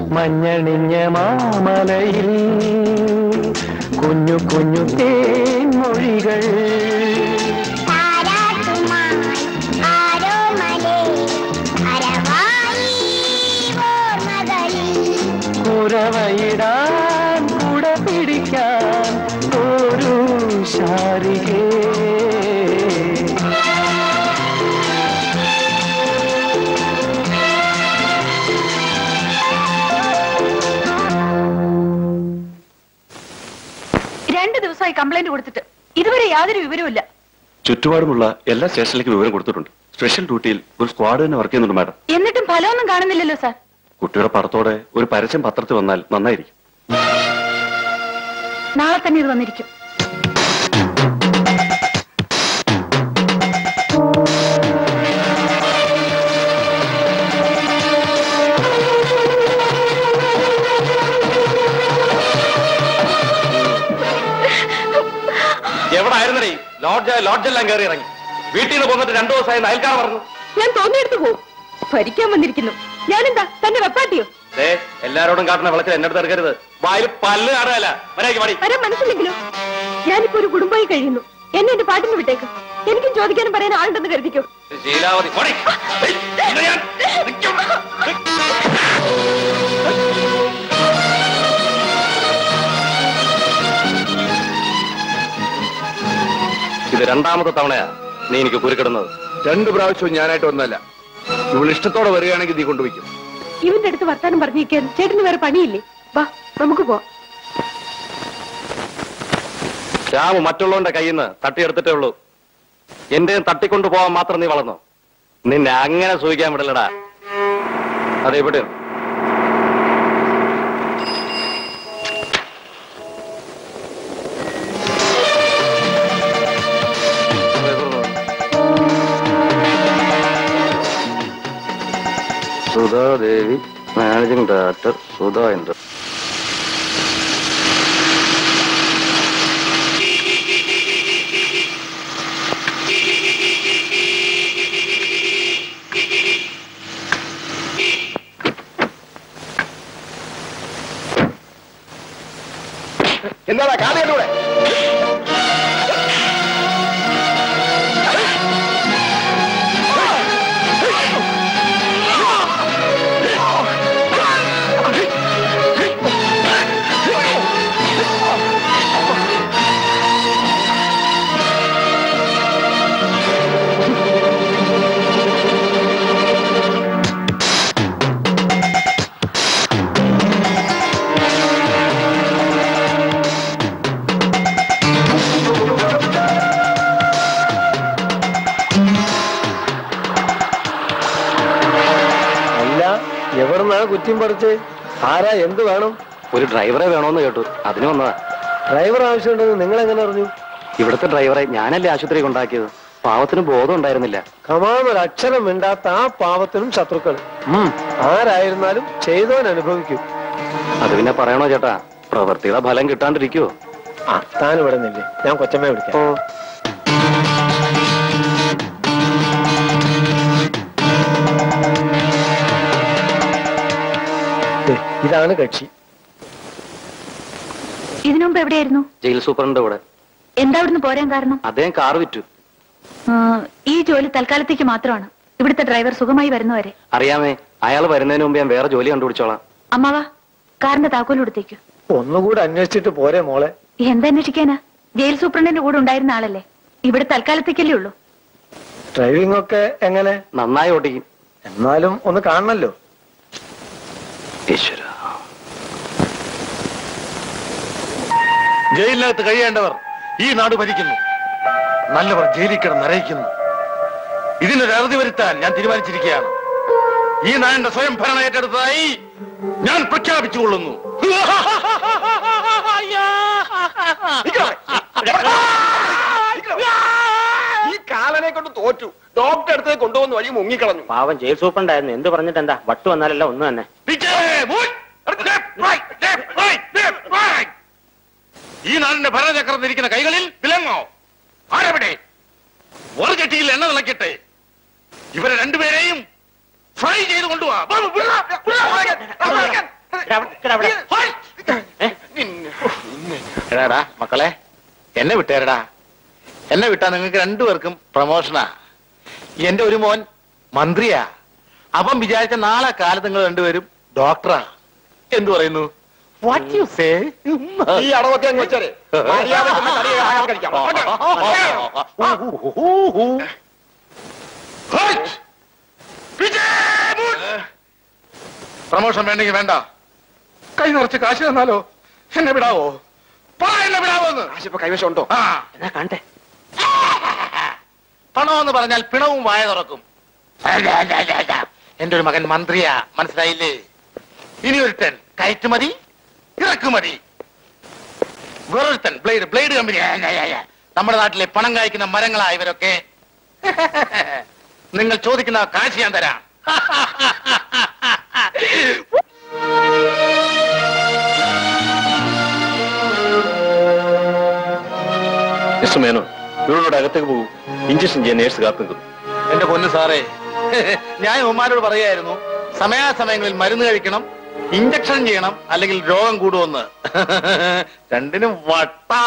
മഞ്ഞണിഞ്ഞ മാമലയിൽ കുഞ്ഞു കുഞ്ഞു തേൻമൊഴികൾ കുരവയിടാൻ കുട പിടിക്കാൻ ഒരു ശാരികേ രണ്ടു ദിവസമായി കംപ്ലൈന്റ് കൊടുത്തിട്ട് ഇതുവരെ യാതൊരു വിവരവുമില്ല ചുറ്റുപാടുമുള്ള എല്ലാ സ്റ്റേഷനിലേക്കും വിവരം കൊടുത്തിട്ടുണ്ട് സ്പെഷ്യൽ ഡ്യൂട്ടിയിൽ ഒരു സ്ക്വാഡ് തന്നെ വർക്ക് ചെയ്യുന്നുണ്ട് മാഡം എന്നിട്ടും ഫലമൊന്നും കാണുന്നില്ലല്ലോ സാർ കുട്ടിയുടെ പടത്തോടെ ഒരു പരസ്യം പത്രത്തിൽ വന്നാൽ നന്നായിരിക്കും നാളെ തന്നെ ഇത് വന്നിരിക്കും എവിടെ ആയിരുന്നേ ലോഡ്ജ് ലോഡ്ജെല്ലാം കയറി ഇറങ്ങി വീട്ടിൽ നിന്ന് പോന്നിട്ട് രണ്ടു ദിവസമായി അയൽക്കാർ പറഞ്ഞു ഞാൻ തോന്നിയെടുത്ത് പോകും ഭരിക്കാൻ വന്നിരിക്കുന്നു ഞാനെന്താ തന്നെ വെപ്പാട്ടിയോ ദേ എല്ലാരോടും കാട്ടുന്ന വിളച്ചിൽ എന്നെ അടുത്ത് എടുക്കരുത് വായിൽ പല്ല് കാണുകയല്ല മര്യാദയ്ക്ക് മടി വരാൻ മനസ്സില്ലെങ്കിലും ഞാനിപ്പോ ഒരു കുടുംബമായി കഴിയുന്നു എന്നെ എന്റെ പാട്ടിന് വിട്ടേക്ക് എനിക്കും ചോദിക്കാനും പറയാൻ ആളുണ്ടെന്ന് കരുതിക്കോ ശീലാവതി മടി ഏയ്, ഇത് ഞാൻ നിൽക്കും. ഇത് രണ്ടാമത്തെ തവണയാ നീ എനിക്ക് കുരുക്കിടുന്നത് രണ്ടു പ്രാവശ്യവും ഞാനായിട്ട് ഒന്നല്ല ഇവൾ ഇഷ്ടത്തോടെ വരികയാണെങ്കിൽ നീ കൊണ്ടുവയ്ക്കും ഇവന്റെ അടുത്ത് വർത്താനം പറഞ്ഞിരിക്കാൻ ചേട്ടന് വേറെ പണിയില്ലേ വാ നമുക്ക് പോവാം രാമു മറ്റുള്ളവന്റെ കയ്യിൽ നിന്ന് തട്ടിയെടുത്തിട്ടേ ഉള്ളൂ എന്റെ തട്ടിക്കൊണ്ടു പോകാൻ മാത്രം നീ വളർന്നു നിന്നെ അങ്ങനെ സൂഹിക്കാൻ വിടില്ലടാ അതെ ഇവിടെ സുധാദേവി മാനേജിംഗ് ഡയറക്ടർ സുധാ ഇന്ദ്ര എന്താടാ കാതയുടെ അല്ല എവിടുന്നാ കുറ്റിയും പറിച്ച് ആരാ എന്ത് വേണം ഒരു ഡ്രൈവറെ വേണോന്ന് കേട്ടു അതിന് വന്നതാ ഡ്രൈവർ ആവശ്യമുണ്ടെന്ന് നിങ്ങൾ എങ്ങനെ അറിഞ്ഞു ഇവിടുത്തെ ഡ്രൈവറെ ഞാനല്ലേ ആശുപത്രി കൊണ്ടാക്കിയത് പാവത്തിന് ബോധം ഉണ്ടായിരുന്നില്ല കമാന്നൊരു അക്ഷരം മിണ്ടാത്ത ആ പാവത്തിനും ശത്രുക്കൾ ആരായിരുന്നാലും ചെയ്തവൻ അനുഭവിക്കും അത് പിന്നെ പറയണോ ചേട്ടാ പ്രവൃത്തിയുടെ ഫലം കിട്ടാണ്ടിരിക്കുവോ ആ താൻ ഇവിടെ നില്ലേ ഞാൻ കൊച്ചമ്മയെ വിളിക്കാം ദേ, ഇതാണ് കക്ഷി ഇതിനു മുമ്പ് എവിടെയായിരുന്നു ജയിൽ സൂപ്രണ്ട് ഇവിടെ എന്താ ഇവിടുന്ന് പോരാൻ കാരണം അദ്ദേഹം കാർ വിറ്റു ആ, ഈ ജോലി തൽക്കാലത്തേക്ക് മാത്രമാണ് ഇവിടുത്തെ ഡ്രൈവർ സുഖമായി വരുന്നവരെ അറിയാമേ അയാൾ വരുന്നതിന് മുമ്പ് ഞാൻ വേറെ ജോലി കണ്ടുപിടിച്ചോളാം അമ്മാവാ കാറിന്റെ താക്കോൽ കൊടുത്തേക്കു ഒന്നുകൂടെ അന്വേഷിച്ചിട്ട് പോരെ മോളെ എന്തന്വേഷിക്കാനാ ജയിൽ സൂപ്രണ്ടിന്റെ കൂടെ ഉണ്ടായിരുന്ന ആളല്ലേ ഇവിടെ തൽക്കാലത്തേക്കല്ലേ ഉള്ളൂ ഡ്രൈവിംഗ് ഒക്കെ എങ്ങനെ നന്നായി ഓടിക്കും എന്നാലും ഒന്ന് കാണണല്ലോ ഈശ്വര ജയിലിനകത്ത് കഴിയേണ്ടവർ ഈ നാട് ഭരിക്കുന്നു നല്ലവർ ജയിലിൽ കിടന്ന് നരയിക്കുന്നു ഇതിനൊരു അറുതി വരുത്താൻ ഞാൻ തീരുമാനിച്ചിരിക്കുകയാണ് ഈ നാടിന്റെ സ്വയം ഭരണം ഏറ്റെടുത്തതായി ഞാൻ പ്രഖ്യാപിച്ചുകൊള്ളുന്നു ഈ കാലനെ കൊണ്ട് തോറ്റു ഡോക്ടർ അടുത്ത് കൊണ്ടുവന്ന് വഴി മുങ്ങിക്കളഞ്ഞു പാവം ജയിൽ സൂപ്രണ്ടായിരുന്നു എന്ത് പറഞ്ഞിട്ട് എന്താ വട്ട് വന്നാലല്ല ഒന്ന് തന്നെ ഈ നാടിന്റെ ഭരണചക്രം ഇരിക്കുന്ന കൈകളിൽ വിലങ്ങോ ആരവിടെ ഒരു ചട്ടിയിൽ എണ്ണ തിളക്കട്ടെ ഇവരെ രണ്ടുപേരെയും ഫ്രൈ ചെയ്ത് കൊണ്ടുപോവാ എടാടാ മക്കളെ എന്നെ വിട്ടേരടാ എന്നെ വിട്ടാ നിങ്ങൾക്ക് രണ്ടുപേർക്കും പ്രമോഷനാ എന്റെ ഒരു മോൻ മന്ത്രിയാ അപ്പം വിചാരിച്ച നാളെ കാലത്ത് നിങ്ങൾ രണ്ടുപേരും ഡോക്ടറാ എന്തു പറയുന്നു വാട്ട് യു സേ ഈ അടവൊക്കെ അങ്ങ് വെച്ചാലേ മര്യാദയ്ക്ക് ഒന്ന് കറിയെ ആഹാരം കഴിക്കാം. പ്രമോഷൻ വേണ്ടെങ്കിൽ വേണ്ട കൈ നിറച്ച് കാശ് തന്നാലോ എന്നെ വിടാവോ പറ എന്നെ വിടാവോന്ന് കാശിപ്പോ കൈവശം ഉണ്ടോ ആ എന്നാ കാണട്ടെ പണമെന്ന് പറഞ്ഞാൽ പിണവും വായ തുറക്കും അല്ല, അല്ല, അല്ല, അല്ല. എന്റെ ഒരു മകൻ മന്ത്രിയാ മനസ്സിലായില്ലേ ഇനി ഒരുത്തൻ കയറ്റുമതി ഇറക്കുമതി വേറൊരുത്തൻ ബ്ലേഡ് ബ്ലേഡ് കമ്പനി ആ, ആ, ആ, ആ. നമ്മുടെ നാട്ടിലെ പണം കായ്ക്കുന്ന മരങ്ങളാ ഇവരൊക്കെ നിങ്ങൾ ചോദിക്കുന്ന കാശ് ഞാൻ തരാം മിസ്റ്റർ മേനോ ഇവരോട് അകത്തേക്ക് പോകും ഇഞ്ചക്ഷൻ ചെയ്യാൻ നേഴ്സ് കാത്തു നിൽക്കുന്നു എന്റെ പൊന്ന് സാറേ ഞാൻ ഉമ്മാരോട് പറയായിരുന്നു സമയാസമയങ്ങളിൽ മരുന്ന് കഴിക്കണം ഇഞ്ചക്ഷൻ ചെയ്യണം അല്ലെങ്കിൽ രോഗം കൂടുമെന്ന് രണ്ടിനും വട്ടാ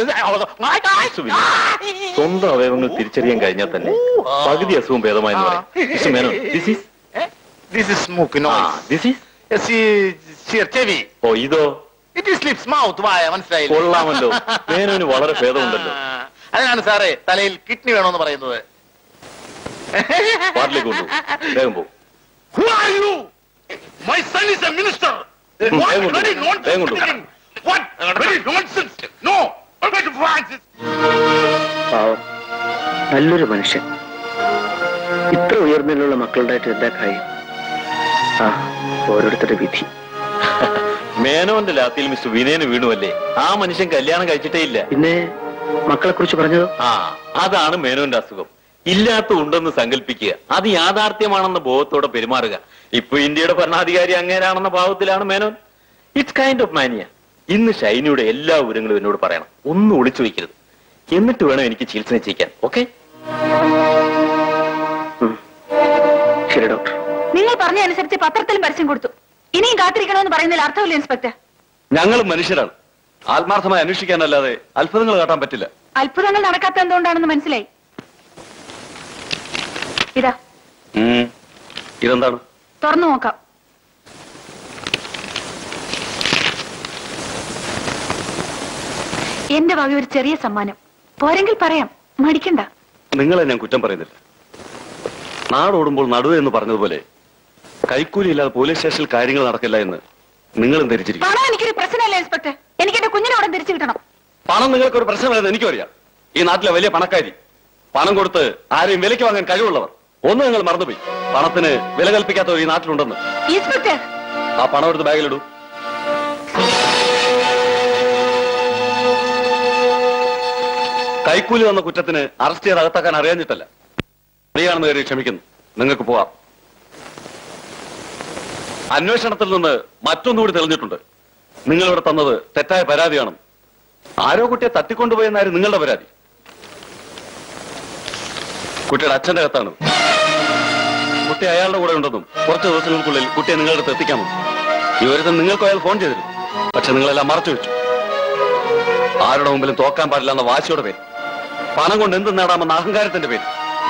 സ്വന്തം അവയവങ്ങൾ തിരിച്ചറിയാൻ കഴിഞ്ഞാൽ തന്നെ പകുതി അസുഖം ഭേദമായെന്ന് പറയാം mister Menon this is this is മൂക്ക് നോയ്സ് ദിസ് ഈസ് ചെവി ഓ ഇതോ ഇറ്റ് ഈസ് ലിപ്സ് മൗത്ത് വായ മനസ്സിലായില്ലേ കൊള്ളാമല്ലോ മേനോന് വളരെ ഭേദമുണ്ടല്ലോ അതിനാണ് സാറേ തലയിൽ കിഡ്നി വേണമെന്ന് പറയുന്നത് വാർഡിലേക്ക് കൊണ്ടു വേഗം പോകും Who are you? My son is a minister. Hmm, What വേഗം കൊണ്ടു very വേഗം കൊണ്ടു nonsense. What very nonsense. No. Albert Francis. പാവം നല്ലൊരു മനുഷ്യൻ ഇത്ര ഉയർന്നിലുള്ള മക്കളുണ്ടായിട്ട് എന്താ കാര്യം ആ ഓരോരുത്തരുടെ വിധി മേനോന്റെ ലാത്തിയിൽ മിസ്റ്റർ വിനയന് വീണുവല്ലേ ആ മനുഷ്യൻ കല്യാണം കഴിച്ചിട്ടേ ഇല്ല പിന്നെ മക്കളെ കുറിച്ച് പറഞ്ഞതോ ആ അതാണ് മേനോന്റെ അസുഖം ഇല്ലാത്ത ഉണ്ടെന്ന് സങ്കല്പിക്കുക അത് യാഥാർത്ഥ്യമാണെന്ന ബോധത്തോടെ പെരുമാറുക ഇപ്പൊ ഇന്ത്യയുടെ ഭരണാധികാരി അങ്ങേരാണെന്ന ഭാവത്തിലാണ് Menon it's kind of mania ഇന്ന് ഷൈനിയുടെ എല്ലാ വിവരങ്ങളും എന്നോട് പറയണം ഒന്നും ഒളിച്ചു വയ്ക്കരുത് എന്നിട്ട് വേണം എനിക്ക് ചികിത്സ നിശ്ചയിക്കാൻ ഓക്കെ ശരി ഡോക്ടർ നിങ്ങൾ പറഞ്ഞ അനുസരിച്ച് പത്രത്തിലും പരസ്യം കൊടുത്തു ഇനിയും കാത്തിരിക്കണമെന്ന് പറയുന്നതിൽ അർത്ഥമില്ല ഇൻസ്പെക്ടർ ഞങ്ങളും മനുഷ്യരാണ് ആത്മാർത്ഥമായി അന്വേഷിക്കാനല്ലാതെ അത്ഭുതങ്ങൾ കാട്ടാൻ പറ്റില്ല അത്ഭുതങ്ങൾ നടക്കാത്ത എന്തുകൊണ്ടാണെന്ന് മനസ്സിലായി ഇതാ ഉം. ഇതെന്താണ് തുറന്നു നോക്കാം എന്റെ വക ഒരു ചെറിയ സമ്മാനം പോരെങ്കിൽ പറയാം മടിക്കണ്ട നിങ്ങളെ ഞാൻ കുറ്റം പറയുന്നില്ല നാടോടുമ്പോൾ നടുവ് എന്ന് പറഞ്ഞതുപോലെ കൈക്കൂലി ഇല്ലാതെ പോലീസ് സ്റ്റേഷനിൽ കാര്യങ്ങൾ നടക്കില്ല എന്ന് നിങ്ങളും ധരിച്ചിരിക്കും പണം എനിക്കൊരു പ്രശ്നമല്ല ഇൻസ്പെക്ടർ എനിക്ക് എന്റെ കുഞ്ഞിനെ ഉടൻ തിരിച്ചു കിട്ടണം പണം നിങ്ങൾക്ക് ഒരു പ്രശ്നമല്ലെന്ന് എനിക്കും അറിയാം ഈ നാട്ടിലെ വലിയ പണക്കാരി പണം കൊടുത്ത് ആരെയും വിലയ്ക്ക് വാങ്ങാൻ കഴിവുള്ളവർ ഒന്ന് നിങ്ങൾ മറന്നുപോയി പണത്തിന് വില കൽപ്പിക്കാത്തവർ ഈ നാട്ടിലുണ്ടെന്ന് ഇൻസ്പെക്ടർ ആ പണം എടുത്ത് ബാഗിലിടൂ കൈക്കൂലി വന്ന കുറ്റത്തിന് അറസ്റ്റ് ചെയ്ത് അകത്താക്കാൻ അറിയാഞ്ഞിട്ടല്ല അറിയാണെന്ന് കയറി ക്ഷമിക്കുന്നു നിങ്ങൾക്ക് പോവാം അന്വേഷണത്തിൽ നിന്ന് മറ്റൊന്നുകൂടി തെളിഞ്ഞിട്ടുണ്ട് നിങ്ങളിവിടെ തന്നത് തെറ്റായ പരാതിയാണ് ആരോ കുട്ടിയെ തട്ടിക്കൊണ്ടുപോയെന്നായിരുന്നു നിങ്ങളുടെ പരാതി കുട്ടിയുടെ അച്ഛന്റെ കത്താണ് കുട്ടി അയാളുടെ കൂടെ ഉണ്ടെന്നും കുറച്ച് ദിവസങ്ങൾക്കുള്ളിൽ കുട്ടിയെ നിങ്ങളുടെ അടുത്ത് എത്തിക്കാമെന്നും വിവരത്തിൽ നിങ്ങൾക്ക് അയാൾ ഫോൺ ചെയ്തിരുന്നു പക്ഷെ നിങ്ങളെല്ലാം മറച്ചു വെച്ചു ആരുടെ മുമ്പിലും തോക്കാൻ പാടില്ല എന്ന വാശിയുടെ പേര് പണം കൊണ്ട് എന്ത് നേടാമെന്ന അഹങ്കാരത്തിന്റെ പേര്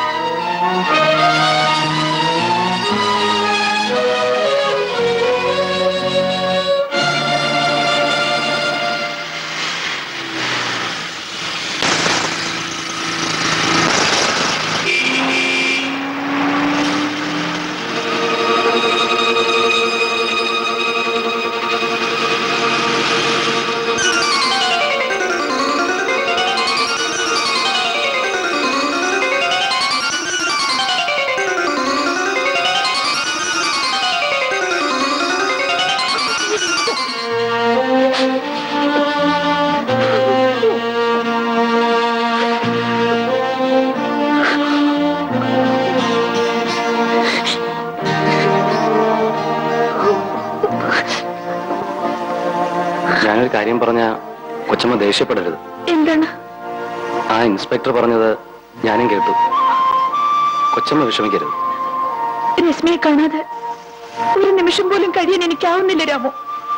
ഞാനൊരു കാര്യം പറഞ്ഞ കൊച്ചമ്മ ദേഷ്യപ്പെടരുത് എന്താണ് ആ ഇൻസ്പെക്ടർ പറഞ്ഞത് ഞാനും കേട്ടു കൊച്ചമ്മ വിഷമിക്കരുത് രശ്മിയെ കാണാതെ ഒരു നിമിഷം പോലും കഴിയാൻ എനിക്കാവുന്നില്ല രാമു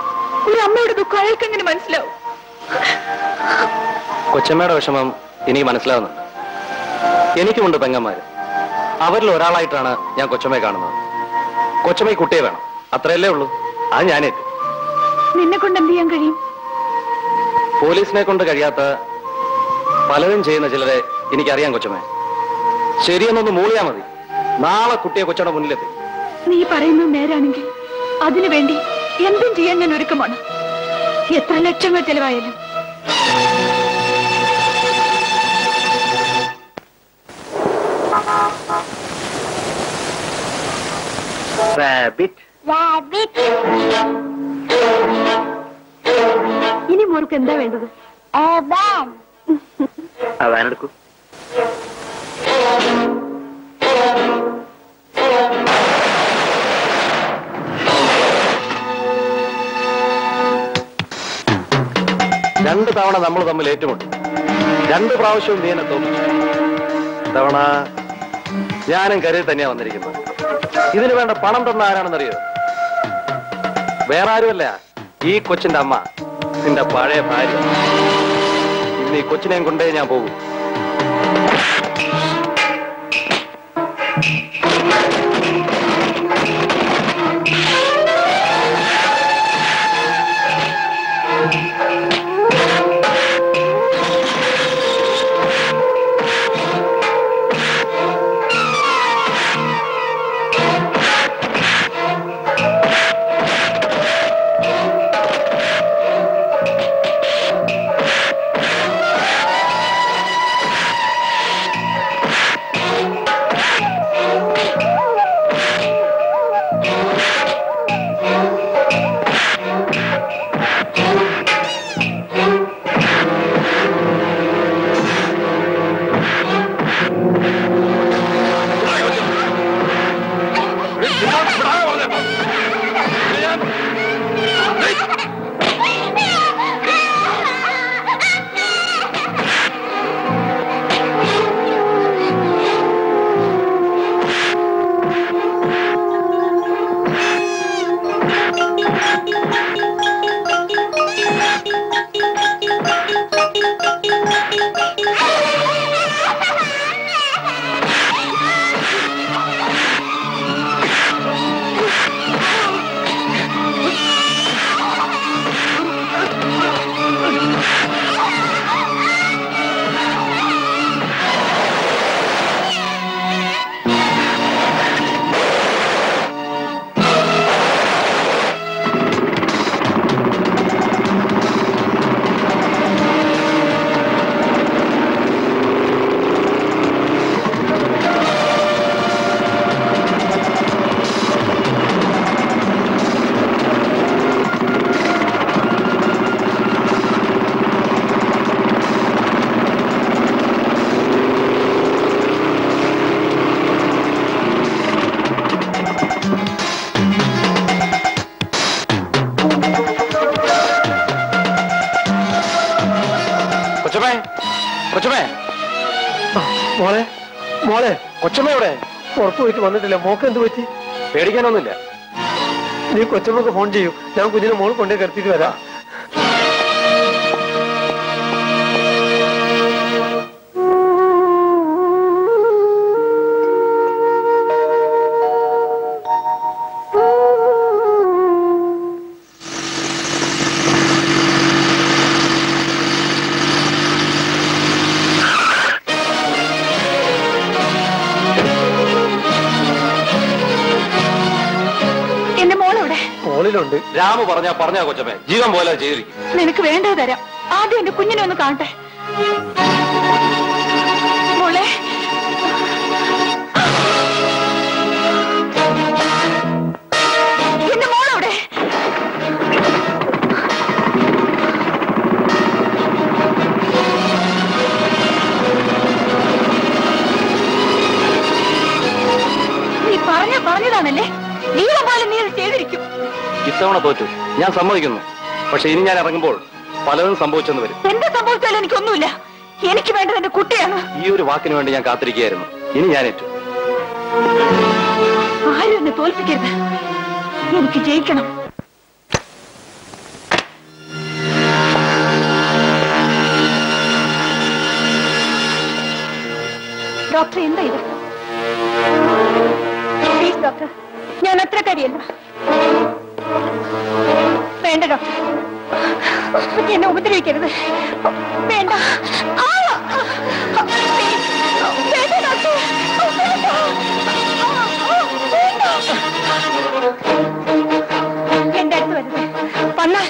ഒരു അമ്മയുടെ ദുഃഖം അയാൾക്ക് എങ്ങനെ മനസ്സിലാവും കൊച്ചമ്മയുടെ വിഷമം എനിക്ക് മനസ്സിലാവുന്നുണ്ട് എനിക്കുമുണ്ട് പെങ്ങന്മാര് അവരിൽ ഒരാളായിട്ടാണ് ഞാൻ കൊച്ചമ്മയെ കാണുന്നത് കൊച്ചമ്മ ഈ കുട്ടിയെ വേണം അത്രയല്ലേ ഉള്ളൂ അത് ഞാനേറ്റു നിന്നെ കൊണ്ട് എന്ത് ചെയ്യാൻ കഴിയും പോലീസിനെ കൊണ്ട് കഴിയാത്ത പലരും ചെയ്യുന്ന ചിലരെ എനിക്കറിയാം കൊച്ചമ്മ ശരിയെന്നൊന്ന് മൂളിയാ മതി നാളെ കുട്ടിയെ കൊച്ചയുടെ മുന്നിലെത്തി നീ പറയുന്നത് നേരാണെങ്കിൽ അതിനു വേണ്ടി എന്തും ചെയ്യാൻ ഞാൻ ഒരുക്കമാണ് എത്ര ലക്ഷങ്ങൾ ചെലവായാലും റാബിറ്റ് റാബിറ്റ് ഇനി മോർക്ക് എന്താ വേണ്ടത് വാൻ ആ വാനെടുക്കൂ രണ്ട് തവണ നമ്മൾ തമ്മിൽ ഏറ്റുമുട്ടി രണ്ട് പ്രാവശ്യവും നീ എന്നെ തോന്നിച്ചു തവണ ഞാനും കരുതി തന്നെയാ വന്നിരിക്കുന്നത് ഇതിന് വേണ്ട പണം തന്ന ആരാണെന്നറിയോ വേറെ ആരുമല്ല ഈ കൊച്ചിന്റെ അമ്മ നിന്റെ പഴയ ഭാര്യ ഇന്ന് ഈ കൊച്ചിനെയും കൊണ്ടേ ഞാൻ പോകും കൊച്ചമ്മേ കൊച്ചമ്മേ മോളെ മോളെ കൊച്ചമ്മ എവിടെ പുറത്തു പോയിട്ട് വന്നിട്ടില്ല മോക്ക് എന്ത് പറ്റി പേടിക്കാനൊന്നുമില്ല നീ കൊച്ചമ്മക്ക് ഫോൺ ചെയ്യൂ ഞാൻ കുഞ്ഞിനെ മോൾ കൊണ്ടേ കിടത്തിയിട്ട് വരാം എന്റെ മോളെവിടെ മോളിലുണ്ട് രാമു പറഞ്ഞാ പറഞ്ഞാ കൊച്ചമ്മേ ജീവൻ പോലെ ചെയ്തിരിക്കും നിനക്ക് വേണ്ടത് തരാം ആദ്യം എന്റെ കുഞ്ഞിനെ ഒന്ന് കാണട്ടെ മോളെ എന്റെ മോളെവിടെ നീ പറഞ്ഞ പറഞ്ഞതാണല്ലേ നീളം പോലെ നീ അത് ചെയ്തിരിക്കും ഇത്തവണ തോറ്റു ഞാൻ സമ്മതിക്കുന്നു പക്ഷെ ഇനി ഞാൻ ഇറങ്ങുമ്പോൾ പലതും സംഭവിച്ചെന്ന് വരും എന്ത് സംഭവിച്ചാലും എനിക്കൊന്നുമില്ല എനിക്ക് വേണ്ടത് എന്റെ കുട്ടിയാണ് ഈ ഒരു വാക്കിന് വേണ്ടി ഞാൻ കാത്തിരിക്കുകയായിരുന്നു ഇനി ഞാൻ ഏറ്റു ആരും എന്നെ തോൽപ്പിക്കരുത് എനിക്ക് ജയിക്കണം ഞാൻ അത്രക്കാരിയല്ല വേണ്ട ഡോക്ടർ എന്നെ ഉപദ്രവിക്കരുത് വേണ്ട ആ! Please. വേണ്ട ഡോക്ടർ വേണ്ട. വേണ്ട. എന്റെ അടുത്ത് വരുന്നത് വന്നാൽ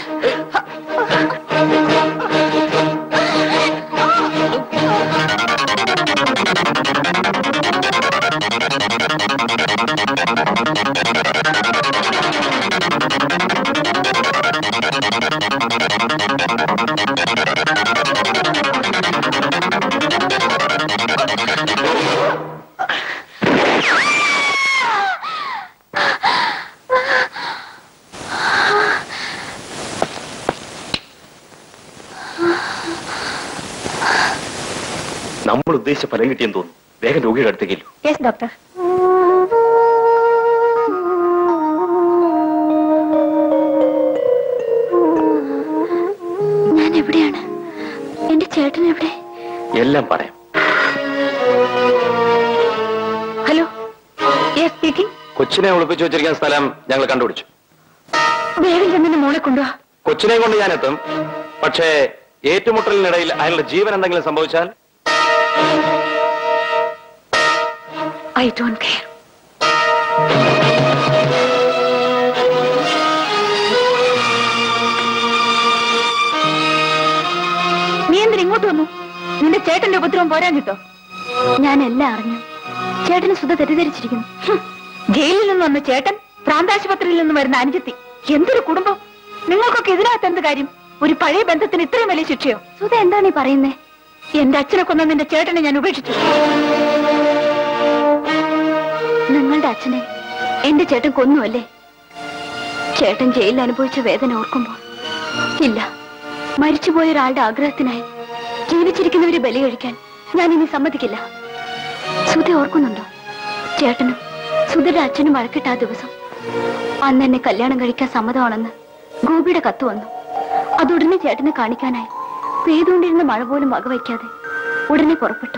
നമ്മൾ ഉദ്ദേശിച്ച ഫലം കിട്ടിയെന്ന് തോന്നുന്നു വേഗം രോഗിയുടെ അടുത്തേക്കല്ലോ യെസ് ഡോക്ടർ ഞാൻ എവിടെയാണ് എന്റെ ചേട്ടൻ എവിടെ എല്ലാം പറയാം ഹലോ യെസ് സ്പീക്കിംഗ് കൊച്ചിനെ ഒളിപ്പിച്ചു വെച്ചിരിക്കുന്ന സ്ഥലം ഞങ്ങൾ കണ്ടുപിടിച്ചു വേഗം ചെന്നെ മോളെ കൊണ്ടുവാ കൊച്ചിനെ കൊണ്ട് ഞാൻ എത്തും പക്ഷേ ഏറ്റുമുട്ടലിനിടയിൽ അയാളുടെ ജീവൻ എന്തെങ്കിലും സംഭവിച്ചാൽ ഐ ഡോണ്ട് കെയർ നീ എന്തിനാ ഇങ്ങോട്ട് വന്നു നിന്റെ ചേട്ടന്റെ ഉപദ്രവം പോരാൻ കിട്ടോ ഞാൻ എല്ലാം അറിഞ്ഞു ചേട്ടന് സുധ തെറ്റിദ്ധരിച്ചിരിക്കുന്നു ഹും, ജയിലിൽ നിന്ന് വന്ന ചേട്ടൻ പ്രാന്താശുപത്രിയിൽ നിന്ന് വരുന്ന അനുജത്തി എന്തൊരു കുടുംബം നിങ്ങൾക്കൊക്കെ ഇതിനകത്ത് എന്ത് കാര്യം ഒരു പഴയ ബന്ധത്തിന് ഇത്രയും വലിയ ശിക്ഷയോ സുധ എന്താണ് ഈ പറയുന്നേ എന്റെ അച്ഛനെ കൊന്ന നിന്റെ ചേട്ടനെ ഞാൻ ഉപേക്ഷിച്ചു നിങ്ങളുടെ അച്ഛനെ എന്റെ ചേട്ടൻ കൊന്നുവല്ലേ ചേട്ടൻ ജയിലിൽ അനുഭവിച്ച വേദന ഓർക്കുമ്പോൾ ഇല്ല മരിച്ചുപോയ ഒരാളുടെ ആഗ്രഹത്തിനായി ജീവിച്ചിരിക്കുന്നവരെ ബലി കഴിക്കാൻ ഞാൻ ഇനി സമ്മതിക്കില്ല സുധ ഓർക്കുന്നുണ്ടോ ചേട്ടനും സുധയുടെ അച്ഛനും വഴക്കിട്ട ആ ദിവസം അന്ന് എന്നെ കല്യാണം കഴിക്കാൻ സമ്മതമാണെന്ന് ഗോപിയുടെ കത്ത് വന്നു അതുടനെ ചേട്ടനെ കാണിക്കാനായി പെയ്തുകൊണ്ടിരുന്ന മഴ പോലും വകവയ്ക്കാതെ ഉടനെ പുറപ്പെട്ടു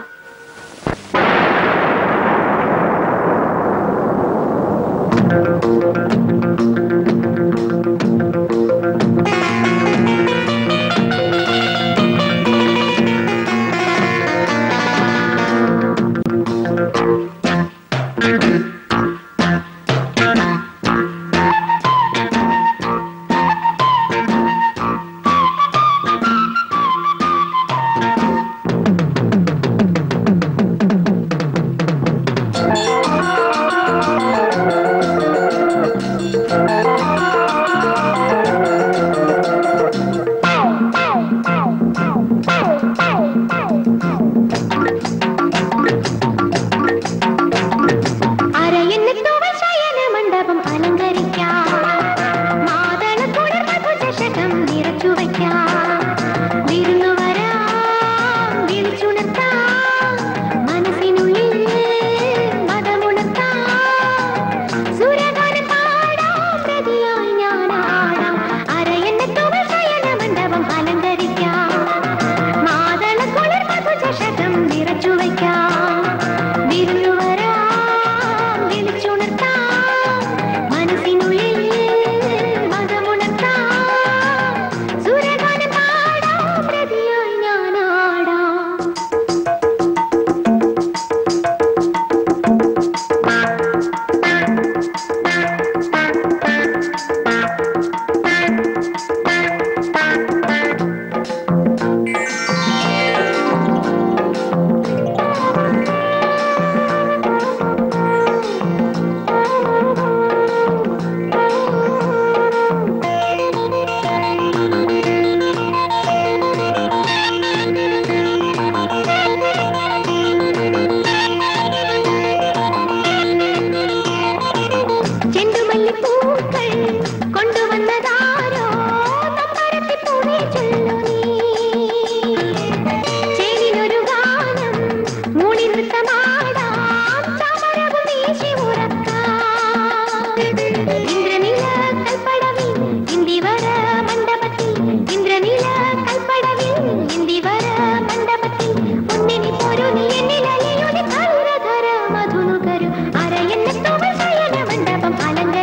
അരയന്നത്തോവൽ ശയന മണ്ഡപം അലങ്കരിക്കാം മാതളക്കുളിർ മധുചഷകം നിറച്ചു വയ്ക്കാം വിരുന്നു വരാം വിളിച്ചുണർത്താം മനസ്സിനുള്ളിൽ മതമുണർത്താം സുരഗാനം പാടാം പ്രതിയായി ഞാനാടാം അരയന്നത്തോവൽ ശയന മണ്ഡപം അലങ്കരിക്കാം മാതളക്കുളിർ മധുചഷകം നിറച്ചു വയ്ക്കാം വിരുന്നു വരാം വിളിച്ചുണർത്താം മനസ്സിനുള്ളിൽ മതമുണർത്താം സുരഗാനം പാടാം പ്രതിയായി ഞാനാടാം ചെണ്ടുമല്ലിപ്പൂക്കൾ കൊണ്ടുവന്നതാരോ തമ്പരത്തിപ്പൂവേ ചൊല്ലു നീ ചേലിനൊരു ഗാനം മൂളി നൃത്തമാടാം ചാമരവും വീശി ഉറക്കാം ഇന്ദ്രനില കൽപ്പടവിൽ ഇന്ദിവര മണ്ഡപത്തിൽ ഇന്ദ്രനില കൽപ്പടവിൽ ഇന്ദിവര മണ്ഡപത്തിൽ ഒന്നിനി പോരു നീ എന്നിലലിയുടെ കരുരധര മധുനുകരു അരയെന്ന ശയന മണ്ഡപം അലങ്ക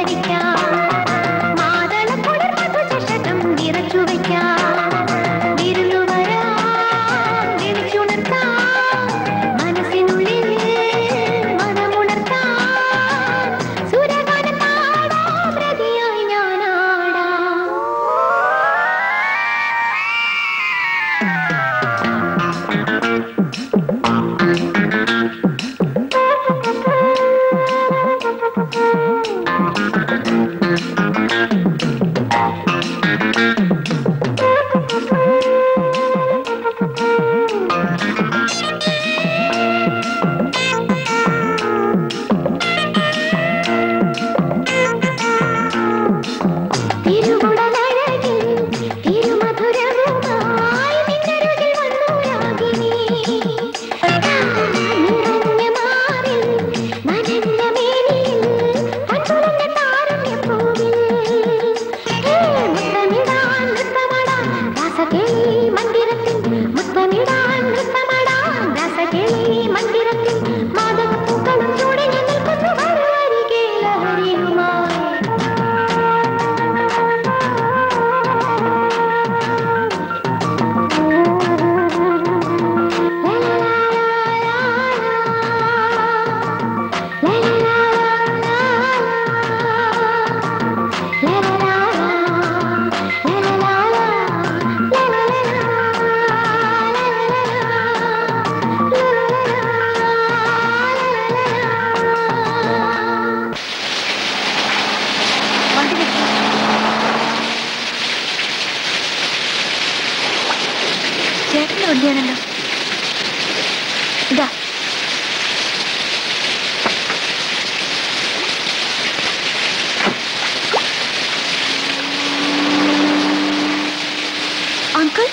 സന്ധ്യയാണല്ലോ ഇതാ അങ്കിൾ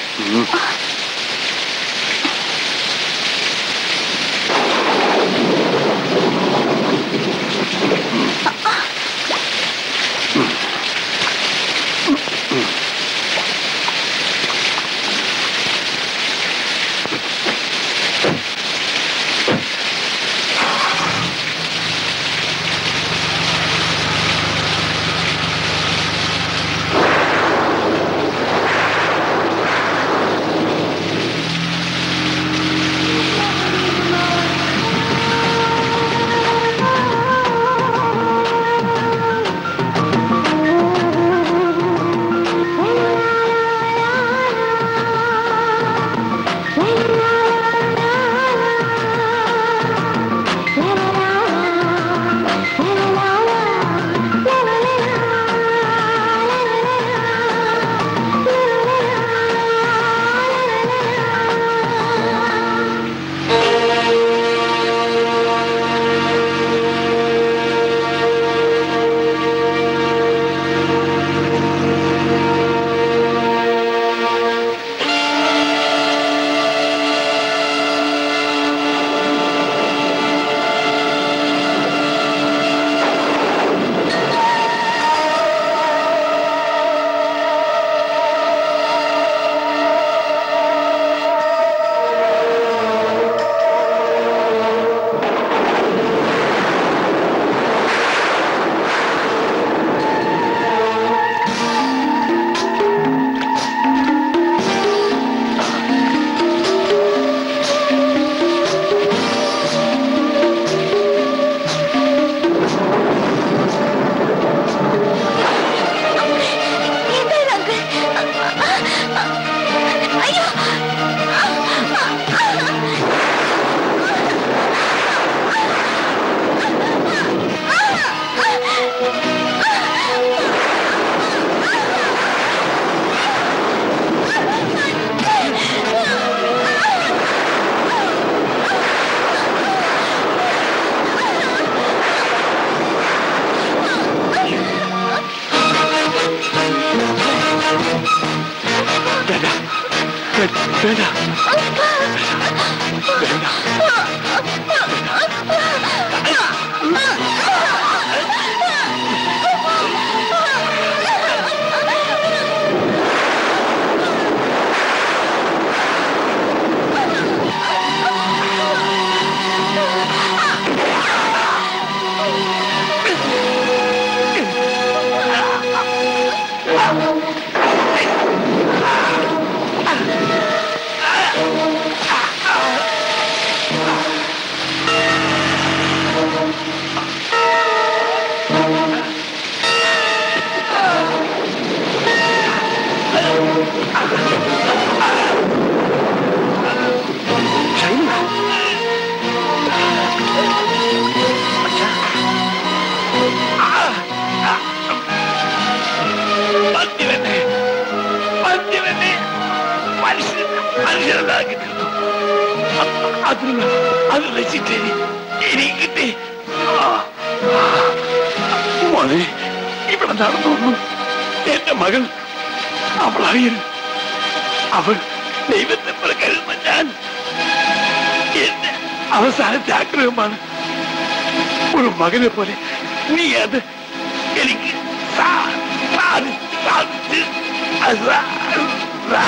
വേണ്ട മദ്യവനെ മദ്യവനെ മനുഷ്യൻ മനുഷ്യനാക്കി തീർന്നു അതിന് അത് വെച്ചിട്ട് എനിക്ക് കിട്ടി ആ. മോനെ ഇവിടെ നടന്നു എന്റെ മകൾ അവളായിരുന്നു അവൾ ദൈവത്തെ പോലെ കരുതുന്ന ഞാൻ എന്റെ അവസാനത്തെ ആഗ്രഹമാണ് ഒരു മകനെ പോലെ നീ അത് എനിക്ക് സാ- സാധി- സാധിച്ച് അസാ- സാ-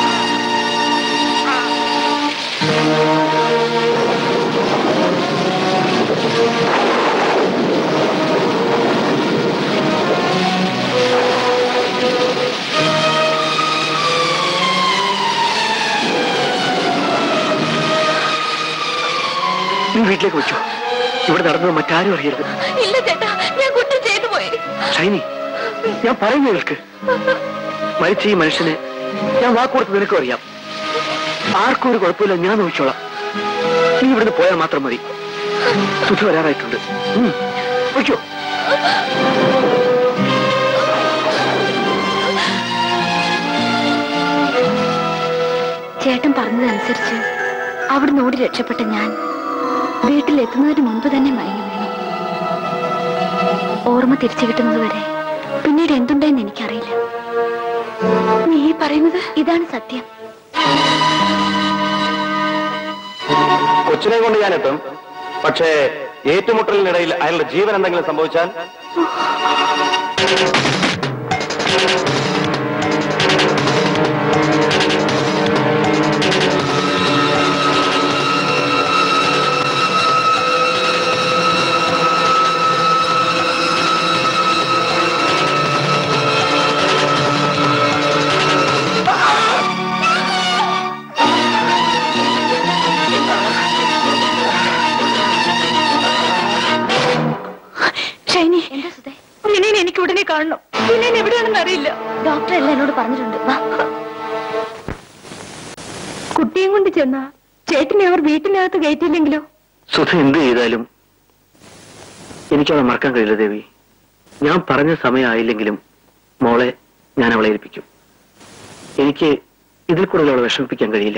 നീ വീട്ടിലേക്ക് വെച്ചോ ഇവിടെ നടന്നത് മറ്റാരും അറിയരുത് ഇല്ല ചേട്ടാ ഞാൻ കുറ്റം ചെയ്തു പോയി ഷൈനി ഞാൻ പറയുന്നു കേൾക്ക് മരിച്ച ഈ മനുഷ്യനെ ഞാൻ വാക്കുകൊടുത്ത് നിനക്കും അറിയാം ആർക്കും ഒരു കുഴപ്പമില്ല ഞാൻ നോക്കിച്ചോളാം നീ ഇവിടുന്ന് പോയാൽ മാത്രം മതി സുധ വരാറായിട്ടുണ്ട് ഉം, പൊയ്ക്കോ ചേട്ടൻ പറഞ്ഞതനുസരിച്ച് അനുസരിച്ച് അവിടുന്ന് ഓടി രക്ഷപ്പെട്ട ഞാൻ വീട്ടിലെത്തുന്നതിന് മുൻപ് തന്നെ മയങ്ങി വീണു ഓർമ്മ തിരിച്ചു കിട്ടുന്നത് വരെ പിന്നീട് എന്തുണ്ടെന്ന് എനിക്കറിയില്ല നീ ഈ പറയുന്നത് ഇതാണ് സത്യം കൊച്ചിനെ കൊണ്ട് ഞാൻ എത്തും പക്ഷേ ഏറ്റുമുട്ടലിനിടയിൽ അയാളുടെ ജീവൻ എന്തെങ്കിലും സംഭവിച്ചാൽ ഷൈനി എന്താ സുധേ വിനയൻ എനിക്ക് ഉടനെ കാണണം വിനയൻ എവിടെയാണെന്ന് അറിയില്ല ഡോക്ടർ എല്ലാം എന്നോട് പറഞ്ഞിട്ടുണ്ട് വാ കുട്ടിയും കൊണ്ട് ചെന്നാ ചേട്ടനെ അവർ വീട്ടിനകത്ത് കയറ്റിയില്ലെങ്കിലോ സുധ എന്ത് ചെയ്താലും എനിക്കവളെ മറക്കാൻ കഴിയില്ല ദേവി ഞാൻ പറഞ്ഞ സമയമായില്ലെങ്കിലും മോളെ ഞാൻ അവളെ ഏൽപ്പിക്കും എനിക്ക് ഇതിൽ കൂടുതൽ അവളെ വിഷമിപ്പിക്കാൻ കഴിയില്ല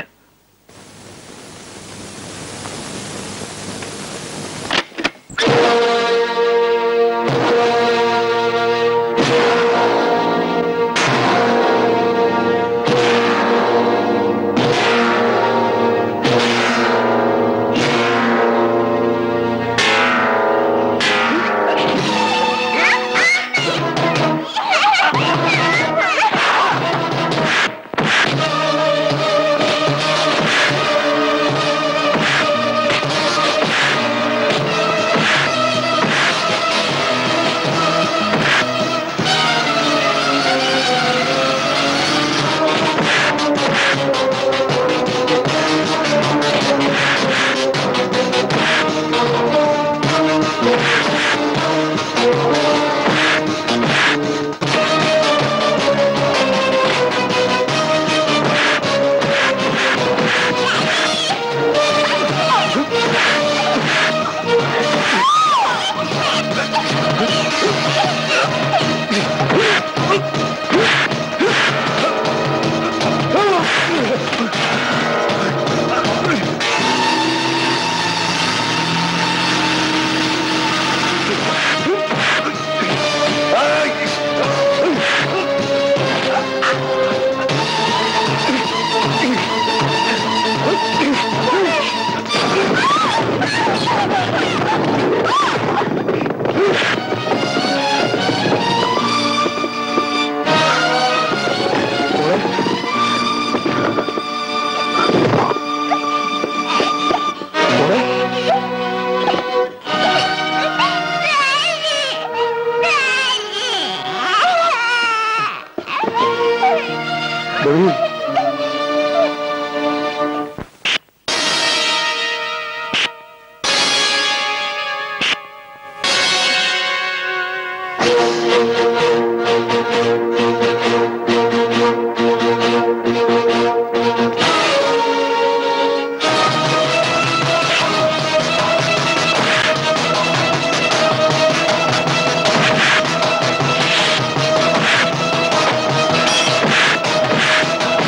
ആ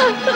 ആ